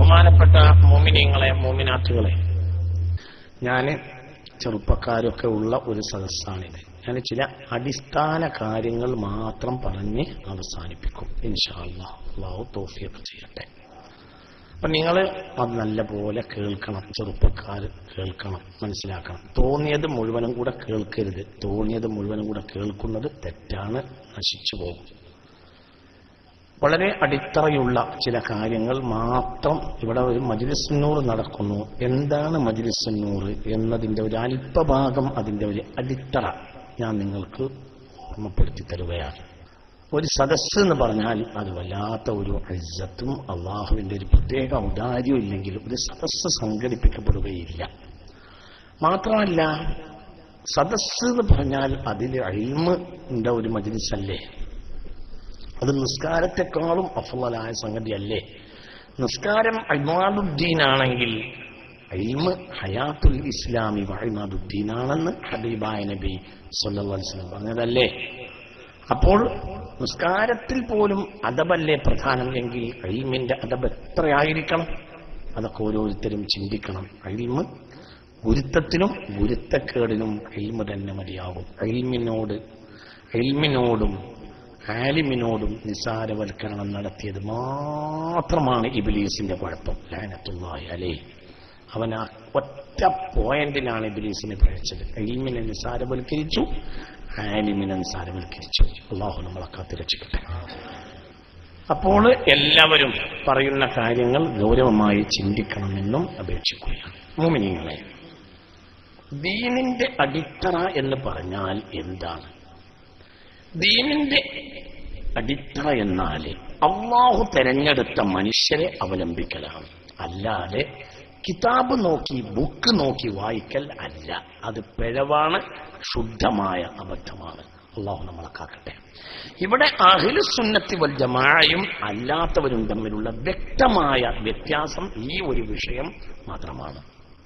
ബഹുമാനപ്പെട്ട മോമിനിയങ്ങളെ മോമിനാറ്റുകളെ ഞാൻ ചെറുപ്പക്കാരൊക്കെ ഉള്ള ഒരു സദസ്സാണിത് ഞാൻ ചില അടിസ്ഥാന കാര്യങ്ങൾ മാത്രം പറഞ്ഞ് അവസാനിപ്പിക്കും ഇൻഷാല്ലാ അള്ളാഹു തോഫിയൊക്കെ ചെയ്യട്ടെ അപ്പൊ നിങ്ങൾ അത് നല്ലപോലെ കേൾക്കണം ചെറുപ്പക്കാർ കേൾക്കണം മനസ്സിലാക്കണം തോന്നിയത് മുഴുവനും കൂടെ കേൾക്കരുത് തോന്നിയത് മുഴുവനും കൂടെ കേൾക്കുന്നത് തെറ്റാണ് നശിച്ചു പോകും വളരെ അടിത്തറയുള്ള ചില കാര്യങ്ങൾ മാത്രം ഇവിടെ ഒരു മജ്ലിസുന്നൂർ നടക്കുന്നു എന്താണ് മജ്ലിസുന്നൂർ എന്നതിന്റെ ഒരു അല്പഭാഗം അതിന്റെ ഒരു അടിത്തറ ഞാൻ നിങ്ങൾക്ക് ഓർമ്മപ്പെടുത്തി തരുകയാണ് ഒരു സദസ്സ് എന്ന് പറഞ്ഞാൽ അത് വല്ലാത്ത ഒരു ഇജ്ജത്തും അള്ളാഹുവിന്റെ ഒരു പ്രത്യേക ഔദാര്യവും ഇല്ലെങ്കിൽ ഒരു സദസ്സ് സംഘടിപ്പിക്കപ്പെടുകയില്ല മാത്രമല്ല സദസ്സ് എന്ന് പറഞ്ഞാൽ അതിൽ അഴിമന്റെ ഒരു മജ്ലിസല്ലേ അത് നിസ്കാരത്തെക്കാളും അഫലായ സംഗതിയല്ലേ നിസ്കാരം അയ്മാദുദ്ദീനാണെങ്കിൽ അയിമ് ഹയാത്തുൽ ഇസ്ലാമി വഴിമാദുദ്ദീനാണെന്ന് ഹബീബായ നബി സല്ലാസ്ലം പറഞ്ഞതല്ലേ അപ്പോൾ നിസ്കാരത്തിൽ പോലും അദബല്ലേ പ്രധാനം എങ്കിൽ അയിമിന്റെ അദബ് എത്രയായിരിക്കണം അതൊക്കെ ഓരോരുത്തരും ചിന്തിക്കണം അയിമ് ഗുരുത്തത്തിനും ഗുരുത്തക്കേടിനും അയിമ് തന്നെ മതിയാകും അയിമിനോട് അയിമിനോടും ആലിമിനോടും നിസാരവൽക്കരണം നടത്തിയത് മാത്രമാണ് ഇബിലീസിന്റെ കുഴപ്പം ലാനത്തുള്ളായി അലേ അവൻ ആ ഒറ്റ പോയിന്റിലാണ് ഇബിലീസിനെ പഴിച്ചത് എൽമിനെ നിസാരവൽക്കരിച്ചു ആലിമിനെ നിസാരവൽക്കരിച്ചു അള്ളാഹു നമ്മളെ കാത്തിരക്ഷിക്കട്ടെ അപ്പോൾ എല്ലാവരും പറയുന്ന കാര്യങ്ങൾ ഗൗരവമായി ചിന്തിക്കണമെന്നും അപേക്ഷിക്കുകയാണ് മോമിനിങ്ങളെ ദീനിന്റെ അടിത്തറ എന്ന് പറഞ്ഞാൽ എന്താണ് ദീനിന്റെ അടിത്തറ എന്നാൽ അള്ളാഹു തെരഞ്ഞെടുത്ത മനുഷ്യരെ അവലംബിക്കലാണ് അല്ലാതെ കിതാബ് നോക്കി ബുക്ക് നോക്കി വായിക്കൽ അല്ല അത് പിഴവാണ് ശുദ്ധമായ അബദ്ധമാണ് അള്ളാഹു നമ്മളെ കാക്കട്ടെ ഇവിടെ അഹിലു സുന്നത്തി വൽ ജമായും അല്ലാത്തവരും തമ്മിലുള്ള വ്യക്തമായ വ്യത്യാസം ഈ ഒരു വിഷയം മാത്രമാണ്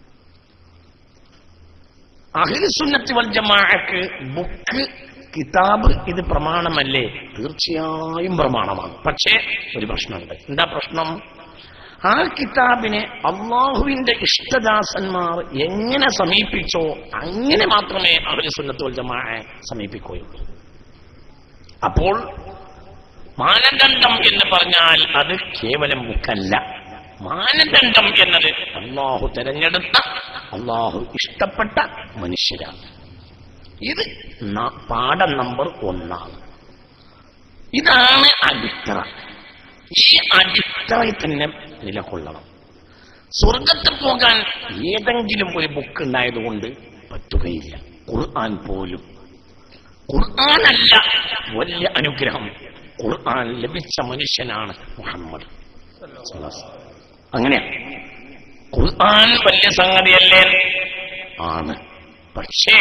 അഹിലു സുന്നത്തി വൽ ജമാഅക്ക് ബുക്ക് കിതാബ് ഇത് പ്രമാണമല്ലേ തീർച്ചയായും പ്രമാണമാണ് പക്ഷേ ഒരു പ്രശ്നമുണ്ട് എന്താ പ്രശ്നം ആ കിതാബിനെ അള്ളാഹുവിന്റെ ഇഷ്ടദാസന്മാർ എങ്ങനെ സമീപിച്ചോ അങ്ങനെ മാത്രമേ അവര് സുന്നത്തുൽ ജമാഅ സമീപിക്കുകയുള്ളൂ അപ്പോൾ മാനദണ്ഡം എന്ന് പറഞ്ഞാൽ അത് കേവലം ബുക്കല്ല മാനദണ്ഡം എന്നത് അള്ളാഹു തെരഞ്ഞെടുത്ത അള്ളാഹു ഇഷ്ടപ്പെട്ട മനുഷ്യരാണ് ഇത് ന- പാഠം നമ്പർ ഒന്നാണ് ഇതാണ് അടിത്തറ ഈ അടിത്തറയിൽ തന്നെ നിലകൊള്ളണം സ്വർഗത്തിൽ പോകാൻ ഏതെങ്കിലും ഒരു ബുക്ക് ഉണ്ടായതുകൊണ്ട് പറ്റുകയില്ല ഖുർആൻ പോലും ഖുർആനല്ല വലിയ അനുഗ്രഹം ഖുർആൻ ലഭിച്ച മനുഷ്യനാണ് മുഹമ്മദ് അങ്ങനെയാ ഖുർആൻ വലിയ സംഗതിയല്ലേ ആണ് പക്ഷേ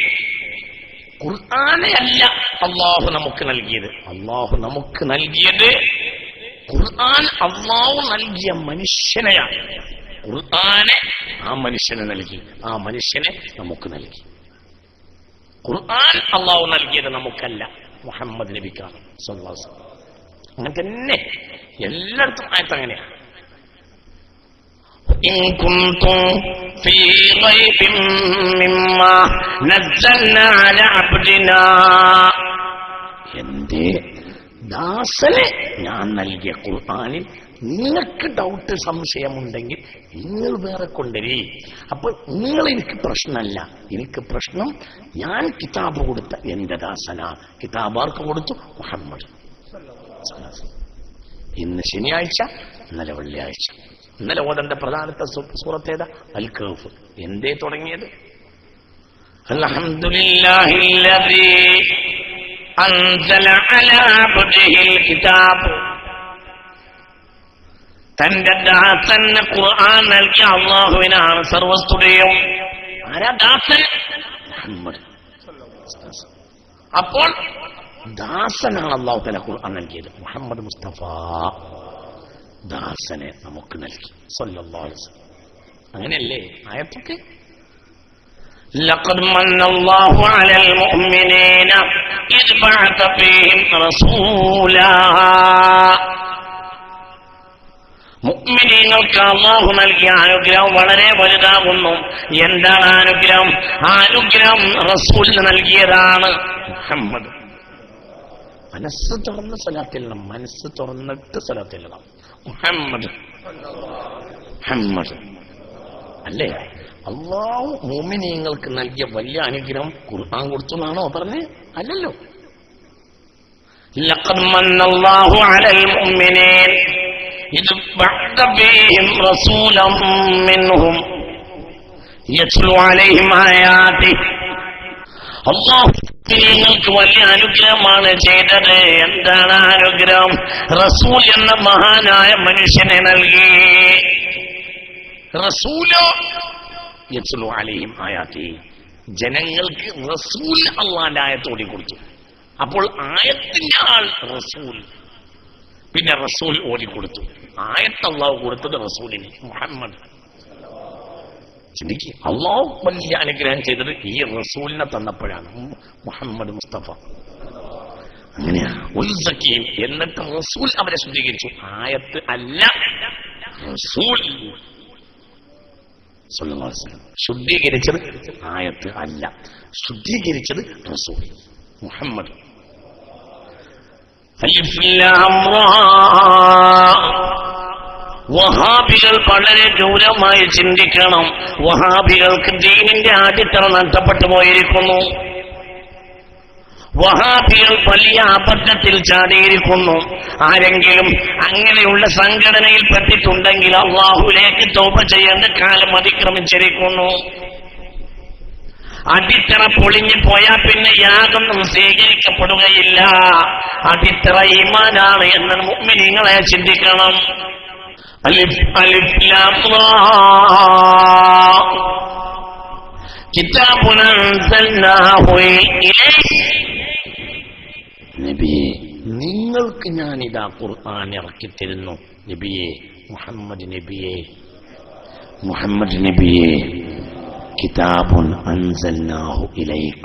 ഖുർആനെ അല്ല അള്ളാഹു നമുക്ക് നൽകിയത് അള്ളാഹു നമുക്ക് നൽകിയത് ഖുർആൻ അള്ളാഹു നൽകിയ മനുഷ്യനെയാണ് ഖുർആനെ ആ മനുഷ്യന് നൽകി ആ മനുഷ്യനെ നമുക്ക് നൽകി ഖുർആൻ അള്ളാഹു നൽകിയത് നമുക്കല്ല മുഹമ്മദ് നബിക്കാണ് സ്വല്ലല്ലാഹു അലൈഹി വസല്ലം. അങ്ങനെ തന്നെ എല്ലായിടത്തും ആയത്ത് അങ്ങനെയാണ് إن كنتم في ريب مما نزلنا على عبدنا എന്റെ ദാസനെ ഞാൻ നൽകിയ ഖുർആനിൽ നിങ്ങൾക്ക് ഡൗട്ട് സംശയമുണ്ടെങ്കിൽ നിങ്ങൾ വേറെ കൊണ്ടുവരി അപ്പൊ നിങ്ങൾ എനിക്ക് പ്രശ്നമല്ല എനിക്ക് പ്രശ്നം ഞാൻ കിതാബ് കൊടുത്ത എന്റെ ദാസനാ കിതാബ് ആർക്ക് കൊടുത്തു മുഹമ്മദ് ഇന്ന് ശനിയാഴ്ച ഇന്നലെ വെള്ളിയാഴ്ച ഇന്നലെ ഓതന്റെ പ്രധാനത്തെ സു- സൂറത്തേതാ അൽ കഹഫ് എന്തേ തുടങ്ങിയത് അൽഹംദുലില്ലാഹില്ലദീ അൻസല അലാ അബ്ദിഹിൽ കിതാബ് തന്റെ ദാസന് ഖുർആൻ നൽകിയ അള്ളാഹുവിനാണ് സർവസ്തുതയും ആരാ ദാസൻ മുഹമ്മദ് അപ്പോൾ ദാസനാണ് അള്ളാഹു തല ഖുർആൻ നൽകിയത് മുഹമ്മദ് മുസ്തഫ ദാസനെ നമുക്ക് നൽകി സല്ലല്ലാഹു അലൈഹി വസല്ലം. അങ്ങനെയല്ലേ ആയത്തൊക്കെ لقد من الله على المؤمنين إذ بعث فيهم رسولا മുഅ്മിനീങ്ങൾക്ക് അള്ളാഹു നൽകിയ അനുഗ്രഹം വളരെ വലുതാകുന്നു എന്താണ് ആ അനുഗ്രഹം ആ അനുഗ്രഹം റസൂലിന് നൽകിയതാണ് മുഹമ്മദ് മനസ്സ് തുറന്ന് സ്വലാത്തില്ലണം മനസ്സ് തുറന്നിട്ട് സ്വലാത്തില്ലണം മുഹമ്മദ് മുഹമ്മദ് അല്ലേ അള്ളാഹു മോമിനിയങ്ങൾക്ക് നൽകിയ വലിയ അനുഗ്രഹം ഖുർആൻ കൊടുത്തു എന്നാണോ പറഞ്ഞേ അല്ലല്ലോ لقد من الله على المؤمنين إذ بعث فيهم رسولا منهم يتلو عليهم آياته അള്ളാഹു നിങ്ങൾക്ക് വലിയ അനുഗ്രഹമാണ് ചെയ്തത് എന്താണ് ആ അനുഗ്രഹം റസൂൽ എന്ന മഹാനായ മനുഷ്യനെ നൽകി റസൂലോ യത്ലു അലൈഹിം ആയാത്തി ജനങ്ങൾക്ക് റസൂൽ അള്ളാന്റെ ആയത്തോടി കൊടുത്തു അപ്പോൾ ആയത്തിന്റെ ആൾ റസൂൽ പിന്നെ റസൂൽ ഓടിക്കൊടുത്തു ആയത്ത് അള്ളാഹു കൊടുത്തത് റസൂലിന് മുഹമ്മദ് ചിന്തിക്ക് അള്ളാഹു വലിയ അനുഗ്രഹം ചെയ്തത് ഈ റസൂലിനെ തന്നപ്പോഴാണ് മുഹമ്മദ് മുസ്തഫ അങ്ങനെയാ ഉൽസക്കിയും എന്നിട്ട് റസൂൽ അവരെ ശുദ്ധീകരിച്ചു ആയത്ത് അല്ല റസൂൽ സല്ലല്ലാഹു അലൈഹി വസല്ലം. ശുദ്ധീകരിച്ചത് ആയത്ത് അല്ല ശുദ്ധീകരിച്ചത് റസൂൽ മുഹമ്മദ് അലിഫ് ലാം റാ. വഹാബികൾ വളരെ ഗൗരവമായി ചിന്തിക്കണം വഹാബികൾക്ക് ദീനിന്റെ ആദ്യത്തറ നഷ്ടപ്പെട്ടു പോയിരിക്കുന്നു വഹാബികൾ വലിയ അബദ്ധത്തിൽ ചാടിയിരിക്കുന്നു ആരെങ്കിലും അങ്ങനെയുള്ള സംഘടനയിൽ പെട്ടിട്ടുണ്ടെങ്കിൽ അള്ളാഹുലേക്ക് തോപ ചെയ്യേണ്ട കാലം അതിക്രമിച്ചിരിക്കുന്നു അടിത്തറ പൊളിഞ്ഞു പോയാൽ പിന്നെ യാതൊന്നും സ്വീകരിക്കപ്പെടുകയില്ല അടിത്തറ ഈമാനാണ് എന്ന് മുഅ്മിനീങ്ങളെ ചിന്തിക്കണം അലിഫ് അലിഫ് ലാം റാ. കിതാബുൻ അൻസൽനാഹു ഇലൈക്. നബിയെ നിങ്ങൾക്ക് ഞാൻ ഇതാ ഖുർആൻ ഇറക്കിത്തരുന്നു നബിയെ മുഹമ്മദ് നബിയെ മുഹമ്മദ് നബിയെ കിതാബുൻ അൻസൽനാഹു ഇലൈക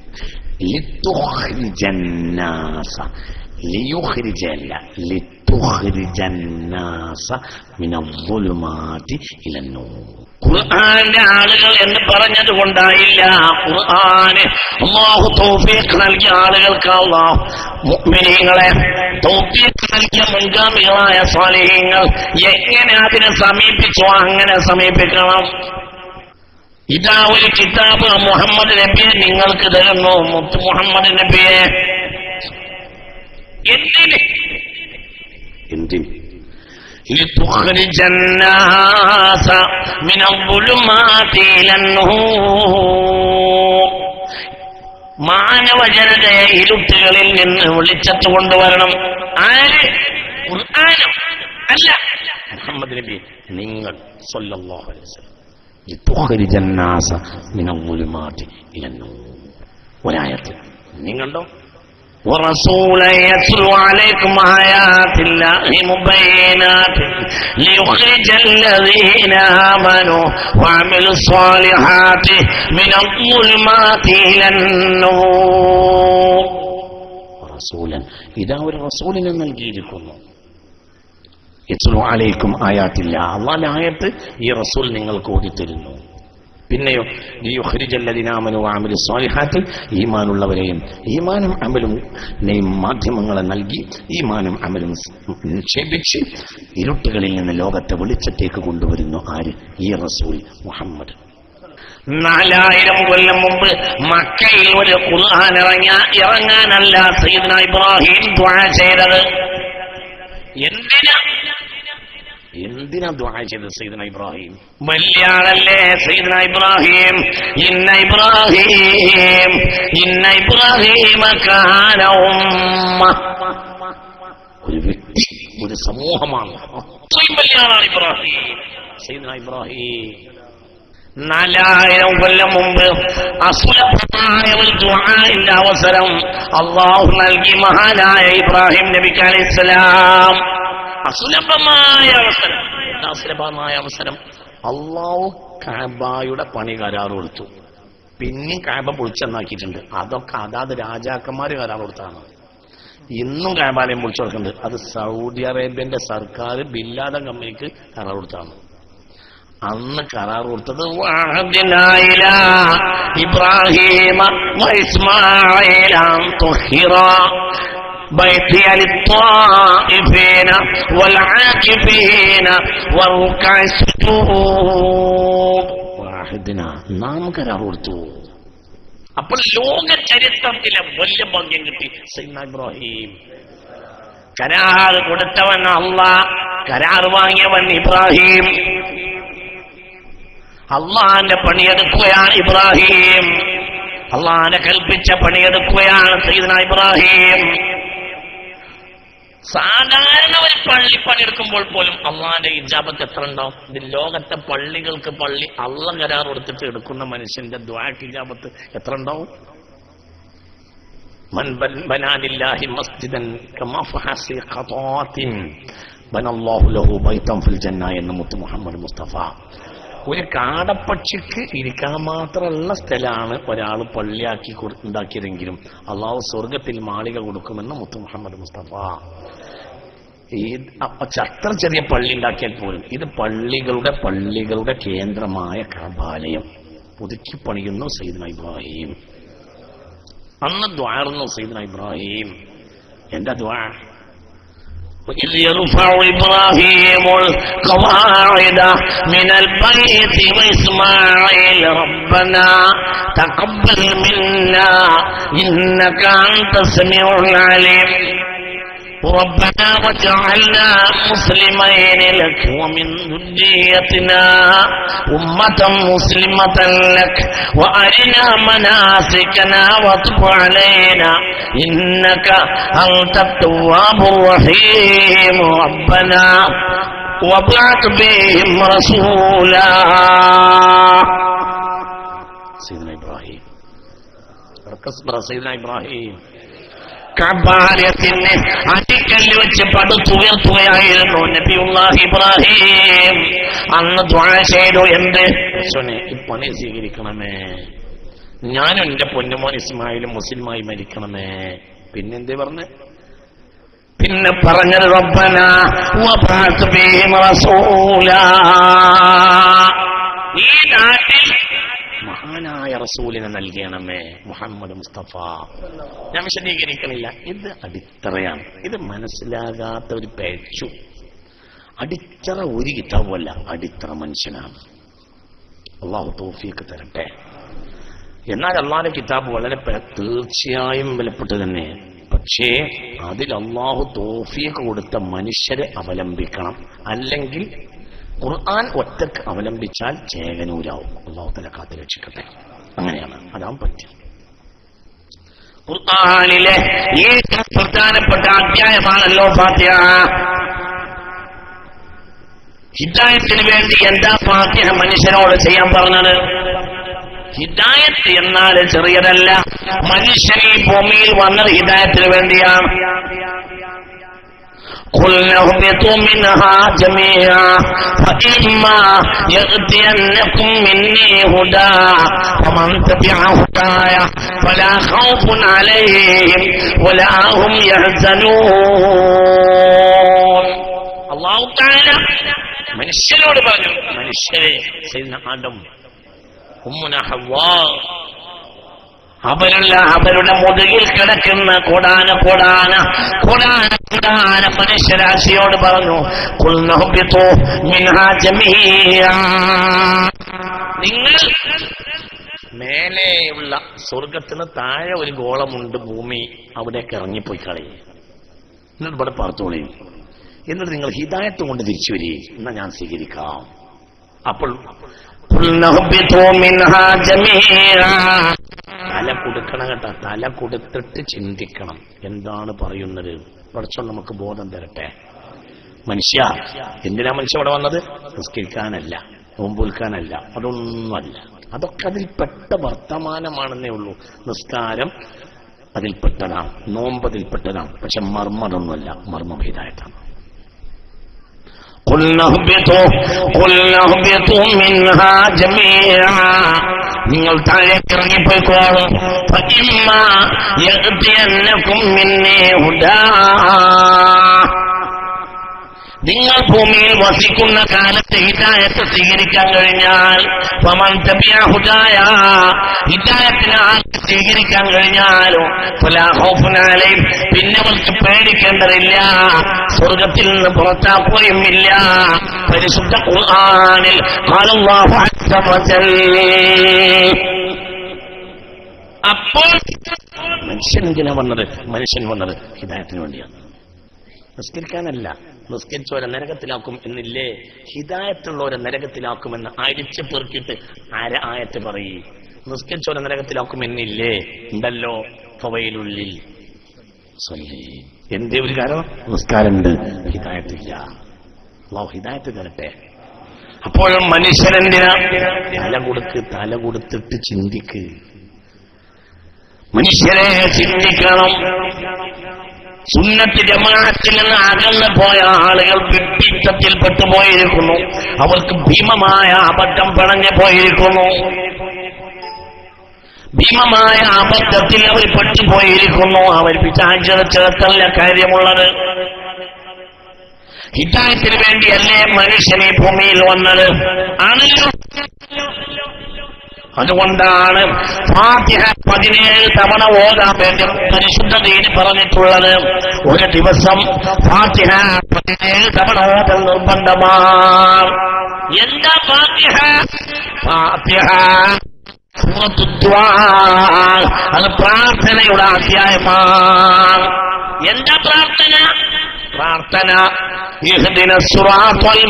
لتخرج الناس ليخرج لا لتخرج الناس من الظلمات إلى النور ഖുർആന്റെ ആളുകൾ എന്ന് പറഞ്ഞത് കൊണ്ടായില്ല ഖുർആന് അള്ളാഹു തൗഫീഖ് നൽകിയ ആളുകൾക്ക് അള്ളാഹു മുഅ്മിനീങ്ങളെ തൗഫീഖ് നൽകിയ മുൻഗാമികളായ സ്വാലിഹ്യങ്ങൾ എങ്ങനെ അതിനെ സമീപിച്ചോ അങ്ങനെ സമീപിക്കണം ഇതാ ഒരു കിതാബ് മുഹമ്മദ് നബിയെ നിങ്ങൾക്ക് തരുന്നു മുത്ത് മുഹമ്മദ് നബിയെ എന്തിന് എന്തിന് لتخرج الناس من الظلمات إلى النور മാനവ ജനതയെ ഇരുട്ടുകളിൽ നിന്ന് വിളിച്ചത്ത് കൊണ്ടുവരണം ആര് ഖുർആനും അല്ല മുഹമ്മദ് നബി നിങ്ങൾ സല്ലല്ലാഹു അലൈഹി വസല്ലം لتخرج الناس من الظلمات إلى النور ഒരായത്തിൽ നിങ്ങളുണ്ടോ ورسولا يتلو عليكم آيات الله مبينات ليخرج الذين آمنوا وعملوا الصالحات من الظلمات إلى النور رسولا إذا ഒരു റസൂലിനെ നൽകിയിരിക്കുന്നു യത്ലു അലൈക്കും ആയാത്തില്ല അള്ളാന്റെ ആയത്ത് ഈ റസൂൽ നിങ്ങൾക്ക് ഓടിത്തരുന്നു പിന്നെയോ ലിയുഖ്രിജല്ലദിനാമനു വഅമലു സ്വാലിഹാത്ത് ഈമാനുള്ളവരെയും ഈമാനും അമലും നെയും മാധ്യമങ്ങളെ നൽകി ഈമാനും അമലും നിക്ഷേപിച്ച് ഇരുട്ടുകളിൽ നിന്ന് ലോകത്തെ വെളിച്ചത്തേക്ക് കൊണ്ടുവരുന്നു ആര് ഈ റസൂൽ മുഹമ്മദ് നാലായിരം കൊല്ലം മുമ്പ് മക്കയിൽ ഒരു ഖുർആൻ ഇറങ്ങാ ഇറങ്ങാനല്ല സയ്യിദ്ന ഇബ്രാഹിം ദുആ ചെയ്തത് എന്തിനാ എന്തിനാ ദുആ ചെയ്തത് സയ്യിദ്ന ഇബ്രാഹിം വലിയ ആളല്ലേ സയ്യിദ്ന ഇബ്രാഹിം ഇന്ന ഇബ്രാഹിം ഇന്ന ഇബ്രാഹിം കാന ഉമ്മ ഒരു വ്യക്തി ഒരു സമൂഹമാണ് അത്രയും വലിയ ആളാണ് ഇബ്രാഹിം സയ്യിദ്ന ഇബ്രാഹിം നാലായിരം കൊല്ലം മുമ്പ് അസുലഭമായ ഒരു ദുആഇന്റെ അവസരം അള്ളാഹു നൽകി മഹാനായ ഇബ്രാഹിം നബിക്ക് അലൈഹിസ്സലാം അസുലഭമായ അവസരം എന്താ അസുലഭമായ അവസരം അള്ളാഹു കാബായുടെ പണി കരാർ കൊടുത്തു പിന്നെയും കാബ പൊളിച്ചെന്നാക്കിയിട്ടുണ്ട് അതൊക്കെ അതാത് രാജാക്കന്മാര് കരാർ കൊടുത്താണ് ഇന്നും കാബാലയം വിളിച്ചു കൊടുക്കുന്നുണ്ട് അത് സൗദി അറേബ്യന്റെ സർക്കാർ ബില്ലാദൻ കമ്പനിക്ക് കരാർ കൊടുത്താണ് അന്ന് കരാർ കൊടുത്തത് وعهدنا إلى إبراهيم وإسماعيل أن طهرا بيتي للطائفين والعاكفين والركع السجود വാഹിദിന നാം കരാർ കൊടുത്തു അപ്പോൾ ലോക ചരിത്രത്തിലെ വലിയ ഭാഗ്യം കിട്ടി സൈന ഇബ്രാഹിം കരാർ കൊടുത്തവൻ അല്ല കരാർ വാങ്ങിയവൻ ഇബ്രാഹിം അള്ളാന്റെ പണിയെടുക്കുകയാണ് ഇബ്രാഹിം അള്ളാനെ കൽപ്പിച്ച പണിയെടുക്കുകയാണ് സയ്യിദ്ന ഇബ്രാഹിം സാധാരണ ഒരു പള്ളി പണിയെടുക്കുമ്പോൾ പോലും അള്ളാന്റെ ഇജാബത്ത് എത്ര ഉണ്ടാവും ഇത് ലോകത്തെ പള്ളികൾക്ക് പള്ളി അള്ള കരാർ കൊടുത്തിട്ട് എടുക്കുന്ന മനുഷ്യന്റെ ദ്വാക്ക് ഇജാബത്ത് എത്ര ഉണ്ടാവും من بن- بنى لله مسجدا كمفحص خطوات بنى الله له بيتا في الجنة എന്ന് മുത്ത് മുഹമ്മദ് മുസ്തഫ ഒരു കാടപ്പക്ഷിക്ക് ഇരിക്കാൻ മാത്രമുള്ള സ്ഥലമാണ് ഒരാൾ പള്ളിയാക്കി കൊടു- ഉണ്ടാക്കിയതെങ്കിലും അള്ളാഹു സ്വർഗത്തിൽ മാളിക കൊടുക്കുമെന്ന് മുത്ത് മുഹമ്മദ് മുസ്തഫ ഈ അപ്പൊ അത്ര ചെറിയ പള്ളി ഉണ്ടാക്കിയാൽ പോലും ഇത് പള്ളികളുടെ പള്ളികളുടെ കേന്ദ്രമായ കബാലയം പുതുക്കി പണിയുന്നു സയ്യിദ്ന ഇബ്രാഹിം അന്ന് ദ്വാർന്നു സയ്യിദ്ന ഇബ്രാഹിം എന്താ ദ്വാ وإذ يرفع إبراهيم القواعد من البيت وإسماعيل ربنا تقبل منا إنك أنت السميع العليم ربنا وجعلنا مسلمين لك ومن ذريتنا أمة مسلمة لك وأرنا مناسكنا وتب علينا إنك أنت التواب الرحيم ربنا وابعث بهم رسولا സയ്യിദ്ന ഇബ്രാഹിം റക്കസ് പറ സയ്യിദ്ന ഇബ്രാഹിം കബാലയത്തിന് അടിക്കല്ല് വെച്ച് പടുത്തുയർത്തുകയായിരുന്നു നബിയുല്ലാഹി ഇബ്രാഹിം അന്ന് ദ്വാ ചെയ്തു എന്ത് ഈശോനെ ഈ പണി സ്വീകരിക്കണമേ ഞാനും എന്റെ പൊന്നുമോൻ ഇസ്മായിലും മുസ്ലിമായി മരിക്കണമേ പിന്നെന്തേ പറഞ്ഞ് പിന്നെ പറഞ്ഞത് റബ്ബന വബഅത്ത് ബിഹിം റസൂലാ ഈ നാട്ടിൽ മഹാനായ റസൂലിനെ നൽകണമേ മുഹമ്മദ് മുസ്തഫ ഞാൻ വിശദീകരിക്കണില്ല ഇത് അടിത്തറയാണ് ഇത് മനസ്സിലാകാത്ത ഒരു പേച്ചു അടിത്തറ ഒരു കിതാബല്ല അടിത്തറ മനുഷ്യനാണ് അള്ളാഹു തോഫിയൊക്കെ തരട്ടെ എന്നാൽ അള്ളാഹിന്റെ കിതാബ് വളരെ പെ- തീർച്ചയായും വിലപ്പെട്ട് തന്നെ പക്ഷേ അതിൽ അള്ളാഹു തോഫിയൊക്കെ കൊടുത്ത മനുഷ്യരെ അവലംബിക്കണം അല്ലെങ്കിൽ ഖുർആൻ ഒറ്റക്ക് അവലംബിച്ചാൽ ചേകനൂരാവും അള്ളാഹു തല കാത്തു രക്ഷിക്കട്ടെ അങ്ങനെയാണ് അതാൻ പറ്റും ഖുർആനിലെ ഏറ്റവും പ്രധാനപ്പെട്ട അധ്യായമാണല്ലോ ഫാത്തിഹ ഹിദായത്തിന് വേണ്ടി എന്താ ഫാത്തിഹ മനുഷ്യനോട് ചെയ്യാൻ പറഞ്ഞത് ഹിദായത്ത് എന്നാൽ ചെറിയതല്ല മനുഷ്യൻ ഈ ഭൂമിയിൽ വന്നത് ഹിദായത്തിന് വേണ്ടിയാണ് قل اهبطوا منها جميعا فإما يأتينكم مني هدى فمن تبع هداي فلا خوف عليهم ولا هم يحزنون الله تعالى മനുഷ്യരോട് പറഞ്ഞു മനുഷ്യരെ സയ്യിദ്ന ആദം ഉമ്മുന ഹവ്വാ അവരുള്ള അവരുടെ മുതുകിൽ കിടക്കുന്ന കൊടാന കൊടാന കൊടാന കൊടാന മനുഷ്യരാശിയോട് പറഞ്ഞു കുൽനഹുബിത്തു മിൻഹാ ജമീആ. നിങ്ങൾ മേലെയുള്ള സ്വർഗത്തിന് താഴെ ഒരു ഗോളമുണ്ട് ഭൂമി അവിടേക്ക് ഇറങ്ങിപ്പോയി കളയും എന്നിട്ട് ഇവിടെ പാർത്തോളി എന്നിട്ട് നിങ്ങൾ ഹിദായത്ത് കൊണ്ട് തിരിച്ചു വരി എന്നാ ഞാൻ സ്വീകരിക്കാം അപ്പോൾ കുൽനഹുബിത്തു മിൻഹാ ജമീആ. തല കൊടുക്കണം കേട്ടോ തല കൊടുത്തിട്ട് ചിന്തിക്കണം എന്താണ് പറയുന്നത് പഠിച്ചോ നമുക്ക് ബോധം തരട്ടെ മനുഷ്യ എന്തിനാ മനുഷ്യ ഇവിടെ വന്നത് നിസ്കരിക്കാനല്ല നോമ്പൊൽക്കാനല്ല അതൊന്നുമല്ല അതൊക്കെ അതിൽപ്പെട്ട വർത്തമാനമാണെന്നേ ഉള്ളൂ നിസ്കാരം അതിൽപ്പെട്ടതാണ് നോമ്പ് അതിൽപ്പെട്ടതാണ് പക്ഷെ മർമ്മ അതൊന്നുമല്ല മർമ്മഭേദായിട്ടാണ് قل اهبطوا قل اهبطوا منها جميعا നിങ്ങൾ താഴേക്ക് ഇറങ്ങിപ്പോയിക്കോളും فإما يأتينكم مني هدى നിങ്ങൾ ഭൂമിയിൽ വസിക്കുന്ന കാലത്ത് ഹിദായത്ത് സ്വീകരിക്കാൻ കഴിഞ്ഞാൽ ഫമൻ തബിയ ഹുദായ ഹിദായത്തിന് ആർക്ക് സ്വീകരിക്കാൻ കഴിഞ്ഞാലും ഫലാ ഖൗഫുൻ അലൈഹിം പിന്നെ അവർക്ക് പേടിക്കേണ്ടതില്ല സ്വർഗത്തിൽ നിന്ന് പുറത്താക്കുകയും ഇല്ല പരിശുദ്ധ ഖുർആനിൽ ഖാലല്ലാഹു അസ്സ വജൽ അപ്പോൾ മനുഷ്യൻ എന്തിനാ വന്നത് മനുഷ്യൻ വന്നത് ഹിദായത്തിന് വേണ്ടിയാണ് നിസ്കരിക്കാനല്ല നിസ്കരിച്ചവരെ നരകത്തിലാക്കും എന്നില്ലേ ഹിദായത്തുള്ളവരെ നരകത്തിലാക്കുമെന്ന് അടിച്ചു പെറുക്കിയിട്ട് അര ആയത്ത് പറയേ നിസ്കരിച്ചവരെ നരകത്തിലാക്കും എന്നില്ലേ ഉണ്ടല്ലോ ഫവയിലുള്ളിൽ സ്വല്ലി. എന്തേ ഒരു കാരണം നിസ്കാരമുണ്ട് ഹിദായത്തില്ല അള്ളാഹു ഹിദായത്ത് തരട്ടെ അപ്പോഴും മനുഷ്യനെന്തിനാ തല കൊടുക്ക് തല കൊടുത്തിട്ട് ചിന്തിക്ക് മനുഷ്യരെ ചിന്തിക്കണം സുന്നത്ത് ജമാഅത്തിൽ നിന്ന് അകന്നു പോയ ആളുകൾ വിഡ്ഢിത്തത്തിൽ പെട്ടുപോയിരിക്കുന്നു അവർക്ക് ഭീമമായ അബദ്ധം പിണഞ്ഞു പോയിരിക്കുന്നു ഭീമമായ അബദ്ധത്തിൽ അവർ പെട്ടുപോയിരിക്കുന്നു അവർ പിച്ചാചരച്ചതല്ല കാര്യമുള്ളത് ഹിതായത്തിന് വേണ്ടിയല്ലേ മനുഷ്യൻ ഈ ഭൂമിയിൽ വന്നത് ആണല്ലോ അതുകൊണ്ടാണ് ഫാത്തിഹ പതിനേഴ് തവണ ഓതാൻ വേണ്ടി പരിശുദ്ധ ദീന് പറഞ്ഞിട്ടുള്ളത് ഒരു ദിവസം ഫാത്തിഹ പതിനേഴ് തവണ ഓതൽ നിർബന്ധമാണ് എന്താ ഫാത്തിഹ ഫാത്തിഹ സൂറത്തു ദ്വാ. അത് പ്രാർത്ഥനയുടെ അധ്യായമാണ് എന്താ പ്രാർത്ഥന പ്രാർത്ഥന ഇഹ്ദിന സിറാത്തൽ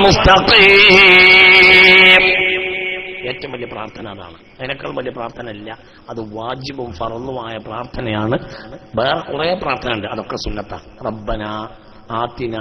മുസ്തഖീം ഏറ്റവും വലിയ പ്രാർത്ഥന അതാണ് അതിനേക്കാൾ വലിയ പ്രാർത്ഥന ഇല്ല അത് വാജിബും ഫറന്നുമായ പ്രാർത്ഥനയാണ് വേറെ കുറെ പ്രാർത്ഥന ഉണ്ട് അതൊക്കെ സുന്നത്ത റബ്ബന ആത്തിന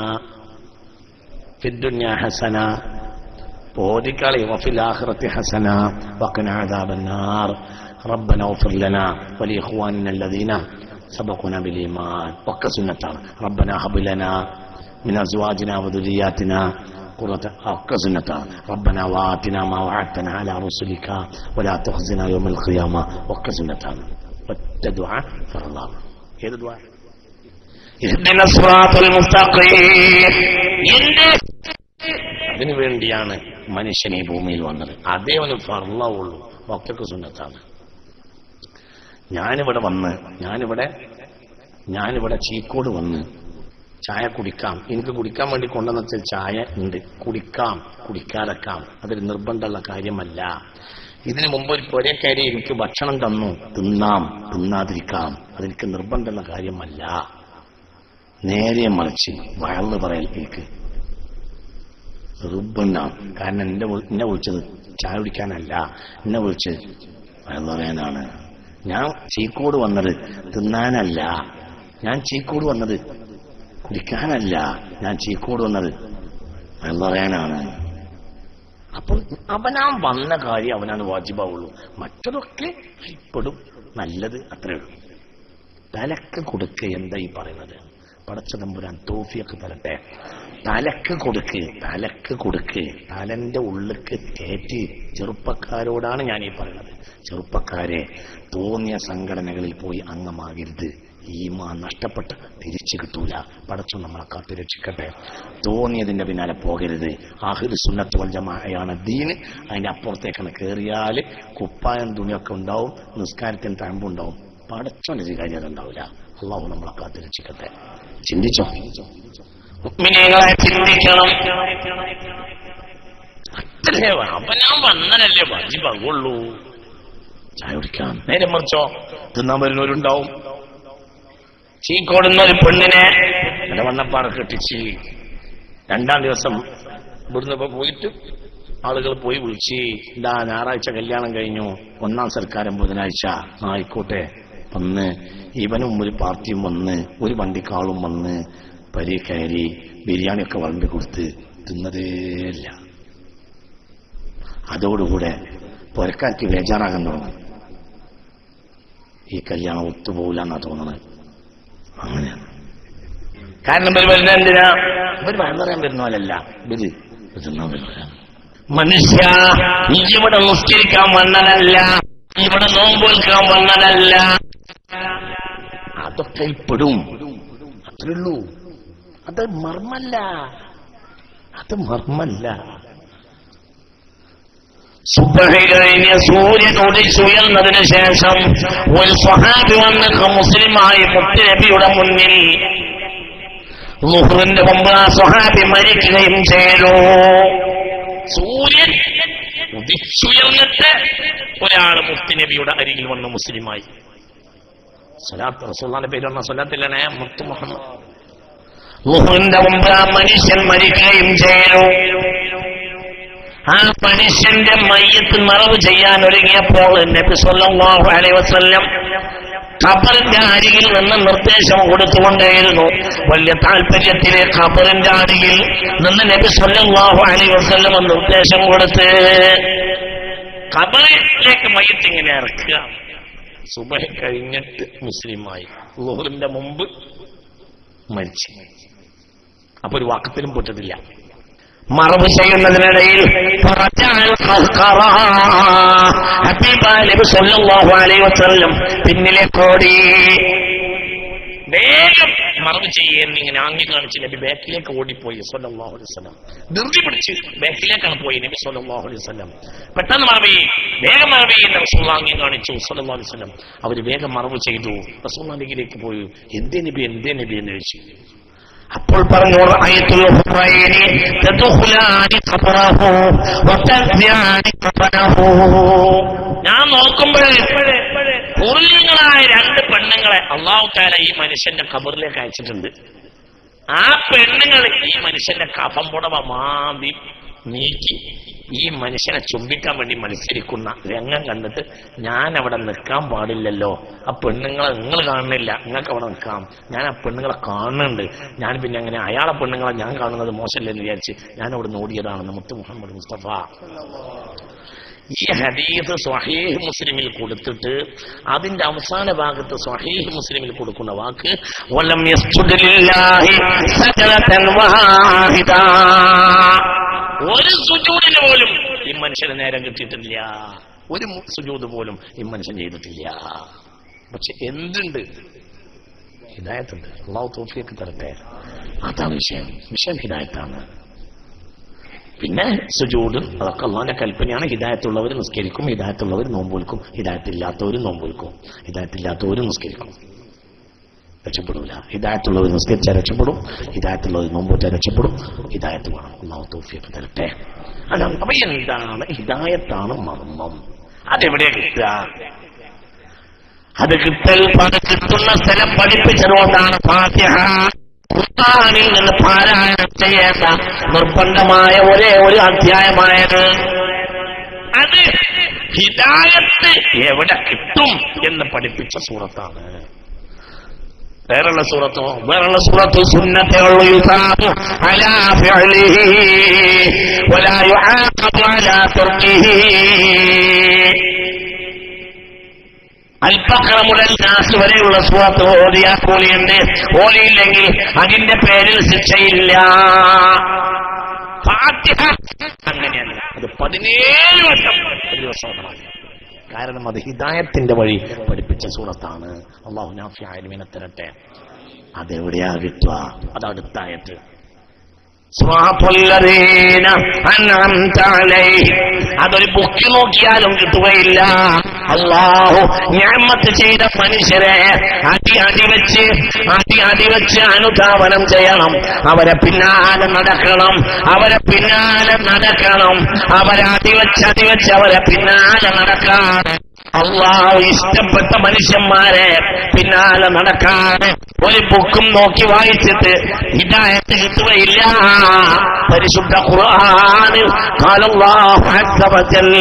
ഫിദ്ദുന്യ ഹസന ഓതിക്കളി വഫിൽ ആഖിറത്തി ഹസന വഖന അദാബന്നാർ റബ്ബന اغفر لنا ولإخواننا الذين سبقونا بالإيمان ഒക്കെ സുന്നത്താണ് റബ്ബന ഹബ് ലനാ من أزواجنا وذرياتنا قرة ഒക്കെ സുന്നത്താണ് ربنا وآتنا ما وعدتنا على رسلك ولا تخزنا يوم القيامة ഒക്കെ സുന്നത്താണ് ഒറ്റ ദുആ ഫറളാണ് ഏത് ദുആ ഇഹ്ദിന സിറാത്തൽ മുസ്തഖീം എന്റെ അതിനു വേണ്ടിയാണ് മനുഷ്യൻ ഈ ഭൂമിയിൽ വന്നത് അതേ അവന് ഫർളവുള്ളൂ ഒക്കെ സുന്നത്താണ് ഞാനിവിടെ വന്ന് ഞാനിവിടെ ഞാനിവിടെ ചീക്കോട് വന്ന് ചായ കുടിക്കാം എനിക്ക് കുടിക്കാൻ വേണ്ടി കൊണ്ടുവന്ന വെച്ചാൽ ചായ ഉണ്ട് കുടിക്കാം കുടിക്കാതെക്കാം അതൊരു നിർബന്ധമുള്ള കാര്യമല്ല ഇതിനു മുമ്പ് ഒരു പുരക്കാരി എനിക്ക് ഭക്ഷണം തന്നു തിന്നാം തിന്നാതിരിക്കാം അതെനിക്ക് നിർബന്ധമുള്ള കാര്യമല്ല നേരെ മറിച്ച് വയർന്ന് പറയൽ എനിക്ക് നിർബന്ധമാണ് കാരണം എന്നെ വിളി- എന്നെ വിളിച്ചത് ചായ കുടിക്കാനല്ല എന്നെ വിളിച്ച് വയർന്ന് പറയാനാണ് ഞാൻ ചീക്കോട് വന്നത് തിന്നാനല്ല ഞാൻ ചീക്കോട് വന്നത് കുടിക്കാനല്ല ഞാൻ ചീക്കോട് വന്നത് എന്ന് പറയാനാണ് അപ്പോൾ അവനാ വന്ന കാര്യം അവനാണ് വാജിബാവുള്ളൂ മറ്റതൊക്കെ ഇപ്പോഴും നല്ലത് അത്രേ ഉള്ളൂ തലക്ക് കൊടുക്ക് എന്താ ഈ പറയുന്നത് പടച്ച തമ്പുരാൻ തോഫിയൊക്കെ തരട്ടെ തലക്ക് കൊടുക്ക് തലക്ക് കൊടുക്ക് തലന്റെ ഉള്ളിക്ക് കയറ്റി ചെറുപ്പക്കാരോടാണ് ഞാൻ ഈ പറയുന്നത് ചെറുപ്പക്കാരെ തോന്നിയ സംഘടനകളിൽ പോയി അംഗമാകരുത് ഈമാ നഷ്ടപ്പെട്ട് തിരിച്ചു കിട്ടൂല പടച്ചു നമ്മളെ കാത്തു രക്ഷിക്കട്ടെ തോന്നിയതിന്റെ പിന്നാലെ പോകരുത് ആഹിദ് സുന്നത്ത് വഞ്ചമായാണ് ദീന് അതിന്റെ അപ്പുറത്തേക്കാണ് കയറിയാല് കുപ്പായം തുണിയൊക്കെ ഉണ്ടാവും നിസ്കാരത്തിന് തഴമ്പുണ്ടാവും പടച്ചോന്റെ സ്വീകാര്യത ഉണ്ടാവില്ല അള്ളാഹു നമ്മളെ കാത്തു രക്ഷിക്കട്ടെ ചിന്തിച്ചോ മുഅ്മിനീങ്ങളെ ചിന്തിക്കണം അത്രേ വേണം. അപ്പൊ ഞാൻ വന്നതല്ലേ വാജിബാകുള്ളൂ ചായ കുടിക്കാം നേരെ മറിച്ചോ തിന്നാൻ വരുന്നവരുണ്ടാവും ചീക്കോടുന്ന ഒരു പെണ്ണിനെ എന്റെ വണ്ണപ്പാറ കെട്ടിച്ച് രണ്ടാം ദിവസം ഇവിടുന്ന് ഇപ്പൊ പോയിട്ട് ആളുകൾ പോയി വിളിച്ച് ഇതാ ഞായറാഴ്ച കല്യാണം കഴിഞ്ഞു ഒന്നാം സർക്കാരം ബുധനാഴ്ച ആ, ആയിക്കോട്ടെ വന്ന് ഇവനും ഒരു പാർട്ടിയും വന്ന് ഒരു വണ്ടിക്കാളും വന്ന് പരി കയറി ബിരിയാണിയൊക്കെ വിളമ്പി കൊടുത്ത് തിന്നതേയില്ല അതോടുകൂടെ പുരക്കാർക്ക് ബേജാറാകാൻ തുടങ്ങി ഈ കല്യാണം ഒത്തുപോകില്ല എന്നാ തോന്നുന്നത് അങ്ങനെയാണ് കാരണം ഇവർ വരുന്നത് എന്തിനാ ഇവർ പറയാൻ വരുന്നവരല്ല ഇവര് ഇത് തിന്നാൻ വരുന്നവരാണ് മനുഷ്യ നീ ഇവിടെ നിസ്കരിക്കാൻ വന്നതല്ല ഇവിടെ നോമ്പോൽക്കാൻ വന്നതല്ല അതൊക്കെ പെടും അത്രയുള്ളൂ അത് മർമ്മല്ല അത് മർമ്മല്ല സുബഹി കഴിഞ്ഞ് സൂര്യൻ ഉദിച്ചുയർന്നതിന് ശേഷം ഒരു സ്വഹാബി വന്ന് മുസ്ലിമായി മുത്തുനബിയുടെ മുന്നിൽ ലുഹറിന്റെ മുമ്പ് ആ സ്വഹാബി മരിക്കുകയും ചെയ്തു സൂര്യൻ ഉദിച്ചുയർന്നിട്ട് ഒരാൾ മുത്തുനബിയുടെ അരികിൽ വന്ന് മുസ്ലിമായി സലാത്ത് റസൂള്ളാന്റെ പേര് പറഞ്ഞ സലാത്തില്ലേ മുത്തു മുഹമ്മദ് ലുഹറിന്റെ മുമ്പ് ആ മനുഷ്യൻ മരിക്കുകയും ചെയ്തു ആ മനുഷ്യന്റെ മയ്യത്ത് മറവ് ചെയ്യാൻ ഒരുങ്ങിയപ്പോൾ നബി സല്ലല്ലാഹു അലൈഹി വസല്ലം ഖബറിന്റെ അരികിൽ നിന്ന് നിർദ്ദേശം കൊടുത്തുകൊണ്ടേയിരുന്നു വലിയ താല്പര്യത്തിലെ ഖബറിന്റെ അരികിൽ നിന്ന് നബി സല്ലല്ലാഹു അലൈഹി വസല്ലം നിർദ്ദേശം കൊടുത്ത് ഖബറിലേക്ക് മയ്യത്ത് ഇങ്ങനെ ഇറക്കുക സുബഹ കഴിഞ്ഞിട്ട് മുസ്ലിമായി ലുഹറിന്റെ മുമ്പ് മരിച്ചു അപ്പൊ ഒരു വാക്കത്തിലും പൊട്ടത്തില്ല മറവ് ചെയ്യുന്നതിനിടയിൽ പിന്നിലേക്കോടി വേഗം മറവ് ചെയ്യുന്ന ഇങ്ങനെ ആംഗ്യം കാണിച്ച് നബി ബാക്കിലേക്ക് ഓടിപ്പോയി സല്ലല്ലാഹു അലൈഹി വസല്ലം ധൃതി പിടിച്ച് ബാക്കിലേക്കാണ് പോയി നബി സല്ലല്ലാഹു അലൈഹി വസല്ലം പെട്ടെന്ന് മറവ് ചെയ്യും വേഗം മറവ് ചെയ്യുന്ന റസൂൽ ആംഗ്യം കാണിച്ചു സല്ലല്ലാഹു അലൈഹി വസല്ലം അവർ വേഗം മറവ് ചെയ്തു റസൂൽ നബിയിലേക്ക് പോയി എന്തേ നബി എന്തേ നബി എന്ന് ചോദിച്ചു അപ്പോൾ പറഞ്ഞു റഅയ്തുൽ ഹുറൈനി തദ്ഖുലാനി ഖബറഹു വതദ്യാനി ഖബറഹു ഞാൻ നോക്കുമ്പോൾ പൂർണ്ണങ്ങളായ രണ്ട് പെണ്ണുങ്ങളെ അള്ളാഹു താല ഈ മനുഷ്യന്റെ ഖബറിലേക്ക് അയച്ചിട്ടുണ്ട് ആ പെണ്ണുങ്ങൾ ഈ മനുഷ്യന്റെ കഫം പുടവ മാന്തി നീക്കി ഈ മനുഷ്യനെ ചുംബിക്കാൻ വേണ്ടി മത്സരിക്കുന്ന രംഗം കണ്ടിട്ട് ഞാൻ അവിടെ നിൽക്കാൻ പാടില്ലല്ലോ ആ പെണ്ണുങ്ങളെ നിങ്ങൾ കാണുന്നില്ല നിങ്ങൾക്ക് അവിടെ നിൽക്കാം ഞാൻ ആ പെണ്ണുങ്ങളെ കാണുന്നുണ്ട് ഞാൻ പിന്നെ അങ്ങനെ അയാളെ പെണ്ണുങ്ങളെ ഞാൻ കാണുന്നത് മോശമല്ലെന്ന് വിചാരിച്ച് ഞാൻ അവിടെ നോടിയതാണെന്ന് മുത്തു മുഹമ്മദ് മുസ്തഫ ഈ ഹദീസ് സ്വഹീഹ് മുസ്ലിമിൽ കൊടുത്തിട്ട് അതിന്റെ അവസാന ഭാഗത്ത് സ്വഹീഹ് മുസ്ലിമിൽ കൊടുക്കുന്ന വാക്ക് വലം യസ്ജുദ് ലില്ലാഹി സജദതൻ വാഹിദ ഒരു സുജൂദിന് പോലും ഈ മനുഷ്യന് നേരം കിട്ടിയിട്ടില്ല ഒരു മു- സുജൂദ് പോലും ഈ മനുഷ്യൻ ചെയ്തിട്ടില്ല പക്ഷെ എന്തുണ്ട് ഹിദായത്തുണ്ട് അള്ളാഹു തോഫിയൊക്കെ തരട്ടെ അതാണ് വിഷയം വിഷയം ഹിദായത്താണ് പിന്നെ സുജൂദ് അതൊക്കെ അള്ളാന്റെ കൽപ്പനയാണ് ഹിദായത്തുള്ളവർ നിസ്കരിക്കും ഹിദായത്തുള്ളവർ നോമ്പൊൽക്കും ഹിദായത്തില്ലാത്തവർ നോമ്പൊൽക്കും ഹിദായത്തില്ലാത്തവർ നിസ്കരിക്കും രക്ഷപ്പെടൂല ഹിദായത്തുള്ളവർ നിസ്കരിച്ചാൽ രക്ഷപ്പെടും ഹിദായത്തുള്ളവർ നോമ്പോറ്റാൽ രക്ഷപ്പെടും ഹിദായത്ത് വേണം അള്ളാഹു തോഫിയൊക്കെ തരട്ടെ അതാണ് അപ്പൊ എന്താണ് ഹിദായത്താണ് മർമ്മം അതെവിടെയാ കിട്ടുക അത് കിട്ടൽ അത് കിട്ടുന്ന സ്ഥലം പഠിപ്പിച്ചതുകൊണ്ടാണ് ഫാത്തിഹ ഖുർആനിൽ നിന്ന് പാരായണം ചെയ്യേണ്ട നിർബന്ധമായ ഒരേ ഒരു അധ്യായമായത് അത് ഹിദായത്ത് എവിടെ കിട്ടും എന്ന് പഠിപ്പിച്ച സൂറത്താണ് വേറുള്ള സൂറത്തോ വേറുള്ള സൂറത്ത് സുന്നത്തെ ഉള്ളു യുസാബു അലാ ഫിഅലിഹി വലാ യുആഖബു അലാ തർക്കിഹി അൽപ്പക്ര മുതൽ നാസ് വരെയുള്ള സൂറത്ത് ഓതിയാ കൂലിയുണ്ട് ഓലിയില്ലെങ്കിൽ അതിന്റെ പേരിൽ ശിക്ഷയില്ല ഫാത്തിഹ അങ്ങനെയല്ല അത് പതിനേഴ് വർഷം ഒരു ദിവസം ഓതണം. കാരണം അത് ഹിദായത്തിന്റെ വഴി പഠിപ്പിച്ച സൂറത്താണ് അള്ളാഹു നാഫി ആയതുവിനെ തരട്ടെ അതെവിടെയാ കിട്ടുക അത് അടുത്തായിട്ട് സ്വാഫുല്ലദീന അൻഅംത അലൈഹിം. അതൊരു ബുക്ക് നോക്കിയാലും കിട്ടുകയില്ല അള്ളാഹു ഞാമത്ത് ചെയ്ത മനുഷ്യരെ അടി അടി വെച്ച് അടി അടി വെച്ച് അനുധാവനം ചെയ്യണം അവരെ പിന്നാലെ നടക്കണം അവരെ പിന്നാലെ നടക്കണം അവരെ അടി വെച്ച് അടി വെച്ച് അവരെ പിന്നാലെ നടക്കാൻ അള്ളാഹു ഇഷ്ടപ്പെട്ട മനുഷ്യന്മാരെ പിന്നാലെ നടക്കാതെ ഒരു ബുക്കും നോക്കി വായിച്ചിട്ട് ഹിദായത്ത് കിട്ടുകയില്ല പരിശുദ്ധ ഖുർആനിൽ ഖാല അല്ലാഹു അസ്സ വജൽ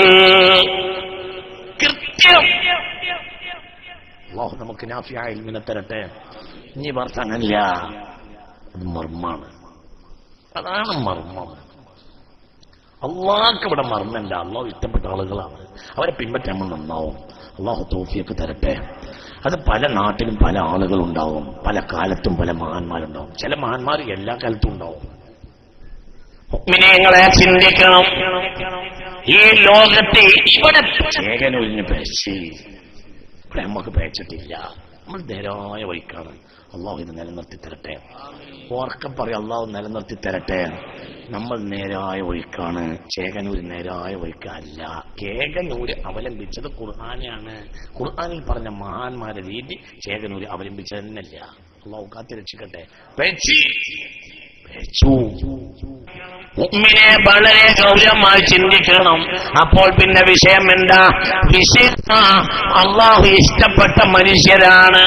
കൃത്യം അള്ളാഹു നമുക്ക് നാഫിയായ ഇൽമിനെ തരട്ടെ ഇനി വർത്തനല്ല അത് മർമ്മാണ് അതാണ് മർമ്മം അള്ളാഹ്ക്ക് ഇവിടെ മറന്നല്ല അള്ളാഹു ഇഷ്ടപ്പെട്ട ആളുകളാണ് അവരെ പിൻപറ്റാൻ നമ്മൾ നന്നാവും അള്ളാഹു തോഫിയൊക്കെ തരട്ടെ അത് പല നാട്ടിലും പല ആളുകളുണ്ടാവും പല കാലത്തും പല മഹാന്മാരുണ്ടാവും ചില മഹാന്മാർ എല്ലാ കാലത്തും ഉണ്ടാവും മുഅ്മിനീങ്ങളെ ചിന്തിക്കണം ഈ ലോകത്തെ ഇവിടെ ചേകനൂരിന് പേച്ച് ഇവിടെ നമുക്ക് പേച്ചിട്ടില്ല നമ്മൾ നേരായ വഴിക്കാണ് അള്ളാഹു ഇത് നിലനിർത്തി തരട്ടെ ഓർക്കം പറയും അള്ളാഹു നിലനിർത്തി തരട്ടെ നമ്മൾ നേരായ വഴിക്കാണ് ചേകനൂര് നേരായ വഴിക്കല്ല കേകനൂര് അവലംബിച്ചത് ഖുർആാനാണ് ഖുർആാനിൽ പറഞ്ഞ മഹാന്മാരുടെ രീതി ചേകനൂര് അവലംബിച്ചത് തന്നെയല്ല അള്ളാഹു കാത്തിരക്ഷിക്കട്ടെ പേച്ചി പേച്ചു മുഅ്മിനെ വളരെ ഗൗരവമായി ചിന്തിക്കണം അപ്പോൾ പിന്നെ വിഷയം എന്താ വിഷയം ആ, അള്ളാഹു ഇഷ്ടപ്പെട്ട മനുഷ്യരാണ്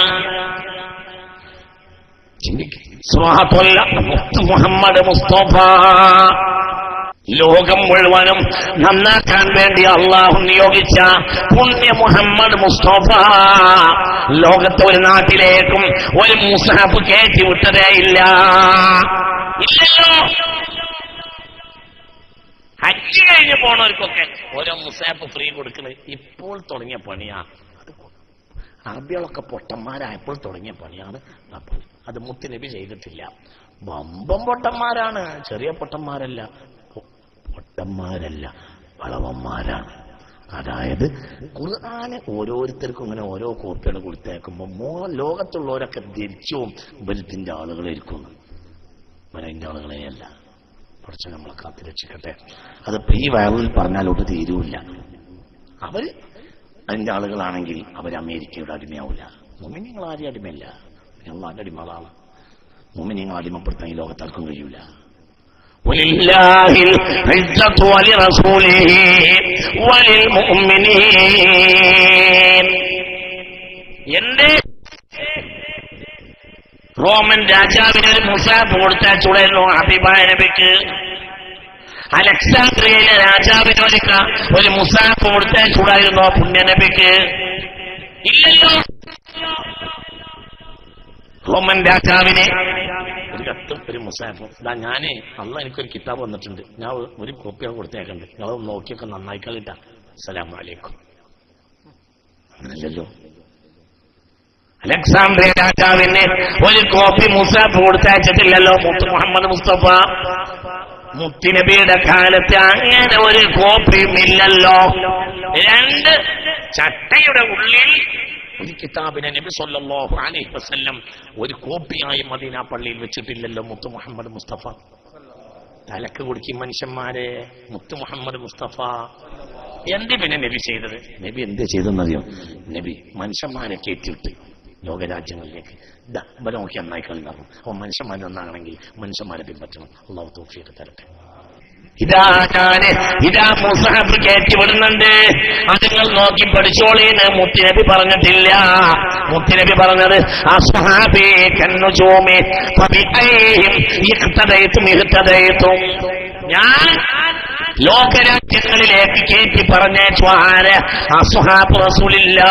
സ്വാഹത്തുല്ല മുത്ത് മുഹമ്മദ് മുസ്തഫ ലോകം മുഴുവനും നന്നാക്കാൻ വേണ്ടി അള്ളാഹു നിയോഗിച്ച പുണ്യ മുഹമ്മദ് മുസ്തഫ ലോകത്തെ ഒരു നാട്ടിലേക്കും ഒരു മുസാഫ് കയറ്റി വിട്ടതേ ഇല്ല ഇല്ലല്ലോ ഹജ്ജ് കഴിഞ്ഞ് പോണവർക്കൊക്കെ ഓരോ മുസാഫ് ഫ്രീ കൊടുക്കുന്നത് ഇപ്പോൾ തുടങ്ങിയ പണിയാ അത് അറബികളൊക്കെ പൊട്ടന്മാരായപ്പോൾ തുടങ്ങിയ പണിയാണ് ആ പണി അത് മുത്തുനബി ചെയ്തിട്ടില്ല വമ്പം പൊട്ടന്മാരാണ് ചെറിയ പൊട്ടന്മാരല്ല പൊ- പൊട്ടന്മാരല്ല വളവന്മാരാണ് അതായത് ഖുർആന് ഓരോരുത്തർക്കും ഇങ്ങനെ ഓരോ കോപ്പികൾ കൊടുത്തേക്കുമ്പോൾ മോ ലോകത്തുള്ളവരൊക്കെ ധരിച്ചും ബലത്തിന്റെ ആളുകളായിരിക്കും ബലത്തിന്റെ ആളുകളെയല്ല കുറച്ച് നമ്മളെ കാത്തിരക്ഷിക്കട്ടെ അതിപ്പോ ഈ വയറിൽ പറഞ്ഞാലോട്ട് തീരൂല്ല അവര് അതിന്റെ ആളുകളാണെങ്കിൽ അവർ അമേരിക്കയുടെ അടിമയാവില്ല മുമിനിങ്ങൾ ആരും അടിമയല്ല ഞങ്ങളാന്റെ അടിമകളാണ് മുമിനിങ്ങൾ അടിമപ്പെടുത്താൻ ഈ ലോകത്താർക്കും കഴിയൂല ولله العزة ولرسوله وللمؤمنين എന്റെ റോമൻ രാജാവിന് ഒരു മുസാഫ് കൊടുത്തയച്ചുടായിരുന്നു അഭിപ്രായ നബിക്ക് അലക്സാണ്ട്രിയയിലെ രാജാവിന് ഒരു ക- ഒരു മുസാഫ് കൊടുത്തയച്ചുടായിരുന്നോ പുണ്യനബിക്ക് ഇല്ലല്ലോ റോമൻ രാജാവിനെ ഒരു കത്തും ഒരു മുസാഫും ഇതാ ഞാനേ അല്ല എനിക്കൊരു കിതാബ് വന്നിട്ടുണ്ട് ഞാൻ ഒരു കോപ്പി കൊടുത്തേക്കുണ്ട് നിങ്ങൾ നോക്കിയൊക്കെ നന്നായി കളിട്ട അസ്സലാമലൈക്കും അങ്ങനല്ലല്ലോ അലക്സാണ്ട്രിയ രാജാവിന് ഒരു കോപ്പി മുസാഫ് കൊടുത്തയച്ചിട്ടില്ലല്ലോ മുത്ത് മുഹമ്മദ് മുസ്തഫ മുത്തിനബിയുടെ കാലത്ത് അങ്ങനെ ഒരു കോപ്പിയും ഇല്ലല്ലോ രണ്ട് ചട്ടയുടെ ഉള്ളിൽ ഒരു കിതാബിനെ നബി സല്ലല്ലാഹു അലൈഹി വസല്ലം ഒരു കോപ്പിയായി മദീന പള്ളിയിൽ വെച്ചിട്ടില്ലല്ലോ മുത്ത് മുഹമ്മദ് മുസ്തഫ തലക്ക് കുടിക്കും മനുഷ്യന്മാരെ മുത്ത് മുഹമ്മദ് മുസ്തഫ എന്ത് പിന്നെ നബി ചെയ്തത് നബി എന്ത് ചെയ്തെന്നറിയോ നബി മനുഷ്യന്മാരെ കയറ്റിവിട്ട് ലോകരാജ്യങ്ങളിലേക്ക് ഇതാ ഇവരെ നോക്കി നന്നായി കളി നടന്നു അപ്പൊ മനുഷ്യന്മാർ നന്നാകണമെങ്കിൽ മനുഷ്യന്മാരെ പിൻപറ്റണം അള്ളാഹു തോഫിയൊക്കെ തരട്ടെ ഇതാ ഞാന് ഇതാ മുസാഫ് കയറ്റി വിടുന്നുണ്ട് അത് നിങ്ങൾ നോക്കി പഠിച്ചോളീന്ന് മുത്തിനബി പറഞ്ഞിട്ടില്ല മുത്തിനബി പറഞ്ഞത് അസ്ഹാബി കന്നുജൂമി ഫബിഅയ്ഹിം ഇഖ്തദൈതും ഇഖ്തദൈതും ഞാൻ ലോകരാജ്യങ്ങളിലേക്ക് കയറ്റി പറഞ്ഞേച്ചു ആര് അസ്ഹാബ് റസൂലില്ലാ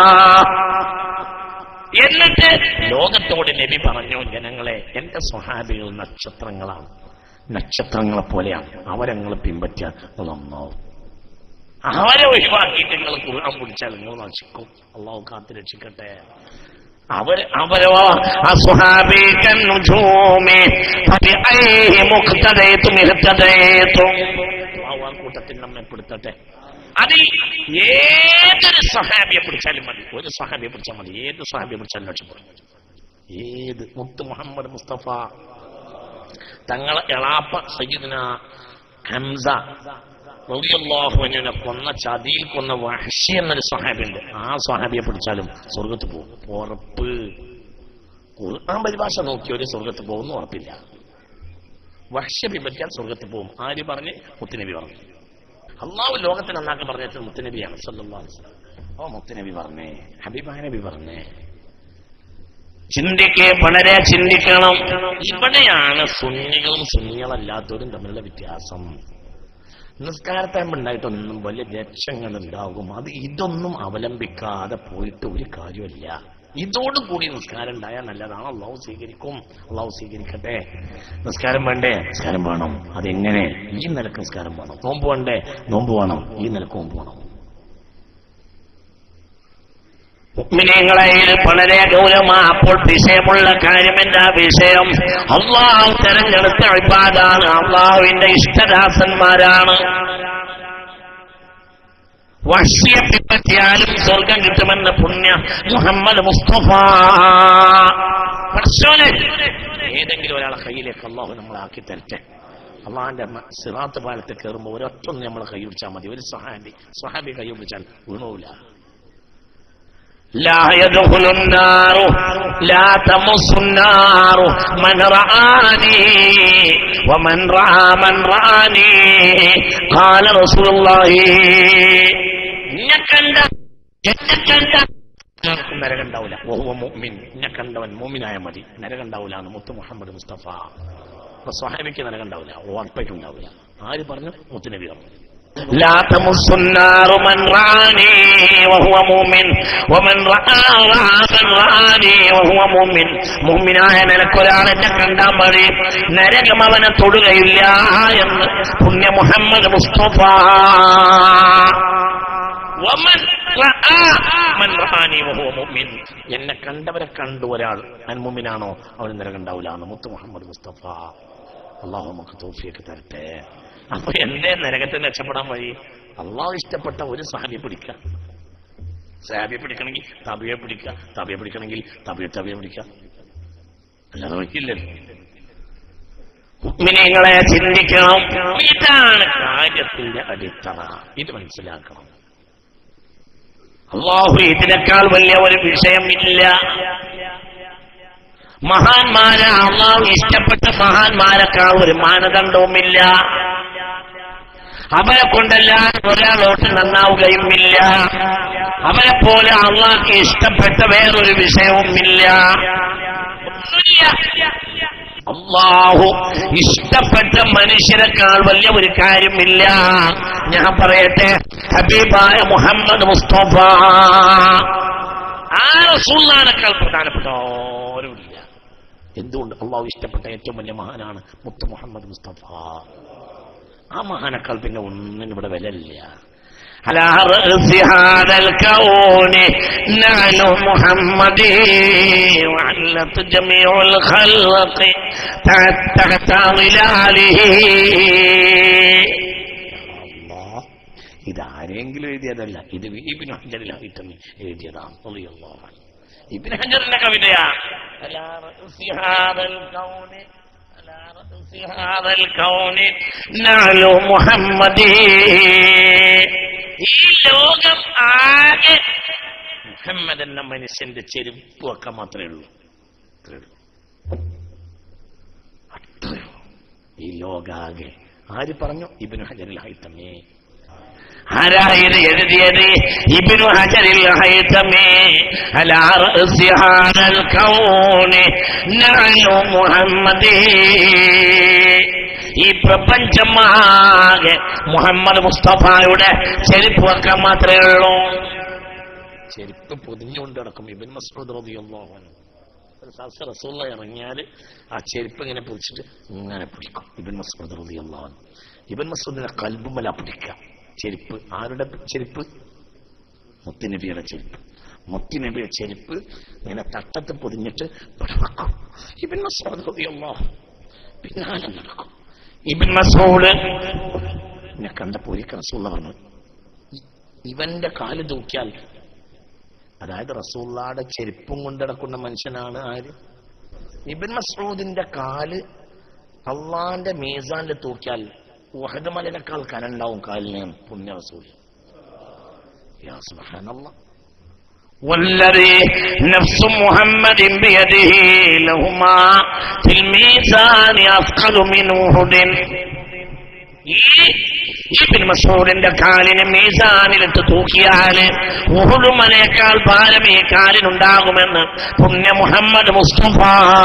എന്നിട്ട് ലോകത്തോട് നബി പറഞ്ഞു ജനങ്ങളെ എന്റെ സ്വഹാബികൾ നക്ഷത്രങ്ങളാണ് നക്ഷത്രങ്ങളെ പോലെയാണ് അവരങ്ങൾ പിൻപറ്റിയാൽ നിങ്ങൾ നന്നാവും അവരെ ഒഴിവാക്കിയിട്ട് നിങ്ങൾ കുറാൻ പിടിച്ചാൽ നിങ്ങൾ നശിക്കും അള്ളാഹു കാത്തു രക്ഷിക്കട്ടെ അവർ അവരോ അസ്ഹാബികൻ നുജൂമി ഫബിഅയ്ഹി മുഖ്തദൈതും ഇഹ്തദൈതും അള്ളാഹു ആ കൂട്ടത്തിൽ നമ്മെ പെടുത്തട്ടെ അതിൽ ഏതൊരു സഹാബിയെ പിടിച്ചാലും മതി ഒരു സഹാബിയെ പിടിച്ചാൽ മതി ഏത് സഹാബിയെ പിടിച്ചാലും രക്ഷപ്പെടും ഏത് മുത്ത് മുഹമ്മദ് മുസ്തഫ തങ്ങളെ എളാപ്പ സയ്യിദിന ഹംസ റളിയല്ലാഹുവിനെ കൊന്ന ചതിയിൽ കൊന്ന വഹഷി എന്നൊരു സഹാബിയുണ്ട് ആ സഹാബിയെ പിടിച്ചാലും സ്വർഗത്ത് പോകും ഉറപ്പ് ഖുർആൻ പരിഭാഷ നോക്കി ഒരു സ്വർഗത്ത് പോകുന്നു ഉറപ്പില്ല വഹ്ഷ്യ പിൻപറ്റിയാൽ സ്വർഗത്ത് പോകും ആര് പറഞ്ഞ് മുത്തുനബി പറഞ്ഞു അള്ളാഹു ലോകത്തെ നന്നാക്കാൻ പറഞ്ഞത് മുത്തുനബിയാണ് സല്ലല്ലാഹു അലൈഹി വസല്ലം ഓ മുത്തുനബി പറഞ്ഞേ ഹബീബായ നബി പറഞ്ഞേ ചിന്തിക്കേ വളരെ ചിന്തിക്കണം ഇവിടെയാണ് സുന്നികളും സുന്നികളല്ലാത്തവരും തമ്മിലുള്ള വ്യത്യാസം നിസ്കാരത്താകുമ്പോണ്ടായിട്ടൊന്നും വലിയ ലക്ഷ്യങ്ങൾ ഉണ്ടാകും അത് ഇതൊന്നും അവലംബിക്കാതെ പോയിട്ട് ഒരു കാര്യമില്ല ഇതോടുകൂടി നിസ്കാരം ഉണ്ടായാൽ നല്ലതാണ് അള്ളാഹു സ്വീകരിക്കും അള്ളാഹു സ്വീകരിക്കട്ടെ നിസ്കാരം വേണ്ടേ നിസ്കാരം വേണം അതെങ്ങനെ ഈ നിലക്ക് നിസ്കാരം വേണം നോമ്പ് വേണ്ടേ നോമ്പ് വേണം ഈ നിലക്ക് നോമ്പ് വേണം മുഅ്മിനീങ്ങളെ ഇത് വളരെ ഗൗരവമാ അപ്പോൾ വിഷയമുള്ള കാര്യം എന്താ വിഷയം അള്ളാഹു തെരഞ്ഞെടുത്ത ഇബാദാണ് അള്ളാഹുവിന്റെ ഇഷ്ടദാസന്മാരാണ് വഷിയെ പിൻപറ്റിയാലും സ്വർഗം കിട്ടുമെന്ന് പുണ്യ മുഹമ്മദ് മുസ്തഫ പടച്ചോനെ ഏതെങ്കിലും ഒരാളെ കയ്യിലേക്ക് അള്ളാഹു നമ്മളാക്കി തരട്ടെ അള്ളാഹിന്റെ മ- സിറാത്ത് പാലത്ത് കയറുമ്പോൾ ഒരൊറ്റൊന്ന് നമ്മളെ കൈ പിടിച്ചാൽ മതി ഒരു സഹാബി സഹാബി കൈ പിടിച്ചാൽ വീണൂല لا يدخل النار لا تمص النار من رآني ومن رأى من رآني قال رسول الله എന്നെ കണ്ട എന്നെ കണ്ട ആർക്കും നരകണ്ടാവില്ല ഓഹുവ മുഅ്മിൻ എന്നെ കണ്ടവൻ മോമിനായ മതി നരകണ്ടാവില്ല എന്ന് മുത്ത് മുഹമ്മദ് മുസ്തഫ അപ്പൊ സ്വഹാബിക്ക് നരകണ്ടാവില്ല ഉറപ്പായിട്ടുണ്ടാവില്ല ആര് പറഞ്ഞു മുത്തുനബി പറഞ്ഞു لا تمس النار من رآني وهو مؤمن ومن رأى رأى من رآني وهو مؤمن മുഅ്മിനായ നിലക്കൊരാൾ എന്നെ കണ്ടാൽ മതി നരകം അവനെ തൊടുകയില്ല എന്ന് പുണ്യ മുഹമ്മദ് മുസ്തഫ വമൻ റആ മൻ റആനി വഹുവ മുഅ്മിൻ എന്നെ കണ്ടവരെ കണ്ടു ഒരാൾ ഞാൻ മുഅ്മിനാണോ അവന് നരകം ഉണ്ടാവില്ല എന്ന് മുത്ത് മുഹമ്മദ് മുസ്തഫ അള്ളാഹു നമുക്ക് തോഫിയൊക്കെ തരട്ടെ അപ്പൊ എന്റെ നരകത്തിൽ രക്ഷപ്പെടാൻ വഴി അള്ളാഹു ഇഷ്ടപ്പെട്ട ഒരു സഹാബി പിടിക്കുക സഹാബിയെ പിടിക്കണമെങ്കിൽ തബിയെ പിടിക്കുക തബിയെ പിടിക്കണമെങ്കിൽ തബിയെ തബിയെ പിടിക്കുക അല്ലാതെ വയ്ക്കില്ലല്ലോ മുഅ്മിനീങ്ങളെ ചിന്തിക്കണം ഇതാണ് കാര്യത്തിന്റെ അടിത്തറ ഇത് മനസ്സിലാക്കണം അള്ളാഹു ഇതിനേക്കാൾ വലിയ ഒരു വിഷയമില്ല മഹാന്മാരെ അള്ളാഹു ഇഷ്ടപ്പെട്ട മഹാന്മാരെക്കാൾ ഒരു മാനദണ്ഡവുമില്ല അവരെ കൊണ്ടല്ലാതെ ഒരാളോട്ട് നന്നാവുകയുമില്ല അവരെ പോലെ അള്ളാഹ്ക്ക് ഇഷ്ടപ്പെട്ട വേറൊരു വിഷയവുമില്ല ഒന്നുമില്ല അള്ളാഹു ഇഷ്ടപ്പെട്ട മനുഷ്യരെക്കാൾ വലിയ ഒരു കാര്യമില്ല ഞാൻ പറയട്ടെ ഹബീബായ മുഹമ്മദ് മുസ്തഫ ആ റസൂലിനേക്കാൾ പ്രധാനപ്പെട്ട ആരുമില്ല എന്തുകൊണ്ട് അള്ളാഹു ഇഷ്ടപ്പെട്ട ഏറ്റവും വലിയ മഹാനാണ് മുത്ത് മുഹമ്മദ് മുസ്തഫ ആ മഹാനേക്കാൾ പിന്നെ ഒന്നിനും ഇവിടെ വിലയില്ല على رأس هذا الكون نعل محمد وعلت جميع الخلق تحت ظلاله الله ഇതാരെങ്കിലും എഴുതിയതല്ല ഇത് ഇബിൻ ഹജറിലായിട്ടും എഴുതിയതാണ് റളിയല്ലാഹു അൻഹു. ഇബിൻ ഹജറിന്റെ കവിതയാ അലാ റഅസി ഹാദൽ കൗനി അലാ റഅസി ഹാദൽ കൗനി നഅലു മുഹമ്മദി ഈ ലോകം ആകെ മുഹമ്മദ് എന്ന മനുഷ്യന്റെ ചെരുപ്പ് ഒക്കെ മാത്രമേ ഉള്ളൂ അത്രേ ഉള്ളൂ. അത്രേ ഉള്ളൂ. ഈ ലോകാകെ ആര് പറഞ്ഞു ഇബിന് ഹജറിൽ ഹൈത്തമേ ആരായത് എഴുതിയത് ഇബിനു ഹജറിൽ ഹൈതമേ അലാ റഅസി ഹാദൽ കൗനി നഅലു മുഹമ്മദി ഈ പ്രപഞ്ചമാകെ മുഹമ്മദ് മുസ്തഫായുടെ ചെരുപ്പ് വെക്കാൻ മാത്രമേ ഉള്ളൂ ചെരുപ്പ് പൊതിഞ്ഞുകൊണ്ട് നടക്കും ഇബിൻ മസ്ഊദ് റളിയല്ലാഹു അൻഹു ഒരു സദസ്സ് റസൂള്ള ഇറങ്ങിയാൽ ആ ചെരുപ്പ് ഇങ്ങനെ പിടിച്ചിട്ട് ഇങ്ങനെ പിടിക്കും ഇബിൻ മസ്ഊദ് റളിയല്ലാഹു അൻഹു ഇബിൻ മസ്ഊദിനെ കൽബുമല പിടിക്കുക ചെരുപ്പ് ആരുടെ ചെരുപ്പ് മുത്തുനബിയുടെ ചെരുപ്പ് മുത്തുനബിയുടെ ചെരുപ്പ് ഇങ്ങനെ തട്ടത്ത് പൊതിഞ്ഞിട്ട് ഇവിടെ വെക്കും ഇബിൻ മസ്ഊദ് റളിയല്ലാഹു പിന്നാലെ നടക്കും ഇബിൻ മസൂദ് എന്നെ കണ്ടപ്പോ ഒരിക്കൽ റസൂള്ള പറഞ്ഞു "ഇ- ഇവന്റെ കാല് തൂക്കിയാൽ അതായത് റസൂള്ളാടെ ചെരുപ്പും കൊണ്ട് നടക്കുന്ന മനുഷ്യനാണ് ആര് ഇബിൻ മസൂദിന്റെ കാല് അള്ളാന്റെ മീസാനിൽ തൂക്കിയാൽ ഉഹദ് മലനേക്കാൾ കനണ്ടാവും കാലിന് പുണ്യ റസൂൽ യാ സുബ്ഹാനല്ലാഹ് والذي نفس محمد بيده لهما في الميزان أثقل من أحد ഈ ഇബ്ൻ മസൂദിന്റെ കാലിന് മീസാനിലിട്ട് തൂക്കിയാല് ഉഹുടുമനേക്കാൾ ഭാരം ഈ കാലിനുണ്ടാകുമെന്ന് പുണ്യ മുഹമ്മദ് മുസ്തഫ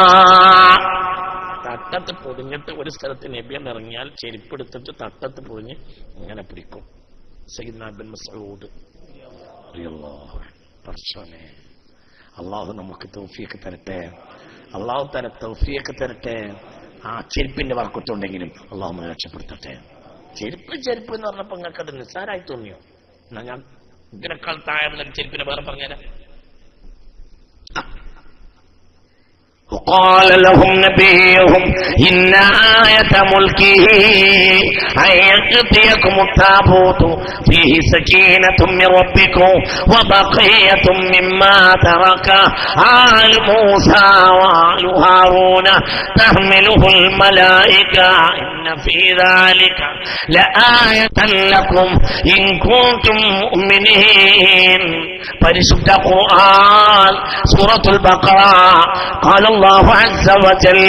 തട്ടത്ത് പൊതിഞ്ഞിട്ട് ഒരു സ്ഥലത്ത് നബിയം ഇറങ്ങിയാൽ ചെരുപ്പെടുത്തിട്ട് തട്ടത്ത് പൊതിഞ്ഞ് ഇങ്ങനെ പിടിക്കും സയ്യിദ്ന ഇബ്ൻ മസൂദ് റളിയല്ലാഹു അൻഹു. പടച്ചോനെ അള്ളാഹു നമുക്ക് തൗഫിയൊക്കെ തരട്ടെ അള്ളാഹു തര തൗഫിയൊക്കെ തരട്ടെ ആ ചെരുപ്പിന്റെ വർക്കൊട്ടുണ്ടെങ്കിലും അള്ളാഹു നമ്മളെ രക്ഷപ്പെടുത്തട്ടെ ചെരുപ്പ് ചെരുപ്പ് എന്ന് പറഞ്ഞപ്പോ നിങ്ങൾക്ക് അത് നിസ്സാരായി തോന്നിയോ എന്നാ ഞാൻ ഇതിനേക്കാൾ താഴെ ചെരുപ്പിനെ വേറെ പറഞ്ഞുതരാം وقال لهم نبيهم إن آية ملكه أن يأتيكم التابوت فيه سكينة من ربكم وبقية مما ترك آل موسى وآل هارون تحمله الملائكة إن في ذلك لآية لكم إن كنتم مؤمنين പരിശുദ്ധ ഖുർആൻ സൂറത്തുൽ ബഖറ قال الله عز وجل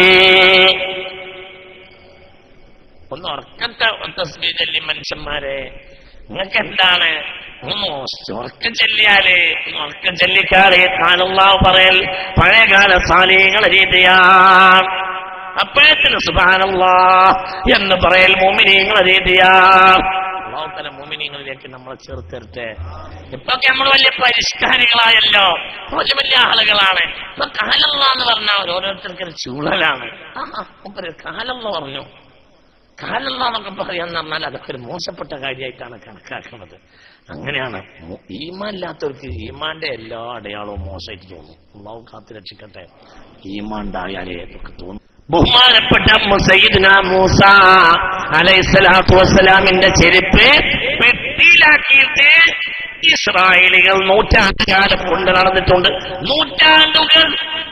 ഒന്ന് ഉറക്കത്തെ തസ്ബീഹ് ചൊല്ലി മനുഷ്യന്മാരെ നിങ്ങൾക്ക് എന്താണ് ഒന്ന് ഉറക്കം ചെല്ലിയാല് ഒന്ന് ഉറക്കം ചെല്ലിക്കാതെ കാലല്ലാവ് പറയൽ പഴയകാല സാലികളെ രീതിയാണ് അപ്പോഴത്തിന് സുബാനല്ലാ എന്ന് പറയൽ മോമിനിങ്ങളെ രീതിയാണ് അള്ളാഹുത്തല മോമിനിങ്ങളിലേക്ക് നമ്മളെ ചേർത്തിരട്ടെ ഇപ്പൊക്കെ നമ്മൾ വലിയ പരിഷ്കാരികളായല്ലോ കുറച്ച് വലിയ ആളുകളാണ് ഇപ്പൊ കാലല്ല എന്ന് പറഞ്ഞാൽ ഓരോരുത്തർക്ക് ഒരു ചൂളലാണ് ആ മൂപ്പര് കാലല്ല പറഞ്ഞു കാലല്ല എന്നൊക്കെ പറയാന്ന് പറഞ്ഞാൽ അതൊക്കെ ഒരു മോശപ്പെട്ട കാര്യമായിട്ടാണ് കണക്കാക്കുന്നത് അങ്ങനെയാണ് മു- ഈമാൻ ഇല്ലാത്തവർക്ക് ഈമാന്റെ എല്ലാ അടയാളവും മോശമായിട്ട് തോന്നും അള്ളാഹു കാത്തു രക്ഷിക്കട്ടെ ഈമാൻ ഉണ്ടായാലേ അതൊക്കെ തോന്നും ബഹുമാനപ്പെട്ട സയ്യിദ്ന മൂസ അലൈഹിസ്സലാത്തു വസ്സലാമിന്റെ ചെരുപ്പ് പെട്ടിയിലാക്കിയിട്ട് ഇസ്രായേലികൾ നൂറ്റാണ്ടുകാലം കൊണ്ട് നടന്നിട്ടുണ്ട് നൂറ്റാണ്ടുകൾ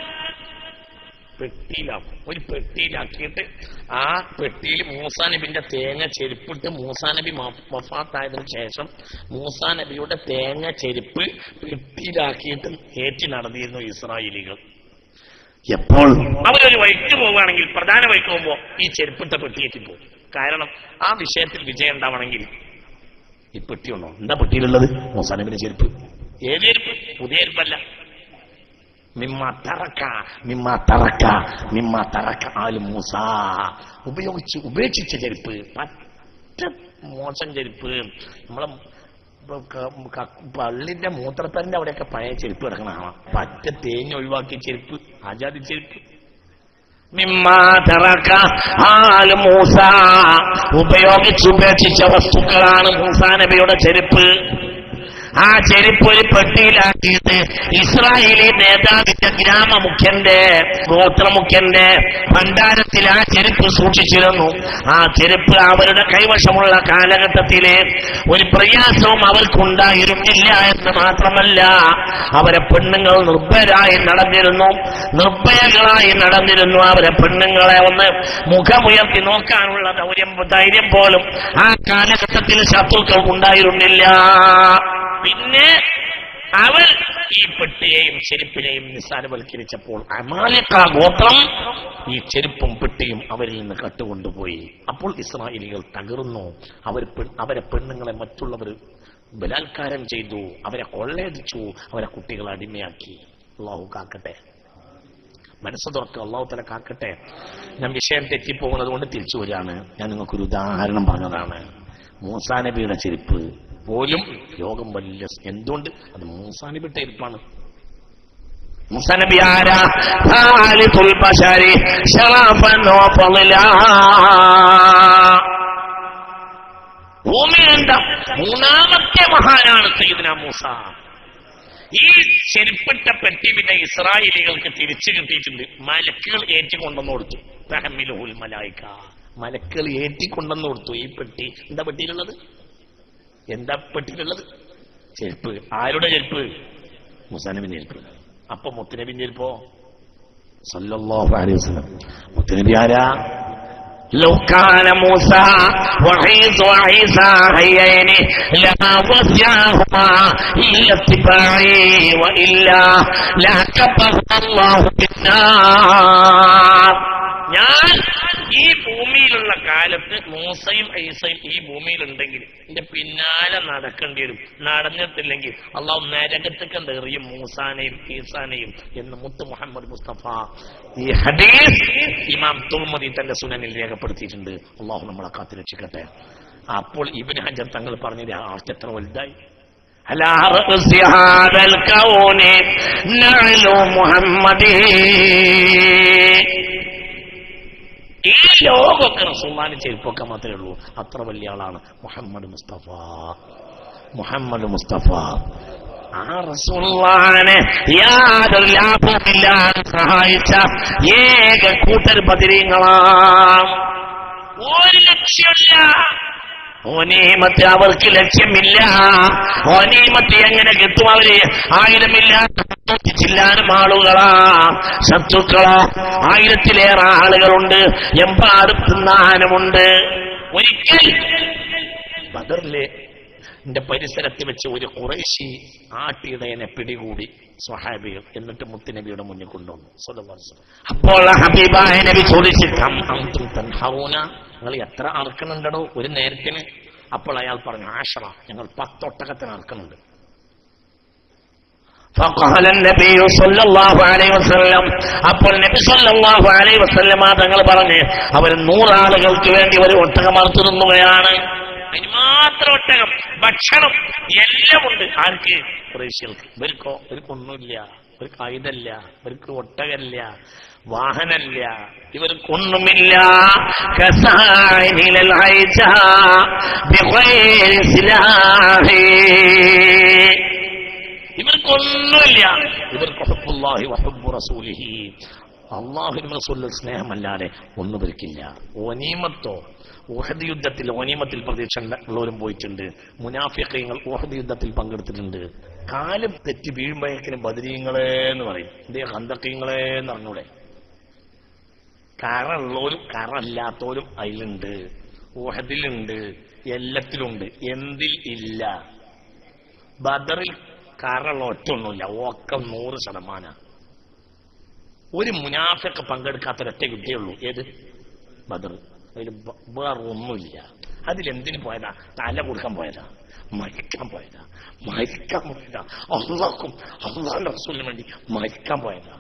പെട്ടിയിലാക്കും ഒരു പെട്ടിയിലാക്കിയിട്ട് ആ പെട്ടിയിൽ മൂസാ നബിന്റെ തേങ്ങ ചെരുപ്പിട്ട് മൂസാ നബി മ- വഫാത്തായതിനു ശേഷം മൂസാ നബിയുടെ തേങ്ങ ചെരുപ്പ് പെട്ടിയിലാക്കിയിട്ട് ഏറ്റി നടന്നിരുന്നു ഇസ്രായേലികൾ എപ്പോൾ അവരൊരു വഴിക്ക് പോവുകയാണെങ്കിൽ പ്രധാന വഴിക്ക് പോകുമ്പോ ഈ ചെരുപ്പിട്ട പെട്ടിയേറ്റി പോകും കാരണം ആ വിഷയത്തിൽ വിജയം ഉണ്ടാവണമെങ്കിൽ ഈ പെട്ടി ഉണ്ടോ എന്താ പെട്ടിയിലുള്ളത് മൂസാ നബിന്റെ ചെരുപ്പ് ഏത് ചെരുപ്പ് പുതിയ ചെരുപ്പല്ല മിമ്മ തറക്ക മിമ്മ തറക്ക മിമ്മ തറക്ക ആല് മൂസ ഉപയോഗിച്ച് ഉപേക്ഷിച്ച ചെരുപ്പ് പറ്റ മോശം ചെരുപ്പ് നമ്മളെ ഇപ്പൊ ക- ക- പള്ളിന്റെ മൂത്രപ്പരന്റെ അവിടെയൊക്കെ പഴയ ചെരുപ്പ് കിടക്കണ കാണാം പറ്റ തേഞ്ഞ് ഒഴിവാക്കിയ ചെരുപ്പ് ആജാതി ചെരുപ്പ് മിമ്മ തറക്ക ആല് മൂസ ഉപയോഗിച്ച് ഉപേക്ഷിച്ച വസ്തുക്കളാണ് മൂസാ നബിയുടെ ചെരുപ്പ് ആ ചെരുപ്പ് ഒരു പെട്ടിയിലാക്കിയിട്ട് ഇസ്രായേലി നേതാവിന്റെ ഗ്രാമമുഖ്യന്റെ ഗോത്രമുഖ്യന്റെ ഭണ്ഡാരത്തിൽ ആ ചെരുപ്പ് സൂക്ഷിച്ചിരുന്നു ആ ചെരുപ്പ് അവരുടെ കൈവശമുള്ള കാലഘട്ടത്തിലെ ഒരു പ്രയാസവും അവർക്കുണ്ടായിരുന്നില്ല എന്ന് മാത്രമല്ല അവരെ പെണ്ണുങ്ങൾ നിർഭയരായി നടന്നിരുന്നു നിർഭയകളായി നടന്നിരുന്നു അവരെ പെണ്ണുങ്ങളെ ഒന്ന് മുഖമുയർത്തി നോക്കാനുള്ള ധൈര്യം ധൈര്യം പോലും ആ കാലഘട്ടത്തിൽ ശത്രുക്കൾക്ക് ഉണ്ടായിരുന്നില്ല പിന്നെ അവർ ഈ പെട്ടിയെയും ചെരുപ്പിനെയും നിസ്സാരവൽക്കരിച്ചപ്പോൾ അമാലിക്ക ഗോത്രം ഈ ചെരുപ്പും പെട്ടിയും അവരിൽ നിന്ന് കട്ടുകൊണ്ടുപോയി അപ്പോൾ ഇസ്രായേലികൾ തകർന്നു അവർ പെൺ- അവരെ പെണ്ണുങ്ങളെ മറ്റുള്ളവർ ബലാത്കാരം ചെയ്തു അവരെ കൊള്ളയടിച്ചു അവരെ കുട്ടികളെ അടിമയാക്കി അള്ളാഹു കാക്കട്ടെ മനസ്സ് തുറക്കുക അള്ളാഹു തല കാക്കട്ടെ ഞാൻ വിഷയം തെറ്റിപ്പോകുന്നത് കൊണ്ട് തിരിച്ചു വരികയാണ് ഞാൻ നിങ്ങൾക്കൊരു ഉദാഹരണം പറഞ്ഞതാണ് മൂസാ നബിയുടെ ചെരുപ്പ് പോലും രോഗം വലിയ സ്- എന്തുകൊണ്ട് അത് മൂസാ നബിയുടെ ചെരുപ്പാണ് മൂസാ നബി ആരാ ഖാലിദുൽ ബശരി ശറഫൻ വഫളലാ. ഭൂമിയിലുണ്ട മൂന്നാമത്തെ മഹാനാണ് സയ്യിദ്ന മൂസ ഈ ചെരുപ്പിട്ട പെട്ടി പിന്നെ ഇസ്രായേലികൾക്ക് തിരിച്ചു കിട്ടിയിട്ടുണ്ട് മലക്കുകൾ ഏറ്റിക്കൊണ്ടെന്ന് കൊടുത്തു റഹമിലുൽ മലായിക്ക മലക്കുകൾ ഏറ്റിക്കൊണ്ടെന്ന് കൊടുത്തു ഈ പെട്ടി എന്താ പെട്ടിയിലുള്ളത് എന്താ പെട്ടിയിലുള്ളത് ചെരുപ്പ് ആരുടെ ചെരുപ്പ് മുസാനബിന്റെ ചെരുപ്പ് അപ്പൊ മുത്തനബിന്റെ ചെരുപ്പോ സല്ലല്ലാഹു അലൈഹി വസല്ലം മുത്തനബി ആരാ لو كان موسى وعيسى وعيسى هيين لما وسعهما إلا اتباعي وإلا لكبر الله بالنار ഞാൻ ഈ ഭൂമിയിലുള്ള കാലത്ത് മൂസയും ഐസയും ഈ ഭൂമിയിൽ ഉണ്ടെങ്കിൽ എന്റെ പിന്നാലെ നടക്കേണ്ടി വരും നടന്നിട്ടില്ലെങ്കിൽ അള്ളാഹു നരകത്തേക്ക് എറിയും മൂസാനെയും ഈസാനെയും എന്ന് മുത്ത് മുഹമ്മദ് മുസ്തഫ ഈ ഹദീസ് ഇമാം തുർമദി തന്റെ സുനനിൽ രേഖപ്പെടുത്തിയിട്ടുണ്ട് അള്ളാഹു നമ്മളെ കാത്തുരക്ഷിക്കട്ടെ അപ്പോൾ ഇബിൻ ഹജർ തങ്ങൾ പറഞ്ഞത് ആർട്ട് എത്ര വലുതായി على رأس هذا الكون نعل محمد ഈ ലോകമൊക്കെ റസൂള്ളാന്റെ ചെരുപ്പൊക്കെ മാത്രമേ ഉള്ളൂ അത്ര വലിയ ആളാണ് മുഹമ്മദ് മുസ്തഫ മുഹമ്മദ് മുസ്തഫ ആ റസൂലുള്ളാഹിനെ യാതൊരു ലാഭമില്ലാതെ സഹായിച്ച ഏക കൂട്ടർ ബദരീങ്ങളാണ് ഒരു ലക്ഷ്യമില്ല ഓനീമത്ത് അവർക്ക് ലക്ഷ്യമില്ല ഓനീമത്ത് എങ്ങനെ കിട്ടും അവര് ആയിരമില്ല ചില്ലാനും ആളുകളാ ശത്രുക്കളാ ആയിരത്തിലേറെ ആളുകളുണ്ട് എമ്പാടും തിന്നാനുമുണ്ട് ഒരിക്കൽ ബദറിലെ എന്റെ പരിസരത്ത് വെച്ച് ഒരു കുറേശി ആട്ടിടയനെ പിടികൂടി സ്വഹാബികൾ എന്നിട്ട് മുത്തുനബിയുടെ മുന്നിൽ കൊണ്ടുവന്നു സ്വല്ലല്ലാഹു അലൈഹി വസല്ലം. അപ്പോൾ ഹബീബായ നബി ചോദിച്ചു "കം അൻതും തൻഹറൂന?" നിങ്ങൾ എത്ര അറക്കുന്നുണ്ടോ ഒരു നേരത്തിന് അപ്പോൾ അയാൾ പറഞ്ഞു ആഷറ ഞങ്ങൾ പത്തൊട്ടകത്തിന് അറക്കുന്നുണ്ട് فقال النبي صلى الله عليه وسلم അപ്പോൾ നബി സല്ലല്ലാഹു അലൈഹി വസല്ലമ തങ്ങൾ പറഞ്ഞു അവർ നൂറാളുകൾക്ക് വേണ്ടി ഒരു ഒട്ടകം അറുത്തു തിന്നുകയാണ് അതിന് മാത്രം ഒട്ടകം ഭക്ഷണം എല്ലാം ഉണ്ട് ആർക്ക് കുറേശ്യർക്ക് ഇവർക്കോ ഇവർക്കൊന്നുമില്ല ഇവർക്ക് ആയുധമില്ല ഇവർക്ക് ഒട്ടകല്ല വാഹനല്ല ഇവർക്കൊന്നുമില്ല കസായിനിലൽ ഹൈജ ബിഗൈരി സിലാഹി ഇവർക്കൊന്നുമില്ല ഇവർക്ക് ഹുബ്ബുല്ലാഹി വഹുബ്ബു റസൂലിഹി അള്ളാഹുവിനും റസൂലിന്റെ സ്നേഹമല്ലാതെ ഒന്നും ഇവർക്കില്ല ഒനീമത്തോ ഓഹദ് യുദ്ധത്തിൽ ഒനീമത്തിൽ പ്രതീക്ഷ ഉള്ളവരും പോയിട്ടുണ്ട് മുനാഫിക്കങ്ങൾ ഓഹദ് യുദ്ധത്തിൽ പങ്കെടുത്തിട്ടുണ്ട് കാലം തെറ്റി വീഴുമ്പോഴേക്കിനും ബദരീങ്ങളെ എന്ന് പറയും ഇതേ ഹന്തക്കീങ്ങളെ എന്ന് പറഞ്ഞൂടെ കറുള്ളവരും കറല്ലാത്തവരും അതിലുണ്ട് ഓഹദിലുണ്ട് എല്ലാത്തിലുണ്ട് എന്തിൽ ഇല്ല ബദറിൽ കറുള്ള ഒറ്റൊന്നുമില്ല ഒക്കെ നൂറ് ശതമാനം ഒരു മുനാഫൊക്കെ പങ്കെടുക്കാത്ത ഒരൊറ്റ യുദ്ധയുള്ളൂ ഏത് ബദർ അതിൽ ബ- വേറെ ഒന്നുമില്ല അതിലെന്തിന് പോയതാ തല കൊടുക്കാൻ പോയതാ മരിക്കാൻ പോയതാ മരിക്കാൻ പോയതാ അള്ളാഹ്ക്കും അള്ളാഹിന്റെ റസൂലിന് വേണ്ടി മരിക്കാൻ പോയതാ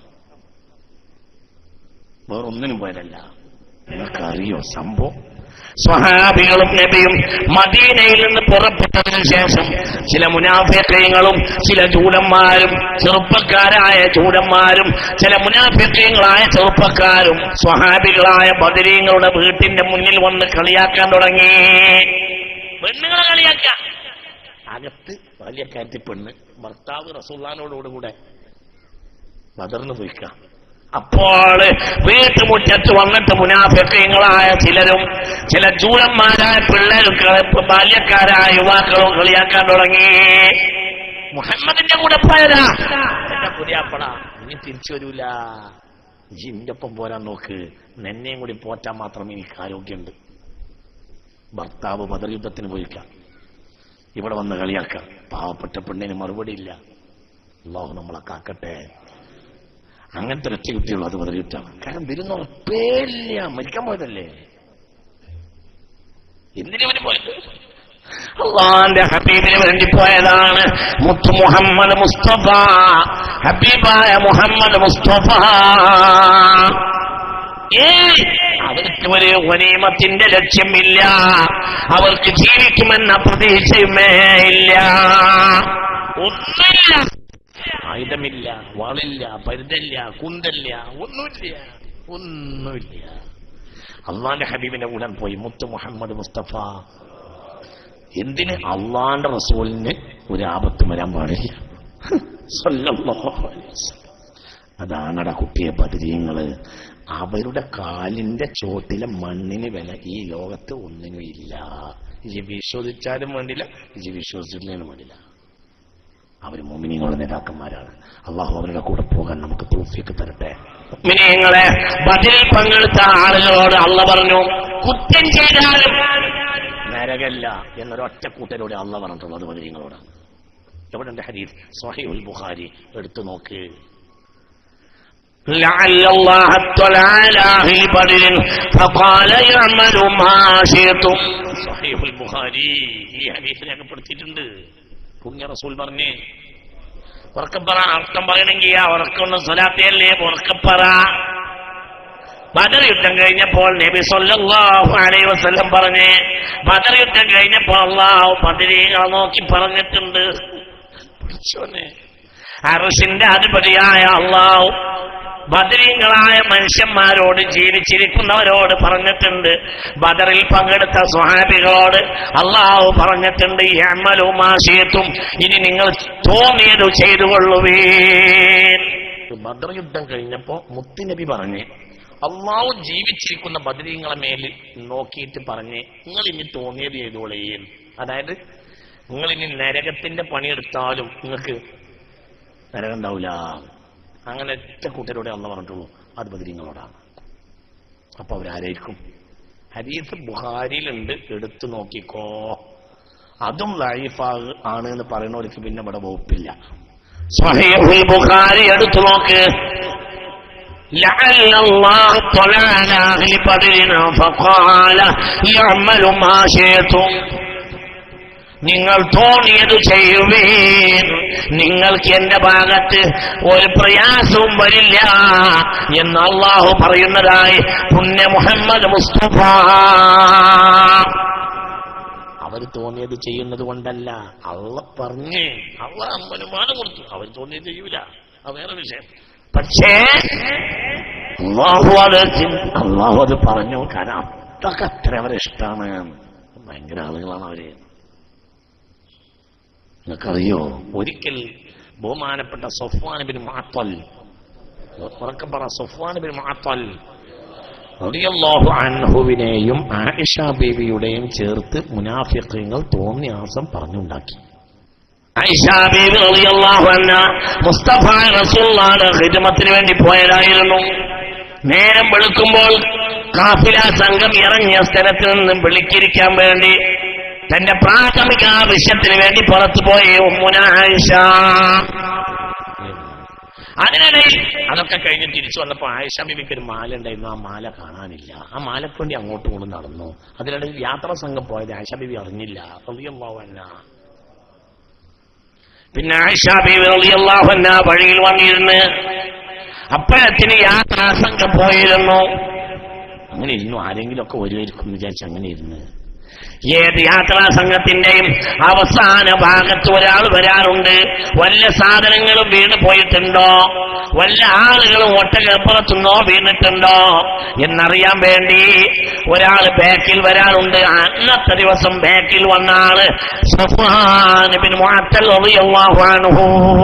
വേറൊന്നിനും പോയതല്ല നിങ്ങൾക്കറിയോ സംഭവം സ്വഹാബികളും നബിയും മദീനയിൽ നിന്ന് പുറപ്പെട്ടതിനു ശേഷം ചില മുനാഫിക്കങ്ങളും ചില ചൂടന്മാരും ചെറുപ്പക്കാരായ ചൂടന്മാരും ചില മുനാഫിക്കങ്ങളായ ചെറുപ്പക്കാരും സ്വഹാബികളായ ബദരീങ്ങളുടെ വീട്ടിന്റെ മുന്നിൽ വന്ന് കളിയാക്കാൻ തുടങ്ങി പെണ്ണുങ്ങളെ കളിയാക്കാൻ അകത്ത് വലിയ കാര്യത്തിൽ പെണ്ണ് ഭർത്താവ് റസൂള്ളാനോടുകൂടെ ബദറിന് പോയിക്കാം അപ്പോൾ വീട്ടുമുറ്റത്ത് വന്നിട്ട് മുനാഫിക്കങ്ങളായ ചിലരും ചില ചൂടന്മാരായ പിള്ളേരും കള- ബാല്യക്കാരായ യുവാക്കളും കളിയാക്കാൻ തുടങ്ങി മുഹമ്മദിന്റെ കൂടെ പോയതാ എന്റെ പുതിയാപ്പട ഇനി തിരിച്ചു വരൂല ജിന്റെ ഒപ്പം പോരാൻ നോക്ക് നിന്നെയും കൂടി പോറ്റാൻ മാത്രം എനിക്ക് ആരോഗ്യമുണ്ട് ഭർത്താവ് ബദർ യുദ്ധത്തിന് പോയിക്കാം ഇവിടെ വന്ന് കളിയാക്കാം പാവപ്പെട്ട പെണ്ണിന് മറുപടി ഇല്ല അള്ളാഹു നമ്മളെ കാക്കട്ടെ അങ്ങനത്തെ ഒരൊറ്റ കുട്ടിയുള്ളൂ അത് ബദർ യുദ്ധമാണ് കാരണം വരുന്ന ഉറപ്പേല്ല മരിക്കാൻ പോയതല്ലേ എന്തിനവന് പോയത് അള്ളാന്റെ ഹബീബിന് വേണ്ടി പോയതാണ് മുത്തു മുഹമ്മദ് മുസ്തഫ ഹബീബായ മുഹമ്മദ് മുസ്തഫ ഏയ് അവർക്ക് ഒരു ഒനീമത്തിന്റെ ലക്ഷ്യമില്ല അവർക്ക് ജീവിക്കുമെന്ന പ്രതീക്ഷയുമേ ഇല്ല ഒന്നുമില്ല ആയുധമില്ല വാളില്ല പരുതല്ല കുന്തല്ല ഒന്നുമില്ല ഒന്നുമില്ല അള്ളാന്റെ ഹബീബിന്റെ കൂടെ പോയി മുത്തു മുഹമ്മദ് മുസ്തഫ എന്തിന് അള്ളാന്റെ റസൂലിന് ഒരു ആപത്തും വരാൻ പാടില്ല സല്ലല്ലാഹു അലൈഹി വസല്ലം. അതാണടാ കുട്ടിയെ ബദരീങ്ങള് അവരുടെ കാലിന്റെ ചോട്ടിലെ മണ്ണിന് വില ഈ ലോകത്ത് ഒന്നിനും ഇല്ല ഇജി വിശ്വസിച്ചാലും വേണ്ടില്ല ഇജി വിശ്വസിച്ചില്ലെങ്കിലും വേണ്ടില്ല അവർ മോമിനിങ്ങളുടെ നേതാക്കന്മാരാണ് അള്ളാഹു അവരുടെ കൂടെ പോകാൻ നമുക്ക് തോഫിയൊക്കെ തരട്ടെ മോമിനിയങ്ങളെ ബദിലിൽ പങ്കെടുത്ത ആളുകളോട് അള്ള പറഞ്ഞു കുറ്റം ചെയ്താലും നരകല്ല എന്നൊരൊറ്റ കൂട്ടരോട് അള്ള പറഞ്ഞിട്ടുള്ളത് ബദിരിങ്ങളോടാണ് എവിടെ ഉണ്ട് ഹരീഫ് സ്വഹീഹുൽ ബുഖാരി എടുത്തു നോക്ക് لعل الله اطلع على أهل بدر فقال اعملوا ما شئتم صحيح البخاري ഈ ഹദീസ് രേഖപ്പെടുത്തിയിട്ടുണ്ട് പുണ്യ റസൂൽ പറഞ്ഞേ ഉറക്കപ്പറ അർത്ഥം പറയണമെങ്കിൽ ആ ഉറക്കൊന്നും സ്വലാത്തയല്ലേ ഉറക്കപ്പറ ബദർ യുദ്ധം കഴിഞ്ഞപ്പോൾ നബി സല്ലല്ലാഹു അലൈഹി വസല്ലം പറഞ്ഞേ ബദർ യുദ്ധം കഴിഞ്ഞപ്പോൾ അള്ളാഹു ബദരീകളെ നോക്കി പറഞ്ഞിട്ടുണ്ട് പഠിച്ചോനെ അറസിന്റെ അധിപതിയായ അള്ളാഹു ബദരീങ്ങളായ മനുഷ്യന്മാരോട് ജീവിച്ചിരിക്കുന്നവരോട് പറഞ്ഞിട്ടുണ്ട് ബദറിൽ പങ്കെടുത്ത സ്വഹാബികളോട് അള്ളാഹു പറഞ്ഞിട്ടുണ്ട് ഈ അമ്മലുമാശയത്തും ഇനി നിങ്ങൾ തോന്നിയത് ചെയ്തുകൊള്ളുവേ ബദർ യുദ്ധം കഴിഞ്ഞപ്പോ മുത്തുനബി പറഞ്ഞ് അള്ളാഹു ജീവിച്ചിരിക്കുന്ന ബദരീങ്ങളെ മേലിൽ നോക്കിയിട്ട് പറഞ്ഞ് നിങ്ങൾ ഇനി തോന്നിയത് ചെയ്തോളേൻ അതായത് നിങ്ങൾ ഇനി നരകത്തിന്റെ പണിയെടുത്താലും നിങ്ങൾക്ക് നരകം ഉണ്ടാവില്ല അങ്ങനെ ഒറ്റ കൂട്ടരോടെ അന്ന് പറഞ്ഞിട്ടുള്ളൂ അത് ബദരീങ്ങളോടാണ് അപ്പൊ അവരാരായിരിക്കും ഹരീഫ് ബുഹാരിയിലുണ്ട് എടുത്തു നോക്കിക്കോ അതും ലൈഫാ ആണ് എന്ന് പറയുന്നവർക്ക് പിന്നെ ഇവിടെ വകുപ്പില്ല സ്വഹീഹുൽ ബുഖാരി എടുത്തു നോക്ക് لعل الله اطلع على أهل بدر فقال يعمل ما شئتم നിങ്ങൾ തോന്നിയത് ചെയ്യുവീൻ നിങ്ങൾക്ക് എന്റെ ഭാഗത്ത് ഒരു പ്രയാസവും വരില്ല എന്ന് അള്ളാഹു പറയുന്നതായി പുണ്യ മുഹമ്മദ് മുസ്തഫ അവർ തോന്നിയത് ചെയ്യുന്നത് കൊണ്ടല്ല അള്ള പറഞ്ഞ് അള്ള അനുമാനം കൊടുത്തു അവർ തോന്നിയത് ചെയ്യൂല അത് വേറെ വിഷയം പക്ഷേ അള്ളാഹു അത് ചിന്ത- അള്ളാഹു അത് പറഞ്ഞു കാരണം അതൊക്കെ അത്ര അവരെ ഇഷ്ടമാണ് ഭയങ്കര ആളുകളാണ് അവര് നിങ്ങൾക്കറിയോ ഒരിക്കൽ ബഹുമാനപ്പെട്ട സൊഫ്വാൻ ബിൻ മാത്തൽ ഉറക്കെ പറ സൊഫ്വാൻ ബിൻ മാത്തൽ റളിയല്ലാഹു അൻഹുവിനെയും ആയിഷ ബീവിയുടെയും ചേർത്ത് മുനാഫിഖ്യങ്ങൾ തോന്നിയാസം പറഞ്ഞുണ്ടാക്കി ആയിഷ ബീവി റളിയല്ലാഹു അൻഹ മുസ്തഫ റസൂലുള്ളാഹിയുടെ ഖിദ്മത്തിന് വേണ്ടി പോയതായിരുന്നു നേരം വെളുക്കുമ്പോൾ കാഫില സംഘം ഇറങ്ങിയ സ്ഥലത്ത് നിന്നും വിളിക്കിരിക്കാൻ വേണ്ടി തന്റെ പ്രാഥമിക ആവശ്യത്തിന് വേണ്ടി പുറത്തു പോയി ഉമ്മുന ആയിഷ അതിനിടയിൽ അതൊക്കെ കഴിഞ്ഞ് തിരിച്ചു വന്നപ്പോ ആയിഷ ബിബിക്ക് ഒരു മാല ഉണ്ടായിരുന്നു ആ മാല കാണാനില്ല ആ മാലക്ക് വേണ്ടി അങ്ങോട്ടും ഇങ്ങോട്ടും നടന്നു അതിനിടയിൽ യാത്രാ സംഘം പോയത് ആയിഷ ബിബി അറിഞ്ഞില്ല റളിയല്ലാഹുഅൻഹ. പിന്നെ ആയിഷ ബിബി റളിയല്ലാഹുഅൻഹ വഴിയിൽ വന്നിരുന്ന് അപ്പോഴത്തിന് യാത്രാ സംഘം പോയിരുന്നു അങ്ങനെ ഇരുന്നു ആരെങ്കിലും ഒക്കെ വരുമായിരിക്കും എന്ന് വിചാരിച്ച് അങ്ങനെ ഇരുന്ന് ഏത് യാത്രാ സംഘത്തിന്റെയും അവസാന ഭാഗത്ത് ഒരാൾ വരാറുണ്ട് വല്ല സാധനങ്ങളും വീണ് പോയിട്ടുണ്ടോ വല്ല ആളുകളും ഒട്ടകപ്പുറത്തുനിന്നോ വീണിട്ടുണ്ടോ എന്നറിയാൻ വേണ്ടി ഒരാൾ ബാക്കിൽ വരാറുണ്ട് അന്നത്തെ ദിവസം ബാക്കിൽ വന്ന ആള് സഫ്വാൻ ബിൻ മുഅത്തൽ റളിയല്ലാഹു അൻഹു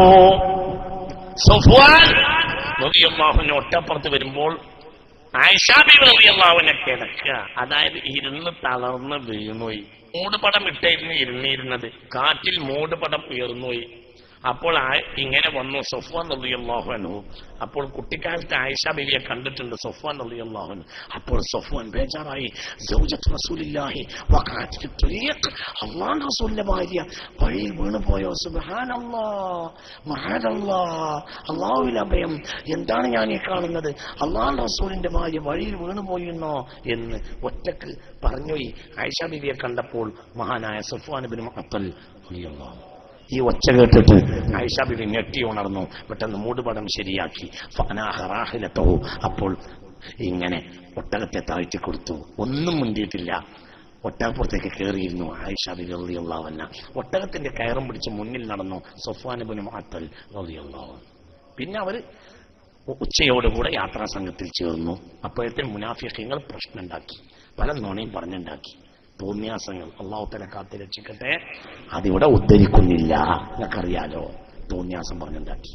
സഫ്വാൻ റളിയല്ലാഹുവിന് ഒട്ടപ്പുറത്ത് വരുമ്പോൾ ആയിഷാബിഅള്ളാവിനെ കിടക്കുക അതായത് ഇരുന്ന് തളർന്ന് വീണുപോയി മൂടുപടം ഇട്ടായിരുന്നു ഇരുന്നിരുന്നത് കാറ്റിൽ മൂടുപടം ഉയർന്നുപോയി അപ്പോൾ ആ- ഇങ്ങനെ വന്നു സൊഫാൻ നദിയല്ലാഹുനു അപ്പോൾ കുട്ടിക്കാലത്ത് ആയിഷ ബിവിയെ കണ്ടിട്ടുണ്ട് സൊഫാൻ നദിയല്ലാഹുനു അപ്പോൾ സൊഫാൻ ബേജാറായി സൗജത്ത് റസൂലില്ലാഹി വഖാഅത്ത് തുരീഖ് അള്ളാഹ് റസൂലിന്റെ ഭാര്യ വഴിയിൽ വീണു പോയോ സുബ്ഹാനല്ലാ മഹാനല്ലാ അള്ളാഹുവിൽ അഭയം എന്താണ് ഞാൻ ഈ കാണുന്നത് അള്ളാഹ് റസൂലിന്റെ ഭാര്യ വഴിയിൽ വീണുപോയി എന്നോ എന്ന് ഒറ്റക്ക് പറഞ്ഞുപോയി ആയിഷ ബിവിയെ കണ്ടപ്പോൾ മഹാനായ സഫ്വാൻ ബിൻ അത്തൽ റളിയല്ലാഹു ഈ ഒച്ച കേട്ടിട്ട് ആയിഷ ബിബി ഞെട്ടി ഉണർന്നു പെട്ടെന്ന് മൂടുപടം ശരിയാക്കി ഫനാഹറാഹിലത്തോ അപ്പോൾ ഇങ്ങനെ ഒട്ടകത്തെ താഴ്ത്തി കൊടുത്തു ഒന്നും മുണ്ടിയിട്ടില്ല ഒട്ടകപ്പുറത്തേക്ക് കയറിയിരുന്നു ആയിഷ ബിബി റളിയല്ലാഹുവന്ന ഒട്ടകത്തിന്റെ കയറും പിടിച്ച് മുന്നിൽ നടന്നു സൊഫാനുബിന് മാത്തൽ റളിയല്ലാഹു പിന്നെ അവര് ഉച്ചയോടുകൂടെ യാത്രാ സംഘത്തിൽ ചേർന്നു അപ്പോഴത്തെ മുനാഫിഖ്യങ്ങൾ പ്രശ്നമുണ്ടാക്കി പല നുണയും പറഞ്ഞുണ്ടാക്കി തോന്നിയാസങ്ങൾ അള്ളാഹു തല കാത്തി രക്ഷിക്കട്ടെ അതിവിടെ ഉദ്ധരിക്കുന്നില്ല നിങ്ങൾക്കറിയാലോ തോന്നിയാസം പറഞ്ഞുണ്ടാക്കി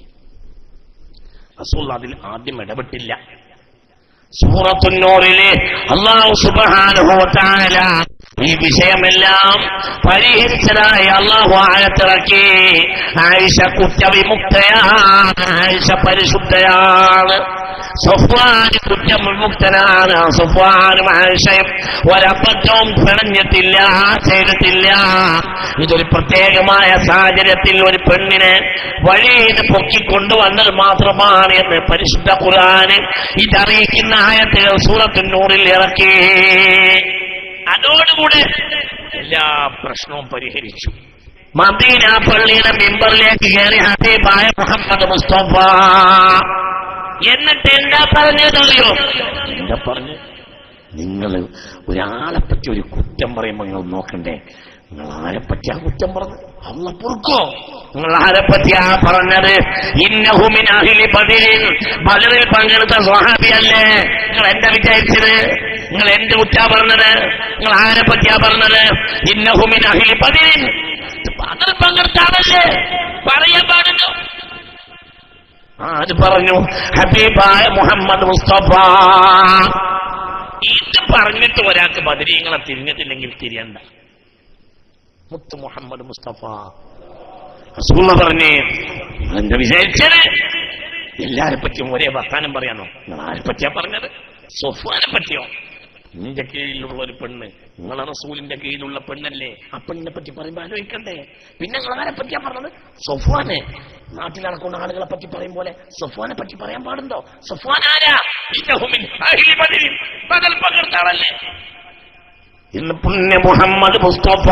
റസൂൽ അതിൽ ആദ്യം ഇടപെട്ടില്ല സൂറത്തുന്നൂറിലെ അള്ളാഹു സുബ്ഹാനഹു വതആല ഈ വിഷയമെല്ലാം പരിഹരിച്ചതായി അള്ളാഹു ആയത്തിറക്കി ആയിഷ കുറ്റവിമുക്തയാണ് ആയിഷ പരിശുദ്ധയാണ് സുഫ്വാൻ കുറ്റവിമുക്തനാണ് സുഫ്വാനും ആയിഷയും ഒരബദ്ധവും പിണഞ്ഞിട്ടില്ല ചെയ്തിട്ടില്ല ഇതൊരു പ്രത്യേകമായ സാഹചര്യത്തിൽ ഒരു പെണ്ണിനെ വഴിയിൽ പൊക്കിക്കൊണ്ടുവന്നത് മാത്രമാണ് എന്ന് പരിശുദ്ധ ഖുർആന് ഇതറിയിക്കുന്ന ആയത്തുകൾ സൂറത്തിനൂറിൽ ഇറക്കി അതോടുകൂടെ എല്ലാ പ്രശ്നവും പരിഹരിച്ചു മദീന പള്ളിയുടെ മെമ്പറിലേക്ക് കയറി ഹബീബായ മുഹമ്മദ് മുസ്തഫ എന്നിട്ട് എന്താ പറഞ്ഞതറിയോ എന്താ പറഞ്ഞു നിങ്ങൾ ഒരാളെ പറ്റി ഒരു കുറ്റം പറയുമ്പോൾ നിങ്ങൾ നോക്കണ്ടേ നിങ്ങൾ ആരെ പറ്റി ആ കുറ്റം പറഞ്ഞു അള്ള പൊറുക്കോ നിങ്ങൾ ആരെ പറ്റിയാ പറഞ്ഞത് ഇന്നഹുമിൻ അഹിലി ബദിരിൻ ബദറിൽ പങ്കെടുത്ത സ്വഹാബിയല്ലേ നിങ്ങൾ എന്താ വിചാരിച്ചത് നിങ്ങൾ എന്ത് കുറ്റാ പറഞ്ഞത് നിങ്ങൾ ആരെ പറ്റിയാ പറഞ്ഞത് ഇന്നഹുമിൻ അഹിലി ബദിരിൻ ബദറിൽ പങ്കെടുത്ത ആളല്ലേ പറയാൻ പാടുന്നു ആര് പറഞ്ഞു ഹബീബായ മുഹമ്മദ് മുസ്തഫ ഇത് പറഞ്ഞിട്ട് ഒരാൾക്ക് ബദരീങ്ങളെ തിരിഞ്ഞിട്ടില്ലെങ്കിൽ തിരിയണ്ട മുത്ത് മുഹമ്മദ് മുസ്തഫ റസൂള്ള പറഞ്ഞേ എന്താ വിചാരിച്ചത് എല്ലാരെ പറ്റിയും ഒരേ വർത്താനം പറയാനോ നിങ്ങൾ ആരെ പറ്റിയാ പറഞ്ഞത് സൊഫാനെ പറ്റിയോ നിന്റെ കീഴിലുള്ള ഒരു പെണ്ണ് നിങ്ങളെ റസൂലിന്റെ കീഴിലുള്ള പെണ്ണല്ലേ ആ പെണ്ണിനെ പറ്റി പറയുമ്പോ ആലോചിക്കണ്ടേ പിന്നെ നിങ്ങൾ ആരെ പറ്റിയാ പറഞ്ഞത് സൊഫാനെ നാട്ടിൽ നടക്കുന്ന ആളുകളെ പറ്റി പറയും പോലെ സൊഫാനെ പറ്റി പറയാൻ പാടുണ്ടോ സൊഫാൻ ആരാ ഇന്നഹു മിൻ അഹ്ലി ബദരിൻ. ബദൽ പകർത്ത ആളല്ലേ ഇന്ന് പുണ്യ മുഹമ്മദ് മുസ്തഫ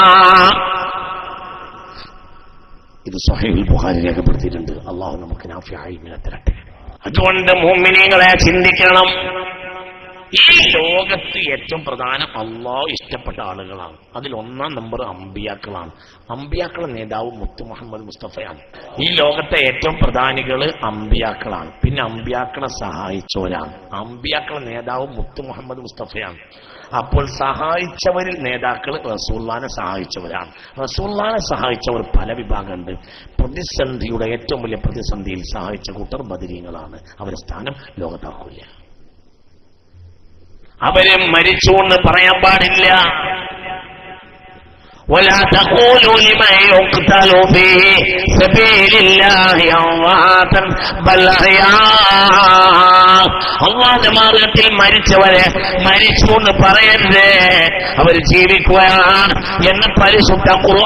ഇത് സഹീൽ ബുഖാരി രേഖപ്പെടുത്തിയിട്ടുണ്ട് അള്ളാഹു നമുക്ക് നാഫിയായി ഇങ്ങനെ തരട്ടെ അതുകൊണ്ട് മുമ്മിനിങ്ങളെ ചിന്തിക്കണം ഈ ലോകത്ത് ഏറ്റവും പ്രധാനം അള്ളാഹു ഇഷ്ടപ്പെട്ട ആളുകളാണ് അതിൽ ഒന്നാം നമ്പർ അമ്പിയാക്കളാണ് അമ്പിയാക്കളെ നേതാവ് മുത്തു മുഹമ്മദ് മുസ്തഫയാണ് ഈ ലോകത്തെ ഏറ്റവും പ്രധാനികള് അമ്പിയാക്കളാണ് പിന്നെ അമ്പിയാക്കളെ സഹായിച്ചവരാണ് അമ്പിയാക്കളെ നേതാവ് മുത്തു മുഹമ്മദ് മുസ്തഫയാണ് അപ്പോൾ സഹായിച്ചവരിൽ നേതാക്കൾ റസൂല്ലാനെ സഹായിച്ചവരാണ് റസൂല്ലാനെ സഹായിച്ചവർ പല വിഭാഗമുണ്ട് പ്രതിസന്ധിയുടെ ഏറ്റവും വലിയ പ്രതിസന്ധിയിൽ സഹായിച്ച കൂട്ടർ ബദരീങ്ങളാണ് അവരുടെ സ്ഥാനം ലോകത്താക്കില്ല അവരെ മരിച്ചു എന്ന് പറയാൻ പാടില്ല ولا تقولوا لمن يقتل في سبيل الله أمواتا بل أحياء അള്ളാന്റെ മാർഗത്തിൽ മരിച്ചവരെ മരിച്ചു എന്ന് പറയരുത് അവർ ജീവിക്കുകയാണ് എന്ന് പരിശുദ്ധ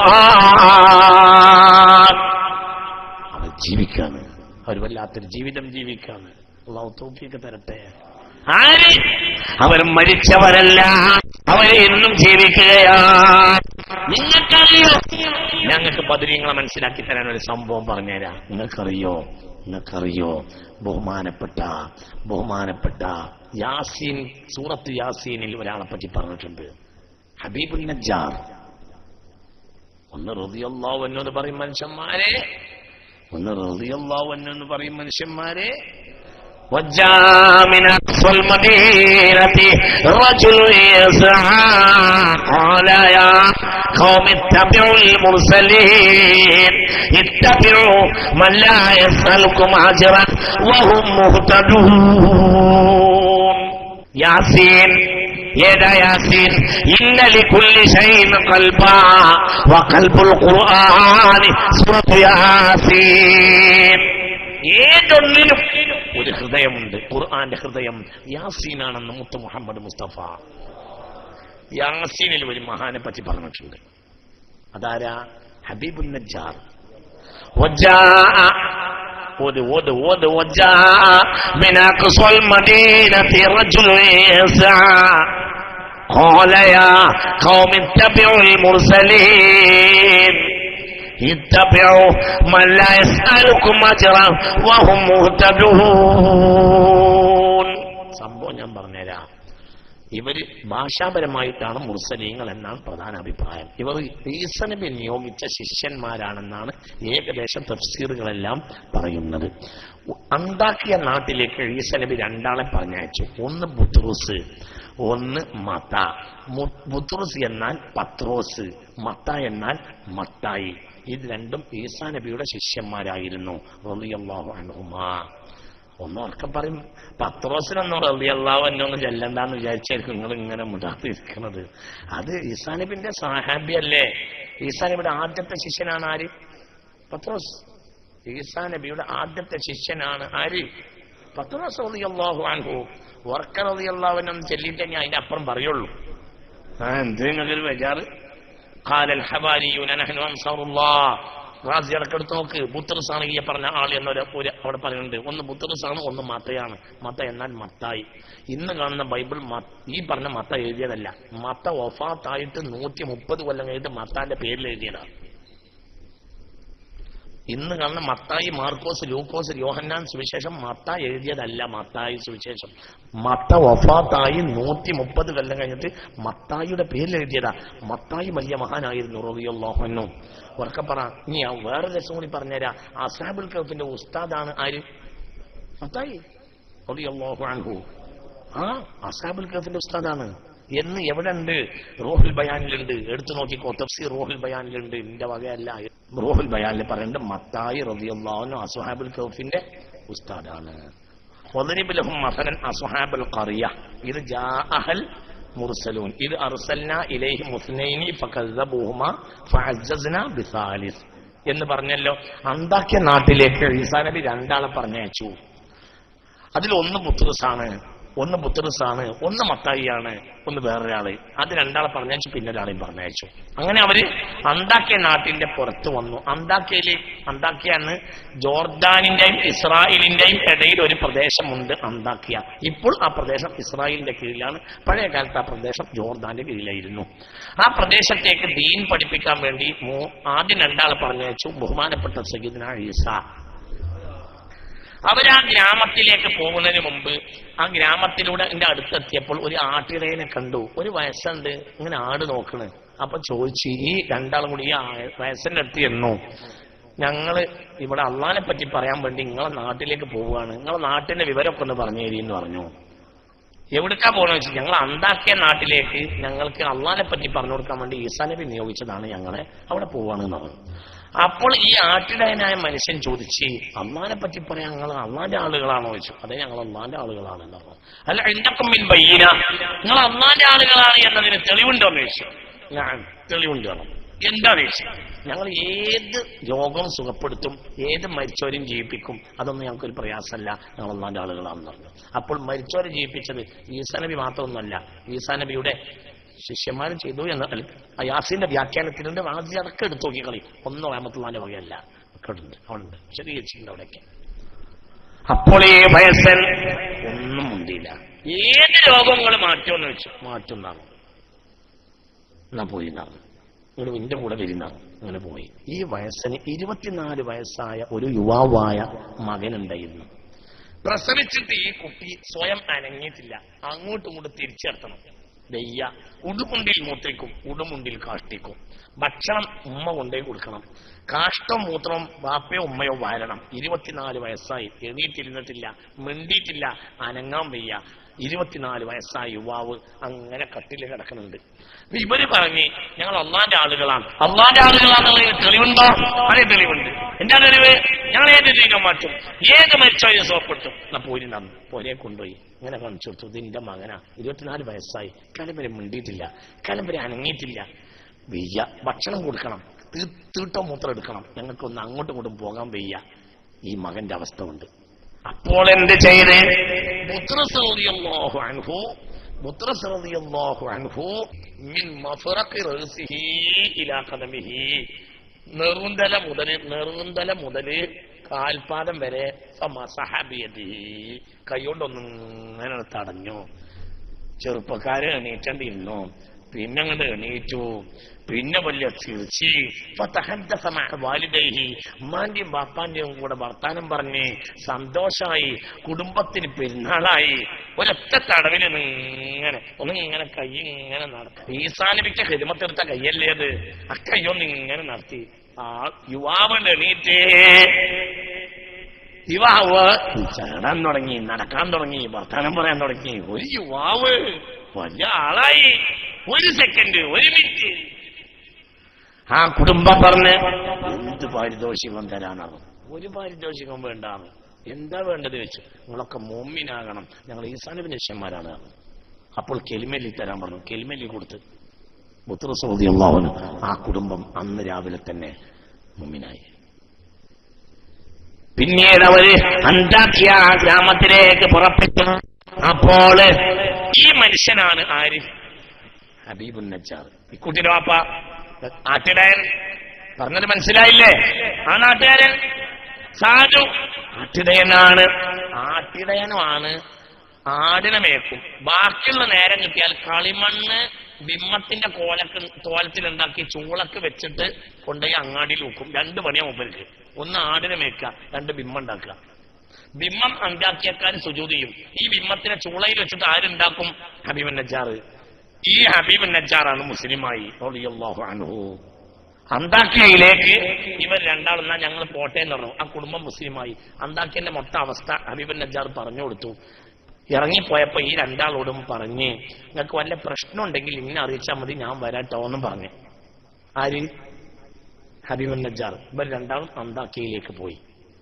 ഖുർആൻ അവർ ജീവിക്കാണ് അവർ വല്ലാത്തൊരു ജീവിതം ജീവിക്കാണ് അള്ളാഹു തോക്കിയൊക്കെ തരട്ടെ ആര് അവർ മരിച്ചവരല്ല അവരെ എന്നും ജീവിക്കുകയാണ് നിങ്ങൾക്കറിയോ ഞങ്ങൾക്ക് ബദരീങ്ങളെ മനസ്സിലാക്കി തരാൻ ഒരു സംഭവം പറഞ്ഞുതരാം നിങ്ങൾക്കറിയോ നിങ്ങൾക്കറിയോ ബഹുമാനപ്പെട്ട ബഹുമാനപ്പെട്ട യാസീൻ സൂറത്ത് യാസീനിൽ ഒരാളെ പറ്റി പറഞ്ഞിട്ടുണ്ട് ഹബീബുൽ നജ്ജാർ ഒന്ന് റളിയല്ലാഹു അൻഹു എന്ന് പറയും മനുഷ്യന്മാരെ ഒന്ന് റളിയല്ലാഹു അൻഹു എന്ന് പറയും മനുഷ്യന്മാരെ وجاء من أقصى المدينة رجل يسعى قال يا قوم اتبعوا المرسلين اتبعوا من لا يسألكم أجرا وهم مهتدون ياسين ഏതാ യാസീൻ ഇന്ന ലികുല്ലി ഷൈഇൻ ഖൽബാ വഖൽബുൽ ഖുർആൻ സൂറത്തു യാസീൻ ഏതൊന്നിനും ഒരു ഹൃദയമുണ്ട് ഖുർആന്റെ ഹൃദയം യാസീനാണെന്ന് മുത്ത് മുഹമ്മദ് മുസ്തഫ യാസീനിൽ ഒരു മഹാനെ പറ്റി പറഞ്ഞിട്ടുണ്ട് അതാരാ ഹബീബുൽ നജ്ജാർ وجاء ود ود ود وجاء من أقصى المدينة رجل يسعى قال يا قوم اتبعوا المرسلين اتبعوا من لا يسألكم أجرا وهم مهتدون സംഭവം ഞാൻ പറഞ്ഞുതരാം ഇവര് ഭാഷാപരമായിട്ടാണ് മുർസലീങ്ങൾ എന്നാണ് പ്രധാന അഭിപ്രായം ഇവർ ഈസനബി നിയോഗിച്ച ശിഷ്യന്മാരാണെന്നാണ് ഏകദേശം തഫ്സീറുകളെല്ലാം പറയുന്നത് അന്താക്കിയ നാട്ടിലേക്ക് ഈസനബി രണ്ടാളെ പറഞ്ഞയച്ചു ഒന്ന് ബുദ്രൂസ് ഒന്ന് മത്ത മു- ബുദ്രൂസ് എന്നാൽ പത്രോസ് മത്ത എന്നാൽ മത്തായി ഇത് രണ്ടും ഈസാ നബിയുടെ ശിഷ്യന്മാരായിരുന്നു റളിയല്ലാഹു അൻഹുമാ ഒന്ന് ഉറക്കം പറയും പത്രോസിനൊന്നും റളിയല്ലാഹു എന്നൊന്നും ചെല്ലണ്ടെന്ന് വിചാരിച്ചായിരിക്കും നിങ്ങൾ ഇങ്ങനെ മുടാത്തിരിക്കുന്നത് അത് ഈസാനബിന്റെ സാഹാബിയല്ലേ ഈസാനബിയുടെ ആദ്യത്തെ ശിഷ്യനാണ് ആര് പത്രോസ് ഈസാ നബിയുടെ ആദ്യത്തെ ശിഷ്യനാണ് ആര് പത്രോസ് റളിയല്ലാഹു അൻഹു ഉറക്ക റളിയല്ലാഹു അൻഹു ചെല്ലിയിട്ട് ഞാൻ അതിന്റെ അപ്പുറം പറയുള്ളൂ ആ എന്ത് നിങ്ങൾക്കൊരു ബജാറ് ഖാലൽ ഹവാരിയൂന നഹ്നു അൻസാറുല്ലാഹ് റാസി ഇടക്കെടുത്ത് നോക്ക് ബുത്തറസ് ആണ് ഈ പറഞ്ഞ ആൾ എന്നൊരു ഒരു അവിടെ പറയുന്നുണ്ട് ഒന്ന് ബുത്തറസ് ആണ് ഒന്ന് മത്തയാണ് മത്ത എന്നാൽ മത്തായി ഇന്ന് കാണുന്ന ബൈബിൾ മ- ഈ പറഞ്ഞ മത്ത എഴുതിയതല്ല മത്ത ഒഫാത്തായിട്ട് നൂറ്റി മുപ്പത് കൊല്ലം കഴിഞ്ഞിട്ട് മത്താന്റെ പേരിൽ എഴുതിയതാണ് ഇന്ന് കാണുന്ന മത്തായി മാർക്കോസ് ലൂക്കോസ് യോഹന്നാൻ സുവിശേഷം മത്ത എഴുതിയതല്ല മത്തായി സുവിശേഷം മത്ത വഫാത്തായി നൂറ്റി മുപ്പത് കൊല്ലം കഴിഞ്ഞിട്ട് മത്തായിയുടെ പേരിൽ എഴുതിയതാ മത്തായി വലിയ മഹാനായിരുന്നു റബിയുള്ളോഹന്നു ഉറക്കെ പറ ഇനി ഞാൻ വേറെ രസം കൂടി പറഞ്ഞുതരാം അസാബുൽ കഫിന്റെ ഉസ്താദാണ് ആര് മത്തായി റബിയുള്ളോഹു അൻഹു ആ അസാബുൽ കഫിന്റെ ഉസ്താദാണ് എന്ന് എവിടെ ഉണ്ട് റോഹുൽ ബയാനിലുണ്ട് എടുത്തു നോക്കിക്കോ തഫ്സീർ റോഹുൽ ബയാനിലുണ്ട് എന്റെ വകയല്ല റോഹുൽ ബയാനിൽ പറയുന്നുണ്ട് മത്തായി റബിയുള്ളാഹുനും അസുഹാബുൽ കഫിന്റെ ഉസ്താദാണ് وضرب لهم مثلا أصحاب القرية إذ جاءها المرسلون إذ أرسلنا إليهم اثنين فكذبوهما فعززنا بثالث എന്ന് പറഞ്ഞല്ലോ അന്താക്കിയ നാട്ടിലേക്ക് ഈസാ നബി രണ്ടാളെ പറഞ്ഞയച്ചു അതിൽ ഒന്ന് പുത്രസാണ് ഒന്ന് പുത്രസാണ് ഒന്ന് മത്തായിയാണ് ഒന്ന് വേറൊരാള് അത് രണ്ടാളെ പറഞ്ഞയച്ചു പിന്നെ ഒരാളെയും പറഞ്ഞയച്ചു അങ്ങനെ അവര് അന്താക്കിയ നാട്ടിന്റെ പുറത്ത് വന്നു അന്താക്കിയയില് അന്താക്കിയാന്ന് ജോർദാനിന്റെയും ഇസ്രായേലിന്റെയും ഇടയിൽ ഒരു പ്രദേശമുണ്ട് അന്താക്കിയ ഇപ്പോൾ ആ പ്രദേശം ഇസ്രായേലിന്റെ കീഴിലാണ് പഴയ കാലത്ത് ആ പ്രദേശം ജോർദാന്റെ കീഴിലായിരുന്നു ആ പ്രദേശത്തേക്ക് ദീൻ പഠിപ്പിക്കാൻ വേണ്ടി മൂ- ആദ്യം രണ്ടാളെ പറഞ്ഞയച്ചു ബഹുമാനപ്പെട്ട സയ്യിദ്ന ഈസ അവർ ആ ഗ്രാമത്തിലേക്ക് പോകുന്നതിന് മുമ്പ് ആ ഗ്രാമത്തിലൂടെ എന്റെ അടുത്തെത്തിയപ്പോൾ ഒരു ആട്ടിടയനെ കണ്ടു ഒരു വയസ്സുണ്ട് ഇങ്ങനെ ആട് നോക്കണ് അപ്പൊ ചോദിച്ചു ഈ രണ്ടാളും കൂടി ഈ ആ- വയസ്സിന്റെ അടുത്ത് ചെന്നു ഞങ്ങള് ഇവിടെ അള്ളാനെ പറ്റി പറയാൻ വേണ്ടി നിങ്ങളെ നാട്ടിലേക്ക് പോവുകയാണ് നിങ്ങളെ നാട്ടിന്റെ വിവരമൊക്കെ ഒന്ന് പറഞ്ഞു തരീ എന്ന് പറഞ്ഞു എവിടേക്കാ പോകണമെന്ന് വെച്ചാൽ ഞങ്ങൾ അന്താക്കിയ നാട്ടിലേക്ക് ഞങ്ങൾക്ക് അള്ളാനെ പറ്റി പറഞ്ഞു കൊടുക്കാൻ വേണ്ടി ഈസാ നബി നിയോഗിച്ചതാണ് ഞങ്ങളെ അവിടെ പോവാണെന്ന് പറഞ്ഞു അപ്പോൾ ഈ ആട്ടിടയനായ മനുഷ്യൻ ചോദിച്ച് അള്ളാനെ പറ്റി പറയാൻ ഞങ്ങൾ അള്ളാന്റെ ആളുകളാണോ ചോദിച്ചു അതെ ഞങ്ങൾ അള്ളാന്റെ ആളുകളാണെന്ന് പറഞ്ഞു അല്ല എന്തൊക്കെ മിൻ ബയ്യന നിങ്ങൾ അള്ളാന്റെ ആളുകളാണ് എന്നതിന് തെളിവുണ്ടോ എന്ന് ചോദിച്ചു ഞാൻ തെളിവുണ്ട് പറഞ്ഞു എന്താ ചോദിച്ചു ഞങ്ങൾ ഏത് രോഗവും സുഖപ്പെടുത്തും ഏത് മരിച്ചവരെയും ജീവിപ്പിക്കും അതൊന്നും ഞങ്ങൾക്കൊരു പ്രയാസമല്ല ഞങ്ങൾ ഒന്നാന്റെ ആളുകളാണെന്ന് പറഞ്ഞു അപ്പോൾ മരിച്ചവരെ ജീവിപ്പിച്ചത് ഈസാ നബി മാത്രമൊന്നുമല്ല ഈസാ നബിയുടെ ശിഷ്യന്മാരും ചെയ്തു എന്ന് അല്ല, ആ യാസിന്റെ വ്യാഖ്യാനത്തിലുണ്ട് ആദ്യം അതൊക്കെ എടുത്തു നോക്കി കളി ഒന്നും വേമത്തുള്ളാന്റെ വകയല്ല ഒക്കെ ഉണ്ട് അവിടെ ഉണ്ട് ശരിച്ചിട്ടുണ്ട് അവിടെയൊക്കെ അപ്പോൾ ഈ വയസ്സൻ ഒന്നും മുണ്ടിയില്ല ഏത് രോഗങ്ങൾ മാറ്റുമെന്ന് വെച്ചു മാറ്റുന്നാണ് എന്നാ പോയി എന്നാണ് നിങ്ങൾ നിന്റെ കൂടെ വരുന്നാണ് അങ്ങനെ പോയി ഈ വയസ്സിന് ഇരുപത്തിനാല് വയസ്സായ ഒരു യുവാവായ മകനുണ്ടായിരുന്നു പ്രസവിച്ചിട്ട് ഈ കുട്ടി സ്വയം അനങ്ങിയിട്ടില്ല അങ്ങോട്ടും ഇങ്ങോട്ടും തിരിച്ചെത്തണം ദയ്യ ഉടുമുണ്ടിൽ മൂത്രിക്കും ഉടുമുണ്ടിൽ കാഷ്ടിക്കും ഭക്ഷണം ഉമ്മ കൊണ്ടേ കൊടുക്കണം കാഷ്ടം മൂത്രം ബാപ്പയോ ഉമ്മയോ വാരണം ഇരുപത്തിനാല് വയസ്സായി എണീറ്റിരുന്നിട്ടില്ല മിണ്ടിയിട്ടില്ല അനങ്ങാൻ വയ്യ ഇരുപത്തിനാല് വയസ്സായ യുവാവ് അങ്ങനെ കട്ടില് കിടക്കുന്നുണ്ട് അപ്പൊ ഇവര് പറഞ്ഞ് ഞങ്ങൾ അള്ളാന്റെ ആളുകളാണ് അള്ളാന്റെ ആളുകളാണെന്നുള്ളതിന് തെളിവുണ്ടോ അതേ തെളിവുണ്ട് എന്താ തെളിവ് ഞങ്ങൾ ഏത് ദീനം മാറ്റും ഏത് മരിച്ചോ സോപ്പെടുത്തും എന്നാ പോരി നന്നു പോരെ കൊണ്ടുപോയി ഇങ്ങനെ കാണിച്ചു കൊടുത്തു ഇത് എന്റെ മകനാ ഇരുപത്തിനാല് വയസ്സായി കലമ്പരെ മിണ്ടിയിട്ടില്ല കലമ്പരെ അനങ്ങിയിട്ടില്ല വെയ്യ ഭക്ഷണം കൊടുക്കണം തീ- തീട്ടോ മൂത്രം എടുക്കണം ഞങ്ങൾക്കൊന്ന് അങ്ങോട്ടും ഇങ്ങോട്ടും പോകാൻ വയ്യ ഈ മകന്റെ അവസ്ഥ ഉണ്ട് അപ്പോൾ എന്ത് ചെയ്ത് മുത്രസൗദിയല്ലാഹു അൻഹു മുത്രസൗദിയല്ലാഹു അൻഹു മിൻ മഫറഖി റഅസിഹി ഇലാ ഖദമിഹി നെറുന്തല മുതൽ നെറുന്തല മുതൽ കാൽപാദം വരെ ഫമസഹ ബിയദിഹി കൈകൊണ്ടൊന്നും ഇങ്ങനെ തടഞ്ഞു ചെറുപ്പക്കാര് എണീറ്റണ്ടിരുന്നു പിന്നെ അങ്ങോട്ട് എണീറ്റു പിന്നെ വലിയ ചിരിച്ചി വാലിദൈഹി ഉമ്മാന്റെയും ബാപ്പാന്റെയും കൂടെ വർത്താനം പറഞ്ഞ് സന്തോഷമായി കുടുംബത്തിന് പെരുന്നാളായി ഒരൊറ്റ തടവിന് ഇങ്ങനെ ഒന്ന് ഇങ്ങനെ കൈ ഇങ്ങനെ നടത്തി ഈസാനബിക്ക് ഹിരുമത്തെടുത്ത കൈയല്ലേ അത് ആ കൈയൊന്ന് ഇങ്ങനെ നടത്തി ആ യുവാവൻ എണീറ്റേ യുവാവ് ചാടാൻ തുടങ്ങി നടക്കാൻ തുടങ്ങി വർത്തമാനം പറയാൻ തുടങ്ങി ഒരു യുവാവ് വലിയ ആളായി ഒരു സെക്കൻഡ് ഒരു മിനിറ്റ് ആ കുടുംബം പറഞ്ഞ് എന്ത് പാരിതോഷികം തരാനാകും ഒരു പാരിതോഷികം വേണ്ടാണ് എന്താ വേണ്ടത് വെച്ചു നിങ്ങളൊക്കെ മോമിനാകണം ഞങ്ങൾ ഈസാനബിന്റെ ശിഷ്യന്മാരാണ് അപ്പോൾ കെലിമല്ലി തരാൻ പറഞ്ഞു കെലിമല്ലി കൊടുത്ത് മുത്തറസൗദിയുള്ളവന് ആ കുടുംബം അന്ന് രാവിലെ തന്നെ മുമ്മിനായി പിന്നീട് അവര് അന്താക്കിയ ഗ്രാമത്തിലേക്ക് പുറപ്പെട്ടു അപ്പോൾ ഈ മനുഷ്യനാണ് ആര് ഹബീബുൻ നജാർ ഇക്കുട്ടിന്റെ വാപ്പ ആട്ടിടയൻ പറഞ്ഞത് മനസ്സിലായില്ലേ ആ നാട്ടുകാരൻ സാധു ആട്ടിടയനാണ് ആട്ടിടയനുമാണ് ആടിനെ മേക്കും ബാക്കിയുള്ള നേരം കിട്ടിയാൽ കളിമണ്ണ് ബിമ്മത്തിന്റെ കോലക്ക് തോലത്തിലുണ്ടാക്കി ചൂളക്ക് വെച്ചിട്ട് കൊണ്ടുപോയി അങ്ങാടിയിൽ വെക്കും രണ്ട് പണിയാ മുമ്പർക്ക് ഒന്ന് ആടിനെ മേക്കുക രണ്ട് ബിമ്മ ഉണ്ടാക്കുക ബിമ്മം ഉണ്ടാക്കിയേക്കാൻ സുജൂത് ചെയ്യും ഈ ബിമ്മത്തിനെ ചൂളയിൽ വെച്ചിട്ട് ആരുണ്ടാക്കും ഹബീബൻ നജ്ജാർ ഈ ഹബീബൻ നജ്ജാറാണ് മുസ്ലിമായി റളിയല്ലാഹു അൻഹു അന്താക്കിയയിലേക്ക് ഇവർ രണ്ടാളെന്നാ ഞങ്ങൾ പോട്ടെ എന്ന് പറഞ്ഞു ആ കുടുംബം മുസ്ലിമായി അന്താക്കിയന്റെ മൊത്തം അവസ്ഥ ഹബീബൻ നജ്ജാർ പറഞ്ഞു കൊടുത്തു ഇറങ്ങിപ്പോയപ്പോ ഈ രണ്ടാളോടും പറഞ്ഞ് നിങ്ങൾക്ക് വല്ല പ്രശ്നം ഉണ്ടെങ്കിൽ ഇങ്ങനെ അറിയിച്ചാൽ മതി ഞാൻ വരാട്ടോ എന്നും പറഞ്ഞു ആര് ഹബീബൻ നജ്ജാർ ഇവർ രണ്ടാളും അന്താക്കിയയിലേക്ക് പോയി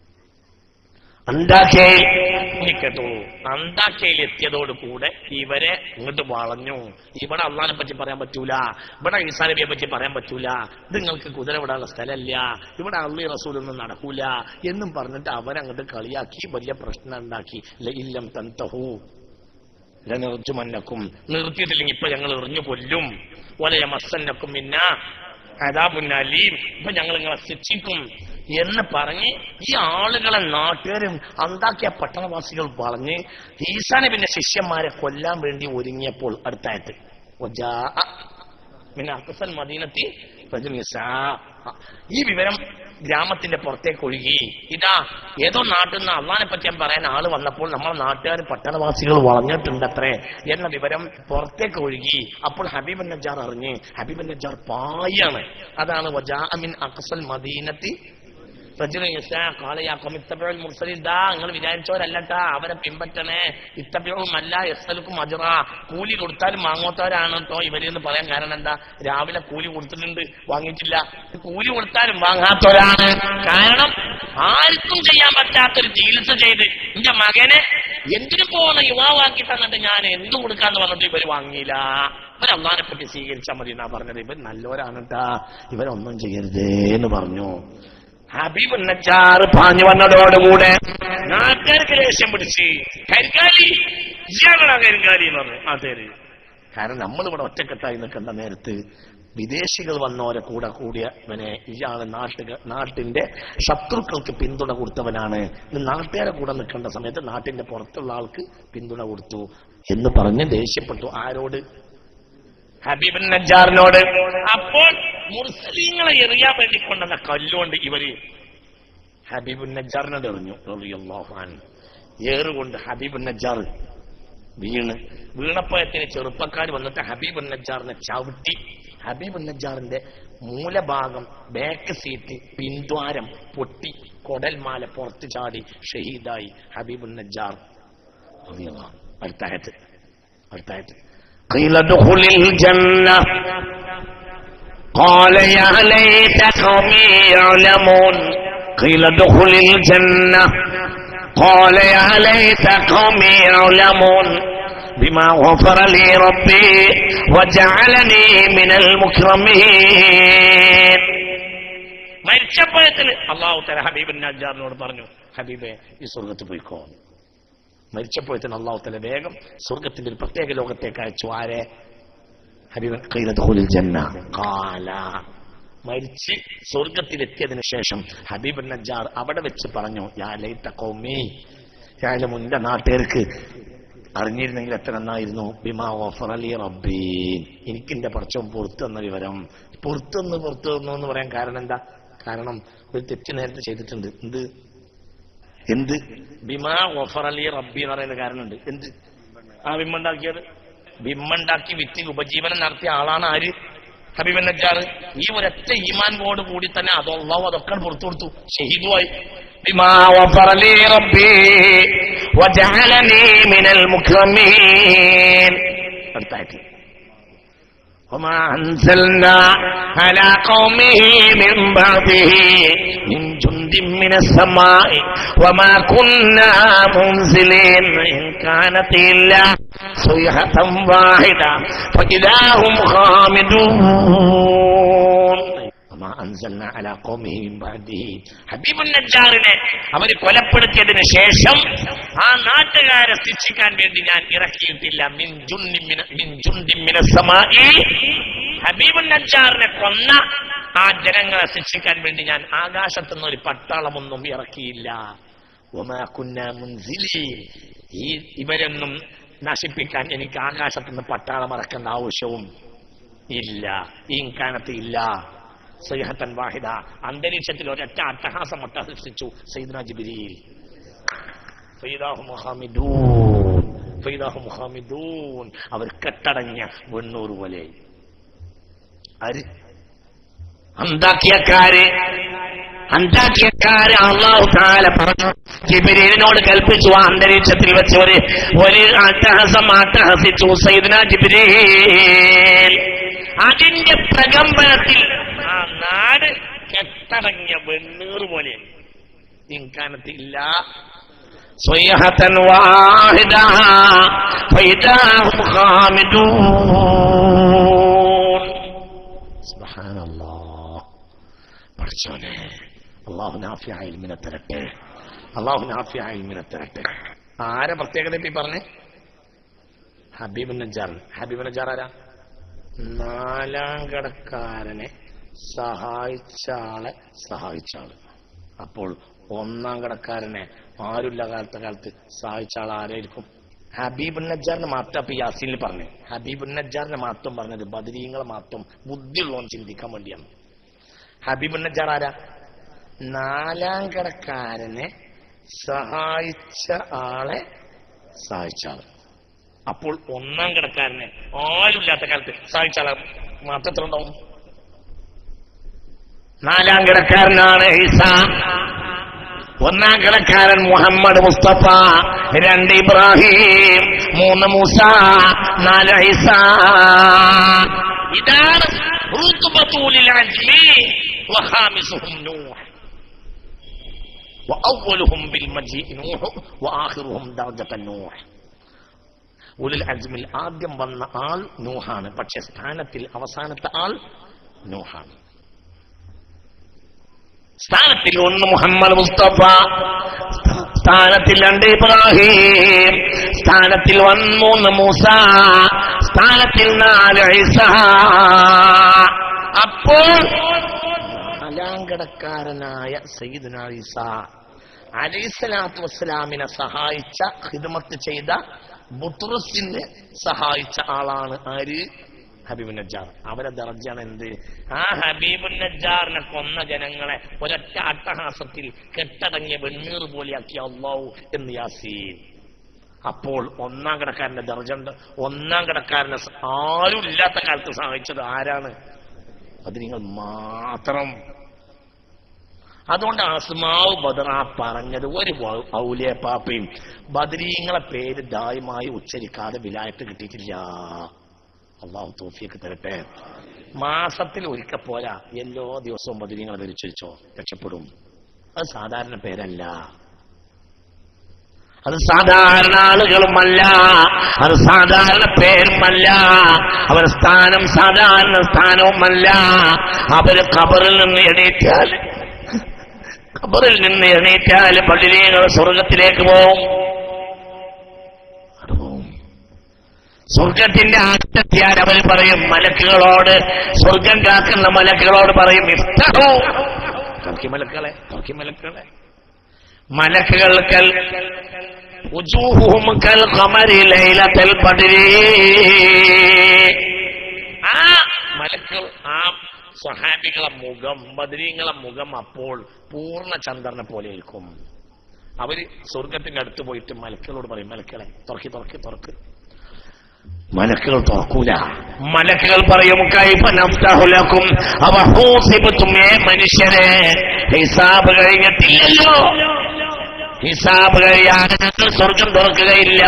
അന്താക്കയിൽ ഇനി കേട്ടോളൂ അന്താക്കയിൽ എത്തിയതോട് കൂടെ ഇവരെ ഇങ്ങോട്ട് വളഞ്ഞു ഇവിടെ അള്ളഹാനെ പറ്റി പറയാൻ പറ്റൂല ഇവിടെ ഈസാ നബിയെ പറ്റി പറയാൻ പറ്റൂല ഇത് നിങ്ങൾക്ക് കുതിര വിടാനുള്ള സ്ഥലമല്ല ഇവിടെ അള്ളി റസൂലൊന്നും നടക്കൂല എന്നും പറഞ്ഞിട്ട് അവരങ്ങോട്ട് കളിയാക്കി വലിയ പ്രശ്നം ഉണ്ടാക്കി ഇല്ലം തന്തഹൂ നിർജുമന്നക്കും നിർത്തിയിട്ടില്ലെങ്കിൽ ഇപ്പൊ ഞങ്ങൾ എറിഞ്ഞു കൊല്ലും ഒലയ മസ്സന്നക്കും പിന്നെ അതാപുന്നാലിയും ഇപ്പൊ ഞങ്ങൾ നിങ്ങളെ ശിക്ഷിക്കും എന്ന് പറഞ്ഞ് ഈ ആളുകളെ നാട്ടുകാരും അന്താക്കിയ പട്ടണവാസികൾ പറഞ്ഞ് ഈസാനെ പിന്നെ ശിഷ്യന്മാരെ കൊല്ലാൻ വേണ്ടി ഒരുങ്ങിയപ്പോൾ അടുത്തായിട്ട് വജാഅ മിൻ അഖ്സൽ മദീനത്തി റജുൽ യസാ. ഈ വിവരം ഗ്രാമത്തിന്റെ പുറത്തേക്ക് ഒഴുകി ഇതാ ഏതോ നാട്ടിൽ നിന്ന് അള്ളാനെ പറ്റി ഞാൻ പറയാൻ ആള് വന്നപ്പോൾ നമ്മളെ നാട്ടുകാർ പട്ടണവാസികൾ വളഞ്ഞിട്ടുണ്ടത്രേ എന്ന വിവരം പുറത്തേക്ക് ഒഴുകി അപ്പോൾ ഹബീബ് നജാർ അറിഞ്ഞ് ഹബീബ് നജാർ പായാണ് അതാണ് വജാ മിൻ അഖ്സൽ മദീനത്തി റജുലൻ യസാ ഖാല യാ ഖൗമി ഇത്തബിഉൽ മുർസലീൻ ദാ നിങ്ങൾ വിചാരിച്ചവരല്ലട്ടാ അവരെ പിൻപറ്റണേ ഇത്തബിഉം അല്ല യസ്അലുക്കും അജ്റ കൂലി കൊടുത്താലും വാങ്ങാത്തവരാണ് കേട്ടോ ഇവരെന്ന് പറയാൻ കാരണം എന്താ രാവിലെ കൂലി കൊടുത്തിട്ടുണ്ട് വാങ്ങിയിട്ടില്ല കൂലി കൊടുത്താലും വാങ്ങാത്തവരാണ് കാരണം ആർക്കും ചെയ്യാൻ പറ്റാത്തൊരു ചികിത്സ ചെയ്ത് എന്റെ മകനെ എന്തിനു പോകുന്ന യുവാവാക്കി തന്നിട്ട് ഞാൻ എന്ത് കൊടുക്കാന്ന് പറഞ്ഞിട്ട് ഇവര് വാങ്ങിയില്ല ഇവർ അള്ളഹാനെ പറ്റി സ്വീകരിച്ചാൽ മതി എന്നാ പറഞ്ഞത് ഇവർ നല്ലവരാണ് കേട്ടാ ഇവരൊന്നും ചെയ്യരുതേ എന്ന് പറഞ്ഞു ഹബീബ് നച്ചാറ് പാഞ്ഞു വന്നതോടുകൂടെ നാട്ടുകാർക്ക് ദേഷ്യം പിടിച്ച് കരിങ്കാലി ഇയാളാണ് കരിങ്കാലി എന്ന് പറഞ്ഞു അതെ കാരണം നമ്മളിവിടെ ഒറ്റക്കെട്ടായി നിൽക്കേണ്ട നേരത്ത് വിദേശികൾ വന്നവരെ കൂടെ കൂടിയവനെ ഇയാള് നാട്ടുക നാട്ടിന്റെ ശത്രുക്കൾക്ക് പിന്തുണ കൊടുത്തവനാണ് ഇത് നാട്ടുകാരെ കൂടെ നിൽക്കേണ്ട സമയത്ത് നാട്ടിന്റെ പുറത്തുള്ള ആൾക്ക് പിന്തുണ കൊടുത്തു എന്ന് പറഞ്ഞ് ദേഷ്യപ്പെട്ടു ആരോട് ഹബീബൻ നജാറിനോട് അപ്പോൾ മുസ്ലിങ്ങളെ എറിയാൻ വേണ്ടി കൊണ്ടുവന്ന കല്ലുകൊണ്ട് ഇവര് ഹബീബുൻ നജാറിനോട് എറിഞ്ഞു റളിയല്ലാഹു അൻഹു. ഏറുകൊണ്ട് ഹബീബുൻ നജാർ വീണ് വീണപ്പോയത്തിന് ചെറുപ്പക്കാർ വന്നിട്ട് ഹബീബുൻ നജാറിനെ ചവിട്ടി ഹബീബുൻ നജാറിന്റെ മൂലഭാഗം ബാക്ക് സീറ്റ് പിന്ദ്വാരം പൊട്ടി കൊടൽമാല പുറത്തു ചാടി ഷഹീദായി ഹബീബുൻ നജാർ റളിയല്ലാഹു അൻഹു. അടുത്തായത് അടുത്തായത് قيل ادخل الجنة قال يا ليت قومي يعلمون قيل ادخل الجنة قال يا ليت قومي يعلمون بما غفر لي ربي وجعلني من المكرمين മരിച്ചപ്പോഴത്തിന് അള്ളാഹു തല ഹബീബിൻ നജാറിനോട് പറഞ്ഞു ഹബീബെ ഈ സ്വർഗത്ത് പോയിക്കോ മരിച്ചപ്പോഴത്തിന് അള്ളാഹു തല വേഗം സ്വർഗത്തിന്റെ ഒരു പ്രത്യേക ലോകത്തേക്ക് അയച്ചു ആരെ ഹബീബൻ ഖൈലദ്ഖുലിൽ ജന്ന ഖാല മരിച്ച് സ്വർഗത്തിലെത്തിയതിനു ശേഷം ഹബീബ് നജാർ അവിടെ വെച്ച് പറഞ്ഞു യാ ലൈത്ത കൗമി യാലും മുന്റെ നാട്ടുകാർക്ക് അറിഞ്ഞിരുന്നെങ്കിൽ എത്ര നന്നായിരുന്നു ബിമാ ഓഫർ അലി റബ്ബി എനിക്ക് എന്റെ പടച്ചവും പുറത്തു തന്ന വിവരം പുറത്തു തന്നു പുറത്തു തന്നു എന്ന് പറയാൻ കാരണം എന്താ കാരണം ഒരു തെറ്റ് നേരത്തെ ചെയ്തിട്ടുണ്ട് എന്ത് എന്ത് ബിമാ ഓഫർ അലി റബ്ബി എന്ന് പറയുന്ന കാരണമുണ്ട് എന്ത് ആ ബിമ്മണ്ടാക്കിയത് ബിമ്മണ്ടാക്കി വിറ്റ് ഉപജീവനം നടത്തിയ ആളാണ് ആര് ഹബീബൻ നജാർ ഈ ഒരൊറ്റ ഈമാൻ കോട് കൂടി തന്നെ അതല്ലോ അതൊക്കെ പുറത്തു കൊടുത്തു ഷഹീദുമായി ബിമാ ഓഫർ അലി റബ്ബി വജഅലനി മിനൽ മുക്രമീൻ അടുത്തായിട്ട് وما أنزلنا على قومه من بعده من جند من السماء وما كنا منزلين إن كانت إلا صيحة واحدة فإذا هم خامدون وما أنزلنا على قومه من بعده حبيب النجارനെ അവര് കൊലപ്പെടുത്തിയതിന് ശേഷം ആ നാട്ടുകാരെ ശിക്ഷിക്കാൻ വേണ്ടി ഞാൻ ഇറക്കിയിട്ടില്ല മിൻ ജുന്നി മിന- മിൻ ജുന്തി മിന സമാഇ. ഹബീബ് നജ്ജാറിനെ കൊന്ന ആ ജനങ്ങളെ ശിക്ഷിക്കാൻ വേണ്ടി ഞാൻ ആകാശത്തുനിന്ന് ഒരു പട്ടാളമൊന്നും ഇറക്കിയില്ല വമാ കുന്നാ മുൻസിലീൻ. ഈ ഇവരൊന്നും നശിപ്പിക്കാൻ എനിക്ക് ആകാശത്തുനിന്ന് പട്ടാളം ഇറക്കേണ്ട ആവശ്യവും ഇല്ല ഇൻകാനത്ത് ഇല്ല സൈഹത്തൻ വാഹിദ അന്തരീക്ഷത്തിൽ ഒരൊറ്റ അട്ടഹാസം അട്ടഹസിച്ചു സൈദന ജിബിരിയിൽ ഫൈദാഹു മുഹാമിദൂൻ ഫൈദാഹു മുഹാമിദൂൻ അവർ കെട്ടടങ്ങിയ വെണ്ണൂർ പോലെ ആര് അന്താക്കിയക്കാര് അന്താക്കിയക്കാര് അള്ളാഹു താല പറഞ്ഞു ജിബിരിനോട് കൽപ്പിച്ചു ആ അന്തരീക്ഷത്തിൽ വെച്ച് ഒരു ഒരു അട്ടഹസം അട്ടഹസിച്ചു സൈദന ജിബിരീൽ അതിന്റെ പ്രകമ്പനത്തിൽ ആ നാട് കെട്ടടങ്ങിയ വെണ്ണീർ പോലെ ഇൻകാനത്തില്ല صيحة واحدة فإذا هم خامدون سبحان الله പഠിച്ചോനെ അള്ളാഹു നാഫിയ ഇൽമിനെ തരട്ടെ അള്ളാഹു നാഫിയ ഇൽമിനെ തരട്ടെ ആരെ പ്രത്യേകത ഇപ്പൊ ഈ പറഞ്ഞേ ഹബീബ് നജാർ ഹബീബ് നജാർ ആരാ നാലാം കടക്കാരനെ സഹായിച്ച ആളെ സഹായിച്ച ആള് അപ്പോൾ ഒന്നാം കടക്കാരനെ ആരുള്ള കാലത്തെ കാലത്ത് സഹായിച്ച ആൾ ആരായിരിക്കും ഹബീബ് നജാറിന് മാത്രം അപ്പൊ യാസീനിൽ പറഞ്ഞു ഹബീബ് നജാറിന് മാത്രം പറഞ്ഞത് ബദരീങ്ങളെ മാത്രം ബുദ്ധിയുള്ളവൻ ചിന്തിക്കാൻ വേണ്ടിയാണ് ഹബീബ് നജാർ ആരാ നാലാം കടക്കാരനെ സഹായിച്ച ആളെ സഹായിച്ച ആള് അപ്പോൾ ഒന്നാം കടക്കാരനെ ആരുമില്ലാത്ത കാലത്ത് സഹായിച്ച ആളെ മാത്രം ഉണ്ടാവും നാലാം കിടക്കാരനാണ് ഈസ ഒന്നാം കിടക്കാരൻ മുഹമ്മദ് മുസ്തഫ രണ്ട് ഇബ്രാഹിം മൂന്ന് മൂസ നാല് ഈസ ഇതാണ് റുത്ബത്തുൽ അജ്മി വഖാമിസുഹും നൂഹ് وأولهم بالمجيء نوح وآخرهم درجة نوح ഉലുൽ അജ്മിൽ ആദ്യം വന്ന ആൾ നൂഹാണ് പക്ഷെ സ്ഥാനത്തിൽ അവസാനത്തെ ആൾ നൂഹാണ് സ്ഥാനത്തിൽ ഒന്ന് മുഹമ്മദ് മുസ്തഫ സ്ഥാനത്തിൽ രണ്ട് ഇബ്രാഹിം സ്ഥാനത്തിൽ വന്ന് മൂന്ന് മൂസ സ്ഥാനത്തിൽ നാല് ഈസ അപ്പോൾ നാലാംകടക്കാരനായ സയ്യിദുന ഈസ അലൈസലാത്തു വസ്സലാമിനെ സഹായിച്ച ഹിദമത്ത് ചെയ്ത ബുത്രുസിനെ സഹായിച്ച ആളാണ് ആര് ഹബീബ് നജ്ജാർ അവരെ ദർജാണ് എന്ത് ആ ഹബീബ് നജ്ജാറിനെ കൊന്ന ജനങ്ങളെ ഒരൊറ്റ അട്ടഹാസത്തിൽ കെട്ടടങ്ങിയ വെണ്ണീർ പോലെയാക്കിയ അള്ളാഹു എന്ന് യാസീൻ അപ്പോൾ ഒന്നാം കടക്കാരന്റെ ദർജുണ്ട് ഒന്നാം കടക്കാരനെ സ- ആരും ഇല്ലാത്ത കാലത്ത് സഹായിച്ചത് ആരാണ് അത് നിങ്ങൾ മാത്രം അതുകൊണ്ട് അസ്മാവ് ബദറ പറഞ്ഞത് ഒരു വ- ഔലിയ പാപ്പയും ബദരീങ്ങളെ പേര് ദായമായി ഉച്ചരിക്കാതെ വിലായത്ത് കിട്ടിയിട്ടില്ല അള്ളാഹു തോഫിയൊക്കെ തരട്ടെ മാസത്തിൽ ഒരിക്കൽ പോരാ എല്ലാ ദിവസവും ബദരീങ്ങളെ പേര് ഉച്ചരിച്ചോ രക്ഷപ്പെടും അത് സാധാരണ പേരല്ല അത് സാധാരണ ആളുകളുമല്ല അത് സാധാരണ പേരുമല്ല അവർ സ്ഥാനം സാധാരണ സ്ഥാനവുമല്ല അവര് ഖബറിൽ നിന്ന് എണീറ്റാൽ ഖബറിൽ നിന്ന് എണീറ്റാൽ പള്ളിയിലെ സ്വർഗത്തിലേക്ക് പോവും അത് പോവും സ്വർഗത്തിന്റെ ആറ്റത്തിയാൽ അവർ പറയും മലക്കുകളോട് സ്വർഗം കാക്കുന്ന മലക്കുകളോട് പറയും ഇഷ്ടഹോ തുറക്കി മലക്കുകളെ തുറക്കി മലക്കുകളെ മലക്കുകൾക്കൽ ഉജൂഹുഹും കൽ ഖമരി ലൈലത്തുൽ ബദ്രി ആ മലക്കൾ ആ സ്വഹാബികളെ മുഖം ബദരീങ്ങളെ മുഖം അപ്പോൾ പൂർണ്ണ ചന്ദ്രനെ പോലെ ഇരിക്കും അവര് സ്വർഗത്തിന്റെ അടുത്ത് പോയിട്ട് മലക്കുകളോട് പറയും മലക്കളെ തുറക്കി തുറക്കി തുറക്ക് മലക്കുകൾ തുറക്കൂല മലക്കുകൾ പറയും കൈഫ നഫ്തഹുലക്കും അവ ഹൂസിബത്തും ഏ മനുഷ്യരെ ഹിസാബ് കഴിഞ്ഞിട്ടില്ലല്ലോ ഹിസാബ് കഴിയാതെ ഞങ്ങൾ സ്വർഗം തുറക്കുകയില്ല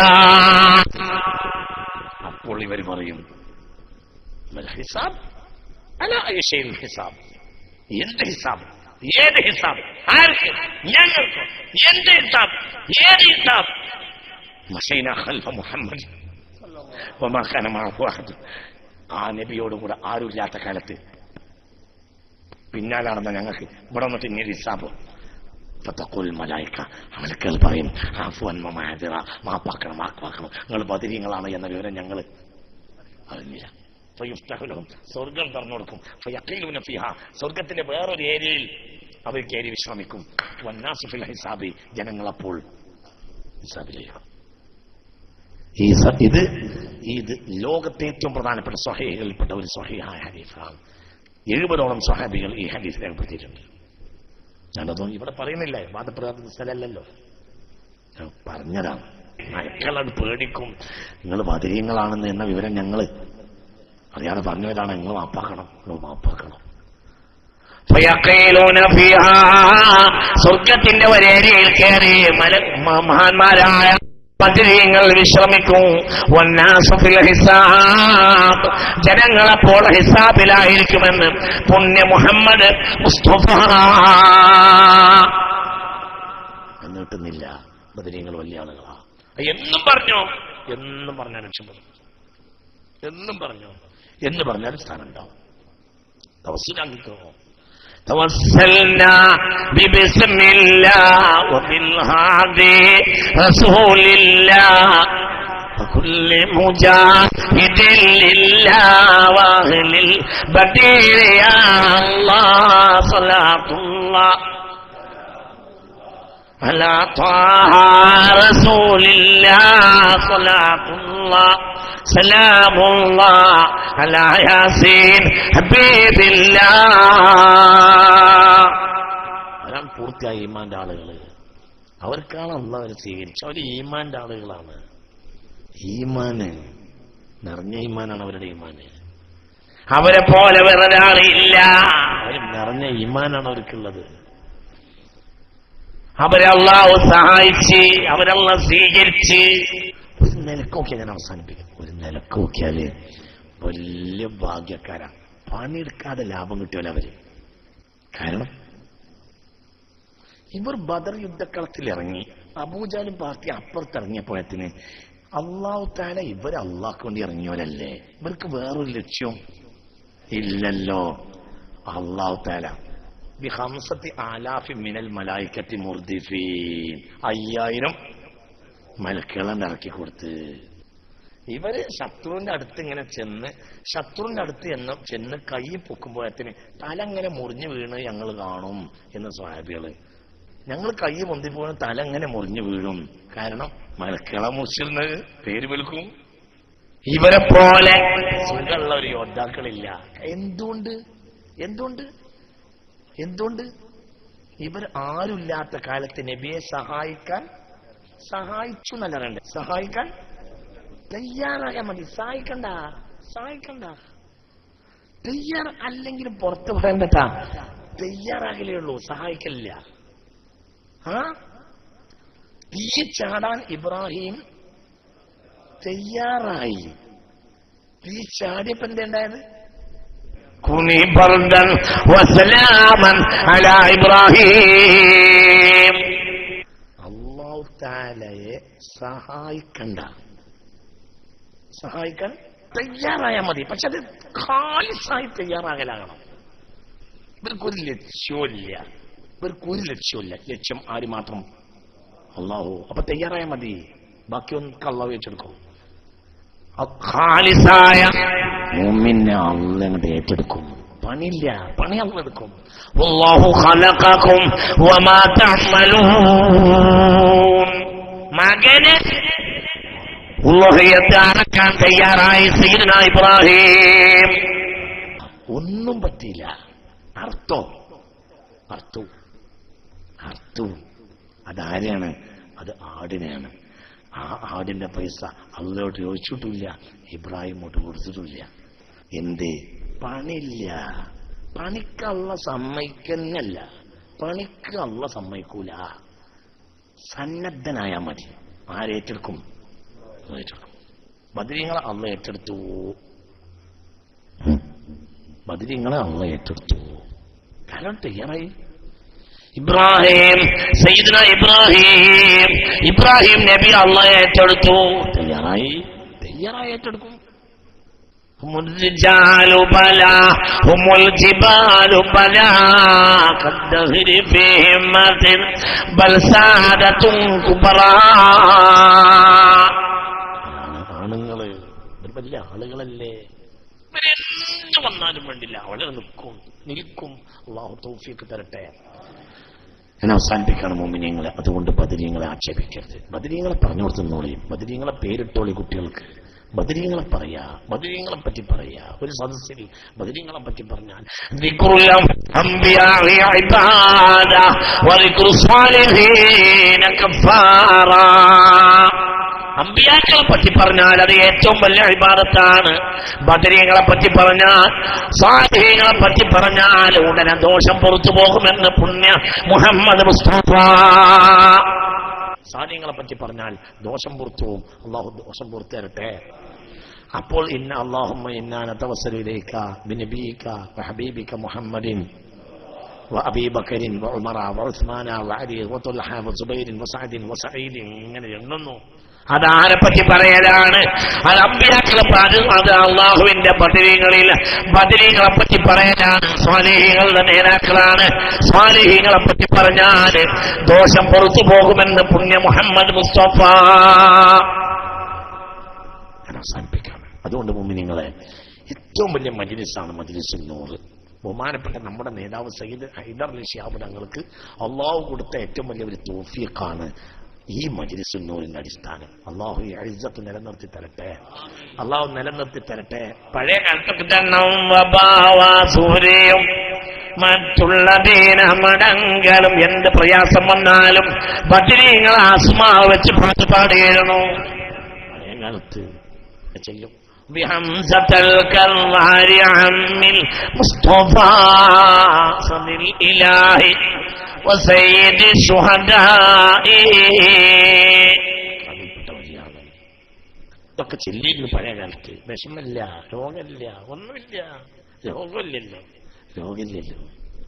അപ്പോൾ ഇവർ പറയും "മൽ ഹിസാബ് അല ഐഷയിൽ ഹിസാബ് എന്ത് ഹിസാബ് ഏത് ഹിസാബ് ആർക്ക് ഞങ്ങൾക്ക് എന്ത് ഹിസാബ് ഏത് ഹിസാബ് മഷീന ഖൽഫ മുഹമ്മദ് വമാ കാന മഅഹു അഹദ്. ആ നബിയോടും കൂടെ ആരുമില്ലാത്ത കാലത്ത് പിന്നാലെ നടന്ന ഞങ്ങൾക്ക് ഇവിടെ വന്നിട്ട് ഇങ്ങനെ ഹിസാബ് ഫതഖുൽ മലായിക്ക മലക്കുകൾ പറയും ആഫുവൻ മമാദിറ മാപ്പാക്കണം മാപ്പാക്കണം നിങ്ങൾ ബദിരീങ്ങളാണ് എന്ന വിവരം ഞങ്ങൾ അറിഞ്ഞില്ല ഫയുഫ്തഹുലഹും സ്വർഗം തുറന്നു കൊടുക്കും ഫയഖീലുന ഫിഹ സ്വർഗത്തിന്റെ വേറൊരു ഏരിയയിൽ അവർ കയറി വിശ്രമിക്കും വന്നാസു ഫിൽ ഹിസാബി ജനങ്ങളപ്പോൾ ഹിസാബിലേക്ക് ഈ സ- ഇത് ഇത് ലോകത്തെ ഏറ്റവും പ്രധാനപ്പെട്ട സ്വഹീകളിൽപ്പെട്ട ഒരു സ്വഹീഹായ ഹദീസാണ് എഴുപതോളം സ്വഹാബികൾ ഈ ഹദീസ് രേഖപ്പെടുത്തിയിട്ടുണ്ട് ഞാനതൊന്നും ഇവിടെ പറയുന്നില്ല വാദപ്രകാരത്തിന് സ്ഥലമല്ലല്ലോ ഞാൻ പറഞ്ഞതാണ് മക്കളത് പേടിക്കും നിങ്ങൾ ബദരീങ്ങളാണെന്ന് എന്ന വിവരം ഞങ്ങൾ അറിയാതെ പറഞ്ഞതാണ് നിങ്ങൾ മാപ്പാക്കണം നിങ്ങൾ മാപ്പാക്കണം ഫയഖീലൂന ഫീഹാ സ്വർഗത്തിന്റെ വരേരിയിൽ കയറി മല മ- മഹാന്മാരായ പതിരീങ്ങൾ വിശ്രമിക്കും വന്നാസു ഫിൽ ഹിസാബ് ജനങ്ങളപ്പോൾ ഹിസാബിലായിരിക്കുമെന്ന് പുണ്യ മുഹമ്മദ് മുസ്തഫ എന്നിട്ടുന്നില്ല ബദരീങ്ങൾ വലിയ ആളുകളാ എന്നും പറഞ്ഞോ എന്നും പറഞ്ഞാൽ രക്ഷപ്പെടും എന്നും പറഞ്ഞോ എന്ന് പറഞ്ഞാൽ സ്ഥാനം ഉണ്ടാവും തവസ്സുലാക്കിക്കോ توسلنا ببسم الله وبالهادي رسول الله وكل مجاهد لله واهل البدير يا الله صلاة الله على طه رسول الله صلاة الله سلام الله على ياسين حبيب الله അതാണ് പൂർത്തിയായ ഈമാന്റെ ആളുകൾ അവർക്കാണ് അള്ളവരെ സ്വീകരിച്ചു അവർ ഈമാന്റെ ആളുകളാണ് ഈമാന് നിറഞ്ഞ ഈമാനാണ് അവരുടെ ഈമാന് അവരെ പോലെ വേറൊരാളില്ല അവർ നിറഞ്ഞ ഈമാനാണ് അവർക്കുള്ളത് അവരെ അള്ളാഹു സഹായിച്ച് അവരല്ല സ്വീകരിച്ച് ഒരു നിലക്ക് നോക്കിയാൽ ഞാൻ അവസാനിപ്പിക്കും ഒരു നിലക്ക് നോക്കിയാല് വലിയ ഭാഗ്യക്കാരാണ് പണിയെടുക്കാതെ ലാഭം കിട്ടിയല്ലോ അവര് കാരണം ഇവർ ബദർ യുദ്ധക്കളത്തിൽ ഇറങ്ങി അബൂജാലും പാർട്ടി അപ്പുറത്തിറങ്ങിയപ്പോഴത്തിന് അള്ളാഹു താല ഇവർ അള്ളാഹ്ക്ക് വേണ്ടി ഇറങ്ങിയവരല്ലേ ഇവർക്ക് വേറൊരു ലക്ഷ്യം ഇല്ലല്ലോ അള്ളാഹു താല ബി ഹംസത്തി ആലാഫി മിനൽ മലായിക്കത്തി മുർദിഫീൻ അയ്യായിരം മലക്കുകളെ ഇറക്കി കൊടുത്ത് ഇവര് ശത്രുവിന്റെ അടുത്ത് ഇങ്ങനെ ചെന്ന് ശത്രുവിന്റെ അടുത്ത് എന്ന് ചെന്ന് കൈ പൊക്കുമ്പോഴത്തിന് തല ഇങ്ങനെ മുറിഞ്ഞു വീണ് ഞങ്ങൾ കാണും എന്ന് സ്വാഭികള് ഞങ്ങൾ കൈ പൊന്തിപ്പോഴും തല ഇങ്ങനെ മുറിഞ്ഞു വീഴും കാരണം മലക്കുകളെ മുറിച്ചിരുന്നത് പേര് വിൽക്കും ഇവരെ പോലെ സുഖമുള്ള ഒരു യോദ്ധാക്കളില്ല എന്തുകൊണ്ട് എന്തുകൊണ്ട് എന്തുകൊണ്ട് ഇവർ ആരുമില്ലാത്ത കാലത്ത് നബിയെ സഹായിക്കാൻ സഹായിച്ചു എന്നല്ല പറയണ്ടേ സഹായിക്കാൻ തയ്യാറായാൽ മതി സഹായിക്കണ്ട സഹായിക്കണ്ട തയ്യാർ അല്ലെങ്കിലും പുറത്ത് പറയണ്ടട്ടാ തയ്യാറാകലേ ഉള്ളൂ സഹായിക്കലില്ല ആ തീ ചാടാൻ ഇബ്രാഹിം തയ്യാറായി തീ ചാടിയപ്പോ എന്താ ഉണ്ടായത് كوني بردا وسلاما على ابراهيم അള്ളാഹു താലയെ സഹായിക്കണ്ട സഹായിക്കാൻ തയ്യാറായാൽ മതി പക്ഷെ അത് ഖാലിസായി തയ്യാറാകലാകണം ഇവർക്കൊരു ലക്ഷ്യമില്ല ഇവർക്കൊരു ലക്ഷ്യമില്ല ലക്ഷ്യം ആര് മാത്രം അള്ളാഹു അപ്പൊ തയ്യാറായാൽ മതി ബാക്കിയൊന്നും അള്ളാഹു വെച്ചെടുക്കും ഖാലിസായ മുമ്മിനെ അള്ള അങ്ങോട്ട് ഏറ്റെടുക്കും പണിയില്ല പണി അള്ള എടുക്കും والله خلقكم وما تعملون മകന് ഉള്ളഹയത്ത് അടക്കാൻ തയ്യാറായി സയ്യിദ്ന ഇബ്രാഹിം ഒന്നും പറ്റിയില്ല അർത്ഥോ അർത്തു അർത്തു അതാരെയാണ് അത് ആടിനെയാണ് ആ ആടിന്റെ പൈസ അള്ളയോട്ട് ചോദിച്ചിട്ടില്ല ഇബ്രാഹിമോട്ട് കൊടുത്തിട്ടില്ല എന്തേ പണിയില്ല പണിക്കള്ള സമ്മതിക്കുന്നല്ല പണിക്ക് അള്ള സമ്മതിക്കൂല സന്നദ്ധനായാ മതി ആരേറ്റെടുക്കും അള്ള ഏറ്റെടുക്കും ബദരീങ്ങളെ അള്ള ഏറ്റെടുത്തു ബദരീങ്ങളെ അള്ള ഏറ്റെടുത്തു കാരണം തയ്യാറായി ഇബ്രാഹിം സയ്യിദ്ന ഇബ്രാഹിം ഇബ്രാഹിം നബി അള്ളാഹ് ഏറ്റെടുത്തു തയ്യാറായി തയ്യാറായി ഏറ്റെടുക്കും هم الرجال بلا هم الجبال بلا كالدهر في همة بل سادة كبرى ആണ് ആണുങ്ങള് ഇവർ വലിയ ആളുകളല്ലേ എന്ത് വന്നാലും വേണ്ടില്ല അവിടെ നിൽക്കും നിൽക്കും അള്ളാഹു തൗഫീക്ക് തരട്ടെ ഞാൻ അവസാനിപ്പിക്കാണ് മോമിനിയങ്ങളെ അതുകൊണ്ട് ബദരീങ്ങളെ ആക്ഷേപിക്കരുത് ബദരീങ്ങളെ പറഞ്ഞു കൊടുത്തുന്നോളിയും ബദരീങ്ങളെ പേരിട്ടോളി കുട്ടികൾക്ക് ബദരീങ്ങളെ പറയാ ബദരീങ്ങളെ പറ്റി പറയാ ഒരു സദസ്സിൽ ബദരീങ്ങളെ പറ്റി പറഞ്ഞാൽ ذكر الأنبياء عبادة وذكر الصالحين كفارا അമ്പിയാക്കളെ പറ്റി പറഞ്ഞാൽ അത് ഏറ്റവും വലിയ വിവാദത്താണ് ബദരീങ്ങളെ പറ്റി പറഞ്ഞാൽ സാഹികളെ പറ്റി പറഞ്ഞാൽ ഉടനെ ദോഷം പുറത്തു പോകുമെന്ന് പുണ്യ മുഹമ്മദ് മുസ്തഫ സാധ്യങ്ങളെ പറ്റി പറഞ്ഞാൽ ദോഷം പുറത്തുവും അള്ളാഹു ദോഷം പുറത്തു തരട്ടെ അപ്പോൾ ഇന്ന അള്ളാഹുമ്മ ഇന്നാന തവസലിലേക്ക ബിനബീക വഹബീബിക മുഹമ്മദിൻ وأبي بكر وعمر وعثمان وعلي وطلحة وزبير وسعد وسعيد ഇങ്ങനെ എണ്ണുന്നു അതാരെ പറ്റി പറയലാണ് അത് അമ്പിയാക്കളെ അത് അത് അള്ളാഹുവിന്റെ ബദരീങ്ങളിൽ ബദരീങ്ങളെ പറ്റി പറയലാണ് സ്വാലിഹികളുടെ നേതാക്കളാണ് സ്വാലിഹികളെ പറ്റി പറഞ്ഞാൽ ദോഷം പുറത്തു പോകുമെന്ന് പുണ്യ മുഹമ്മദ് മുസ്തഫ ഞാൻ അവസാനിപ്പിക്കാം അതുകൊണ്ട് മുമ്പ് നിങ്ങളെ ഏറ്റവും വലിയ മജിലിസാണ് മജിലിസുൽ നൂറ് ബഹുമാനപ്പെട്ട നമ്മുടെ നേതാവ് സയ്യിദ് ഹൈദർ അലി ഷിഹാബ് തങ്ങൾക്ക് അള്ളാഹു കൊടുത്ത ഏറ്റവും വലിയ ഒരു തോഫിയക്കാണ് ഈ മജിലിസുൽ നൂറിന്റെ അടിസ്ഥാനം അള്ളാഹു ഈ അഴിസത്ത് നിലനിർത്തി തരട്ടെ അള്ളാഹു നിലനിർത്തി തരട്ടെ പഴയ കാലത്തൊക്കെ തന്നെ വബാവാസൂര്യയും മറ്റുള്ള ദീനമടങ്കലും എന്ത് പ്രയാസം വന്നാലും ബദരീങ്ങൾ ആസ്മാവ് വെച്ച് പാട്ട് പാടിയിരുന്നു പഴയ കാലത്ത് ചെയ്യും بحمزة الكرار عم المصطفى صد الإله وسيد الشهداء അതിൽപ്പെട്ട വഴിയാണ് ഇതൊക്കെ ചെല്ലിയിരുന്നു പഴയ കാലത്ത് വിഷമില്ല രോഗമില്ല ഒന്നുമില്ല രോഗമില്ലല്ലോ രോഗമില്ലല്ലോ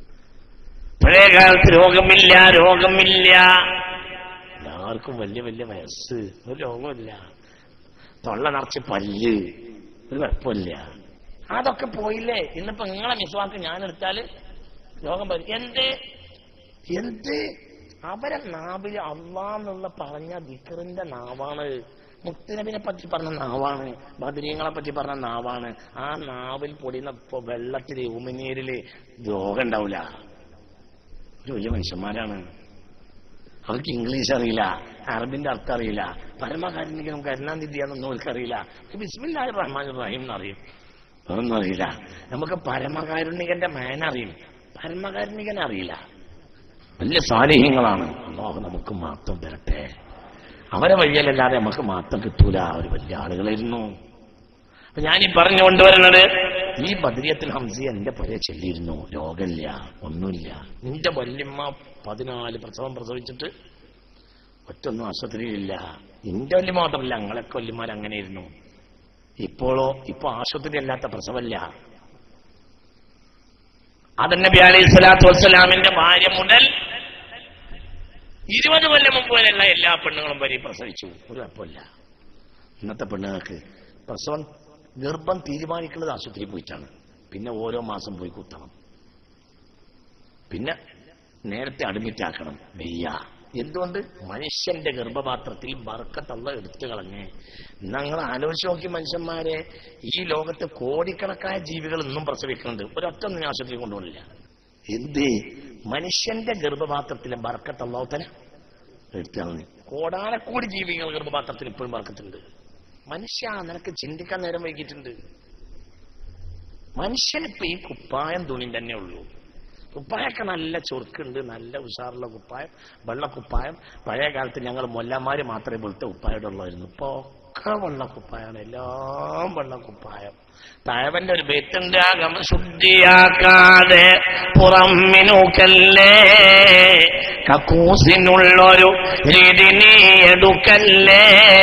പഴയ കാലത്ത് രോഗമില്ല രോഗമില്ല എല്ലാവർക്കും വലിയ വലിയ വയസ്സ് ഒരു രോഗമില്ല തൊള്ള നിറച്ച് പല്ല് ഒരു കുഴപ്പമില്ല അതൊക്കെ പോയില്ലേ ഇന്നിപ്പോ നിങ്ങളെ മിസ്വാക്ക് ഞാൻ എടുത്താല് രോഗം വരും എന്ത് എന്ത് അവരെ നാവില് അള്ളാന്നുള്ള പറഞ്ഞ ദിക്കറിന്റെ നാവാണ് മുത്തുനബിനെ പറ്റി പറഞ്ഞ നാവാണ് ബദരീങ്ങളെ പറ്റി പറഞ്ഞ നാവാണ് ആ നാവിൽ പൊടിയുന്ന ഇപ്പൊ വെള്ളത്തില് ഉമിനീരില് രോഗം ഉണ്ടാവില്ല ഒരു വലിയ മനുഷ്യന്മാരാണ് അവർക്ക് ഇംഗ്ലീഷ് അറിയില്ല അറബിന്റെ അർത്ഥം അറിയില്ല പരമകാരുണികനും കരുണാനിധിയാണെന്നൊന്നും അവർക്കറിയില്ല ബിസ്മില്ലാഹി റഹ്മാൻ റഹീം എന്നറിയും അതൊന്നും അറിയില്ല നമുക്ക് പരമകാരുണികന്റെ മേന അറിയും പരമകാരുണികനെ അറിയില്ല വലിയ സ്വാലിഹ്യങ്ങളാണ് അള്ളാഹു നമുക്ക് മാത്രം തരട്ടെ അവരെ വഴിയല്ലാതെ നമുക്ക് മാത്രം കിട്ടൂല അവർ വലിയ ആളുകളായിരുന്നു അപ്പൊ ഞാനീ പറഞ്ഞു കൊണ്ടുവരുന്നത് ഈ ബദ്രിയത്തിൽ ഹംസി എന്റെ പുഴ ചെല്ലിയിരുന്നു രോഗമില്ല ഒന്നുമില്ല നിന്റെ വല്യമ്മ പതിനാല് പ്രസവം പ്രസവിച്ചിട്ട് ഒറ്റൊന്നും ആശുപത്രിയിലില്ല നിന്റെ വല്യ മാത്രമല്ല ഞങ്ങളൊക്കെ വല്യമാർ അങ്ങനെയായിരുന്നു ഇപ്പോഴോ ഇപ്പൊ ആശുപത്രി അല്ലാത്ത പ്രസവമല്ല അതൻ നബി അലൈഹി സ്വലാത്തു വസ്സലാമിന്റെ ഭാര്യ മുതൽ ഇരുപത് കൊല്ലം മുമ്പ് വരെയുള്ള എല്ലാ പെണ്ണുങ്ങളും വരെ പ്രസവിച്ചു ഒരു കുഴപ്പമില്ല ഇന്നത്തെ പെണ്ണുങ്ങൾക്ക് പ്രസവം ഗർഭം തീരുമാനിക്കുന്നത് ആശുപത്രിയിൽ പോയിട്ടാണ് പിന്നെ ഓരോ മാസം പോയി കുത്തണം പിന്നെ നേരത്തെ അഡ്മിറ്റ് ആക്കണം വെയ്യ എന്തുകൊണ്ട് മനുഷ്യന്റെ ഗർഭപാത്രത്തിൽ ബർക്കത്തള്ള എടുത്തു കളഞ്ഞ് ഞങ്ങൾ ആലോചിച്ച് നോക്കി മനുഷ്യന്മാരെ ഈ ലോകത്ത് കോടിക്കണക്കായ ജീവികൾ ഇന്നും പ്രസവിക്കുന്നുണ്ട് ഒരൊറ്റ ഒന്നും ആശുപത്രി കൊണ്ടുപോകില്ല എന്ത് മനുഷ്യന്റെ ഗർഭപാത്രത്തിലെ ബർക്കത്തള്ളാവത്തന എടുത്തു കളഞ്ഞ് കോടാനക്കോടി ജീവികൾ ഗർഭപാത്രത്തിൽ ഇപ്പോഴും ബർക്കത്തുണ്ട് മനുഷ്യ നിനക്ക് ചിന്തിക്കാൻ നേരം വൈകിട്ടുണ്ട് മനുഷ്യനിപ്പോ ഈ കുപ്പായം തുണി തന്നെ ഉള്ളൂ കുപ്പായൊക്കെ നല്ല ചൊറുക്കുണ്ട് നല്ല ഉഷാറുള്ള കുപ്പായം വെള്ള കുപ്പായം പഴയ കാലത്ത് ഞങ്ങൾ മൊല്ലന്മാര് മാത്രമേ വെളുത്ത കുപ്പായം ഉള്ളായിരുന്നു ഇപ്പൊ ഒക്കെ വെള്ള കുപ്പായാണ് എല്ലാം വെള്ള കുപ്പായം തഴവന്റെ ഒരു ബേത്തുണ്ട് അകം ശുദ്ധിയാക്കാതെ പുറമ്മിനുക്കല്ലേ കക്കൂസിനുള്ളൊരു രീതി നീ എടുക്കല്ലേ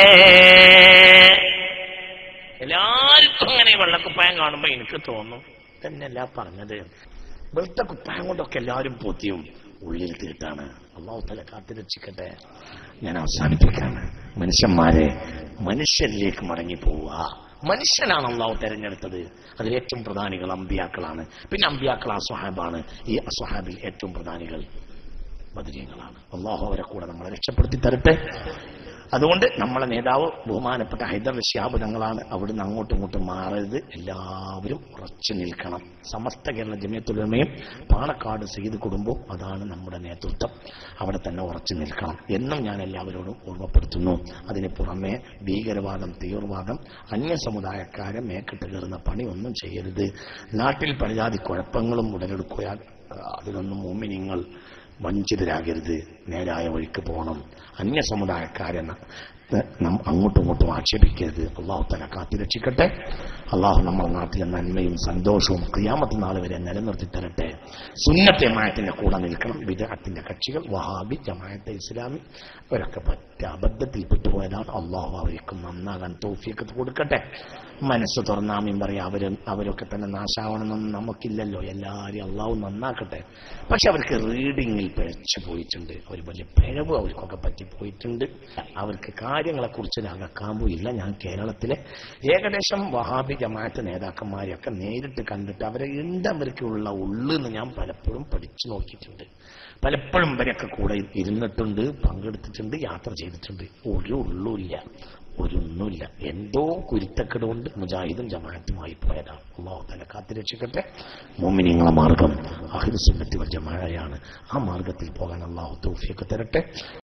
എല്ലാവർക്കും അങ്ങനെ ഈ വെള്ളക്കുപ്പായം കാണുമ്പോ എനിക്ക് തോന്നും തന്നെയല്ല പറഞ്ഞത് വെളുത്ത കുപ്പായം കൊണ്ടൊക്കെ എല്ലാവരും പൊത്തിയും ഉള്ളിൽ തീർത്താണ് അള്ളാഹു തല കാത്തിരക്ഷിക്കട്ടെ ഞാൻ അവസാനിപ്പിക്കാണ് മനുഷ്യന്മാരെ മനുഷ്യരിലേക്ക് മടങ്ങി പോവുക മനുഷ്യനാണ് അള്ളാഹു തെരഞ്ഞെടുത്തത് അതിൽ ഏറ്റവും പ്രധാനികൾ അമ്പിയാക്കളാണ് പിന്നെ അമ്പിയാക്കൾ അസ്വഹാബാണ് ഈ അസ്വഹാബിൽ ഏറ്റവും പ്രധാനികൾ ബദരീങ്ങളാണ് അള്ളാഹു അവരെ കൂടെ നമ്മളെ രക്ഷപ്പെടുത്തി തരട്ടെ അതുകൊണ്ട് നമ്മളെ നേതാവ് ബഹുമാനപ്പെട്ട ഹൈദർ ഷിയാബ് തങ്ങളാണ് അവിടുന്ന് അങ്ങോട്ടും ഇങ്ങോട്ടും മാറരുത് എല്ലാവരും ഉറച്ചു നിൽക്കണം സമസ്ത കേരള ജമിയത്തുലമയും പാണക്കാട് സെയ്ത് കുടുംബവും അതാണ് നമ്മുടെ നേതൃത്വം അവിടെ തന്നെ ഉറച്ചു നിൽക്കണം എന്നും ഞാൻ എല്ലാവരോടും ഓർമ്മപ്പെടുത്തുന്നു അതിന് പുറമെ ഭീകരവാദം തീവ്രവാദം അന്യ സമുദായക്കാരെ മേക്കിട്ട് കയറുന്ന പണി ഒന്നും ചെയ്യരുത് നാട്ടിൽ പലജാതി കുഴപ്പങ്ങളും ഉടലെടുക്കുകയാൽ അതിലൊന്നും മോമിനിങ്ങൾ വഞ്ചിതരാകരുത് നേരായ വഴിക്ക് പോകണം അന്യ സമുദായക്കാരെ ന- നം- അങ്ങോട്ടും ഇങ്ങോട്ടും ആക്ഷേപിക്കരുത് അള്ളാഹു തല കാത്തിരക്ഷിക്കട്ടെ അള്ളാഹു നമ്മുടെ നാട്ടിലെ നന്മയും സന്തോഷവും ക്രിയാമത്ത് നാൾ വരെ നിലനിർത്തി തരട്ടെ സുന്നത്തെ ജമായത്തിന്റെ കൂടെ നിൽക്കണം വിദഗ്ധത്തിന്റെ കക്ഷികൾ വഹാബി ജമായത്തെ ഇസ്ലാമി അവരൊക്കെ പറ്റ അബദ്ധത്തിൽ പെട്ടുപോയതാണ് അള്ളാഹു അവർക്കും നന്നാകാൻ തോഫിയൊക്കെ കൊടുക്കട്ടെ മനസ്സ് തുറന്നാമയും പറയാം അവര് അവരൊക്കെ തന്നെ നാശാവണമെന്നൊന്നും നമുക്കില്ലല്ലോ എല്ലാവരും അള്ളാഹു നന്നാക്കട്ടെ പക്ഷെ അവർക്ക് റീഡിങ്ങിൽ പിഴച്ചു പോയിട്ടുണ്ട് അവർ വലിയ പിഴവ് അവർക്കൊക്കെ പറ്റിപ്പോയിട്ടുണ്ട് അവർക്ക് കാര്യങ്ങളെ കുറിച്ച് അകക്കാമ്പുമില്ല ഞാൻ കേരളത്തിലെ ഏകദേശം വഹാബി ജമാഅത്ത് നേതാക്കന്മാരെയൊക്കെ നേരിട്ട് കണ്ടിട്ട് അവരെ എന്തവർക്കുള്ള ഉള്ളെന്ന് ഞാൻ പലപ്പോഴും പഠിച്ചു നോക്കിയിട്ടുണ്ട് പലപ്പോഴും ഇവരൊക്കെ കൂടെ ഇരുന്നിട്ടുണ്ട് പങ്കെടുത്തിട്ടുണ്ട് യാത്ര ചെയ്തിട്ടുണ്ട് ഒരു ഉള്ളുമില്ല ഒരൊന്നുമില്ല എന്തോ കുരുത്തക്കേട് കൊണ്ട് മുജാഹിദും ജമാഅത്തുമായി പോയതാണ് അള്ളാഹു തല കാത്തിരക്ഷിക്കട്ടെ മോമിനിങ്ങളെ മാർഗം അഹിദ് സുന്നത്തി വൽ ജമാഅയാണ് ആ മാർഗത്തിൽ പോകാൻ അള്ളാഹു തൗഫീഖ് തരട്ടെ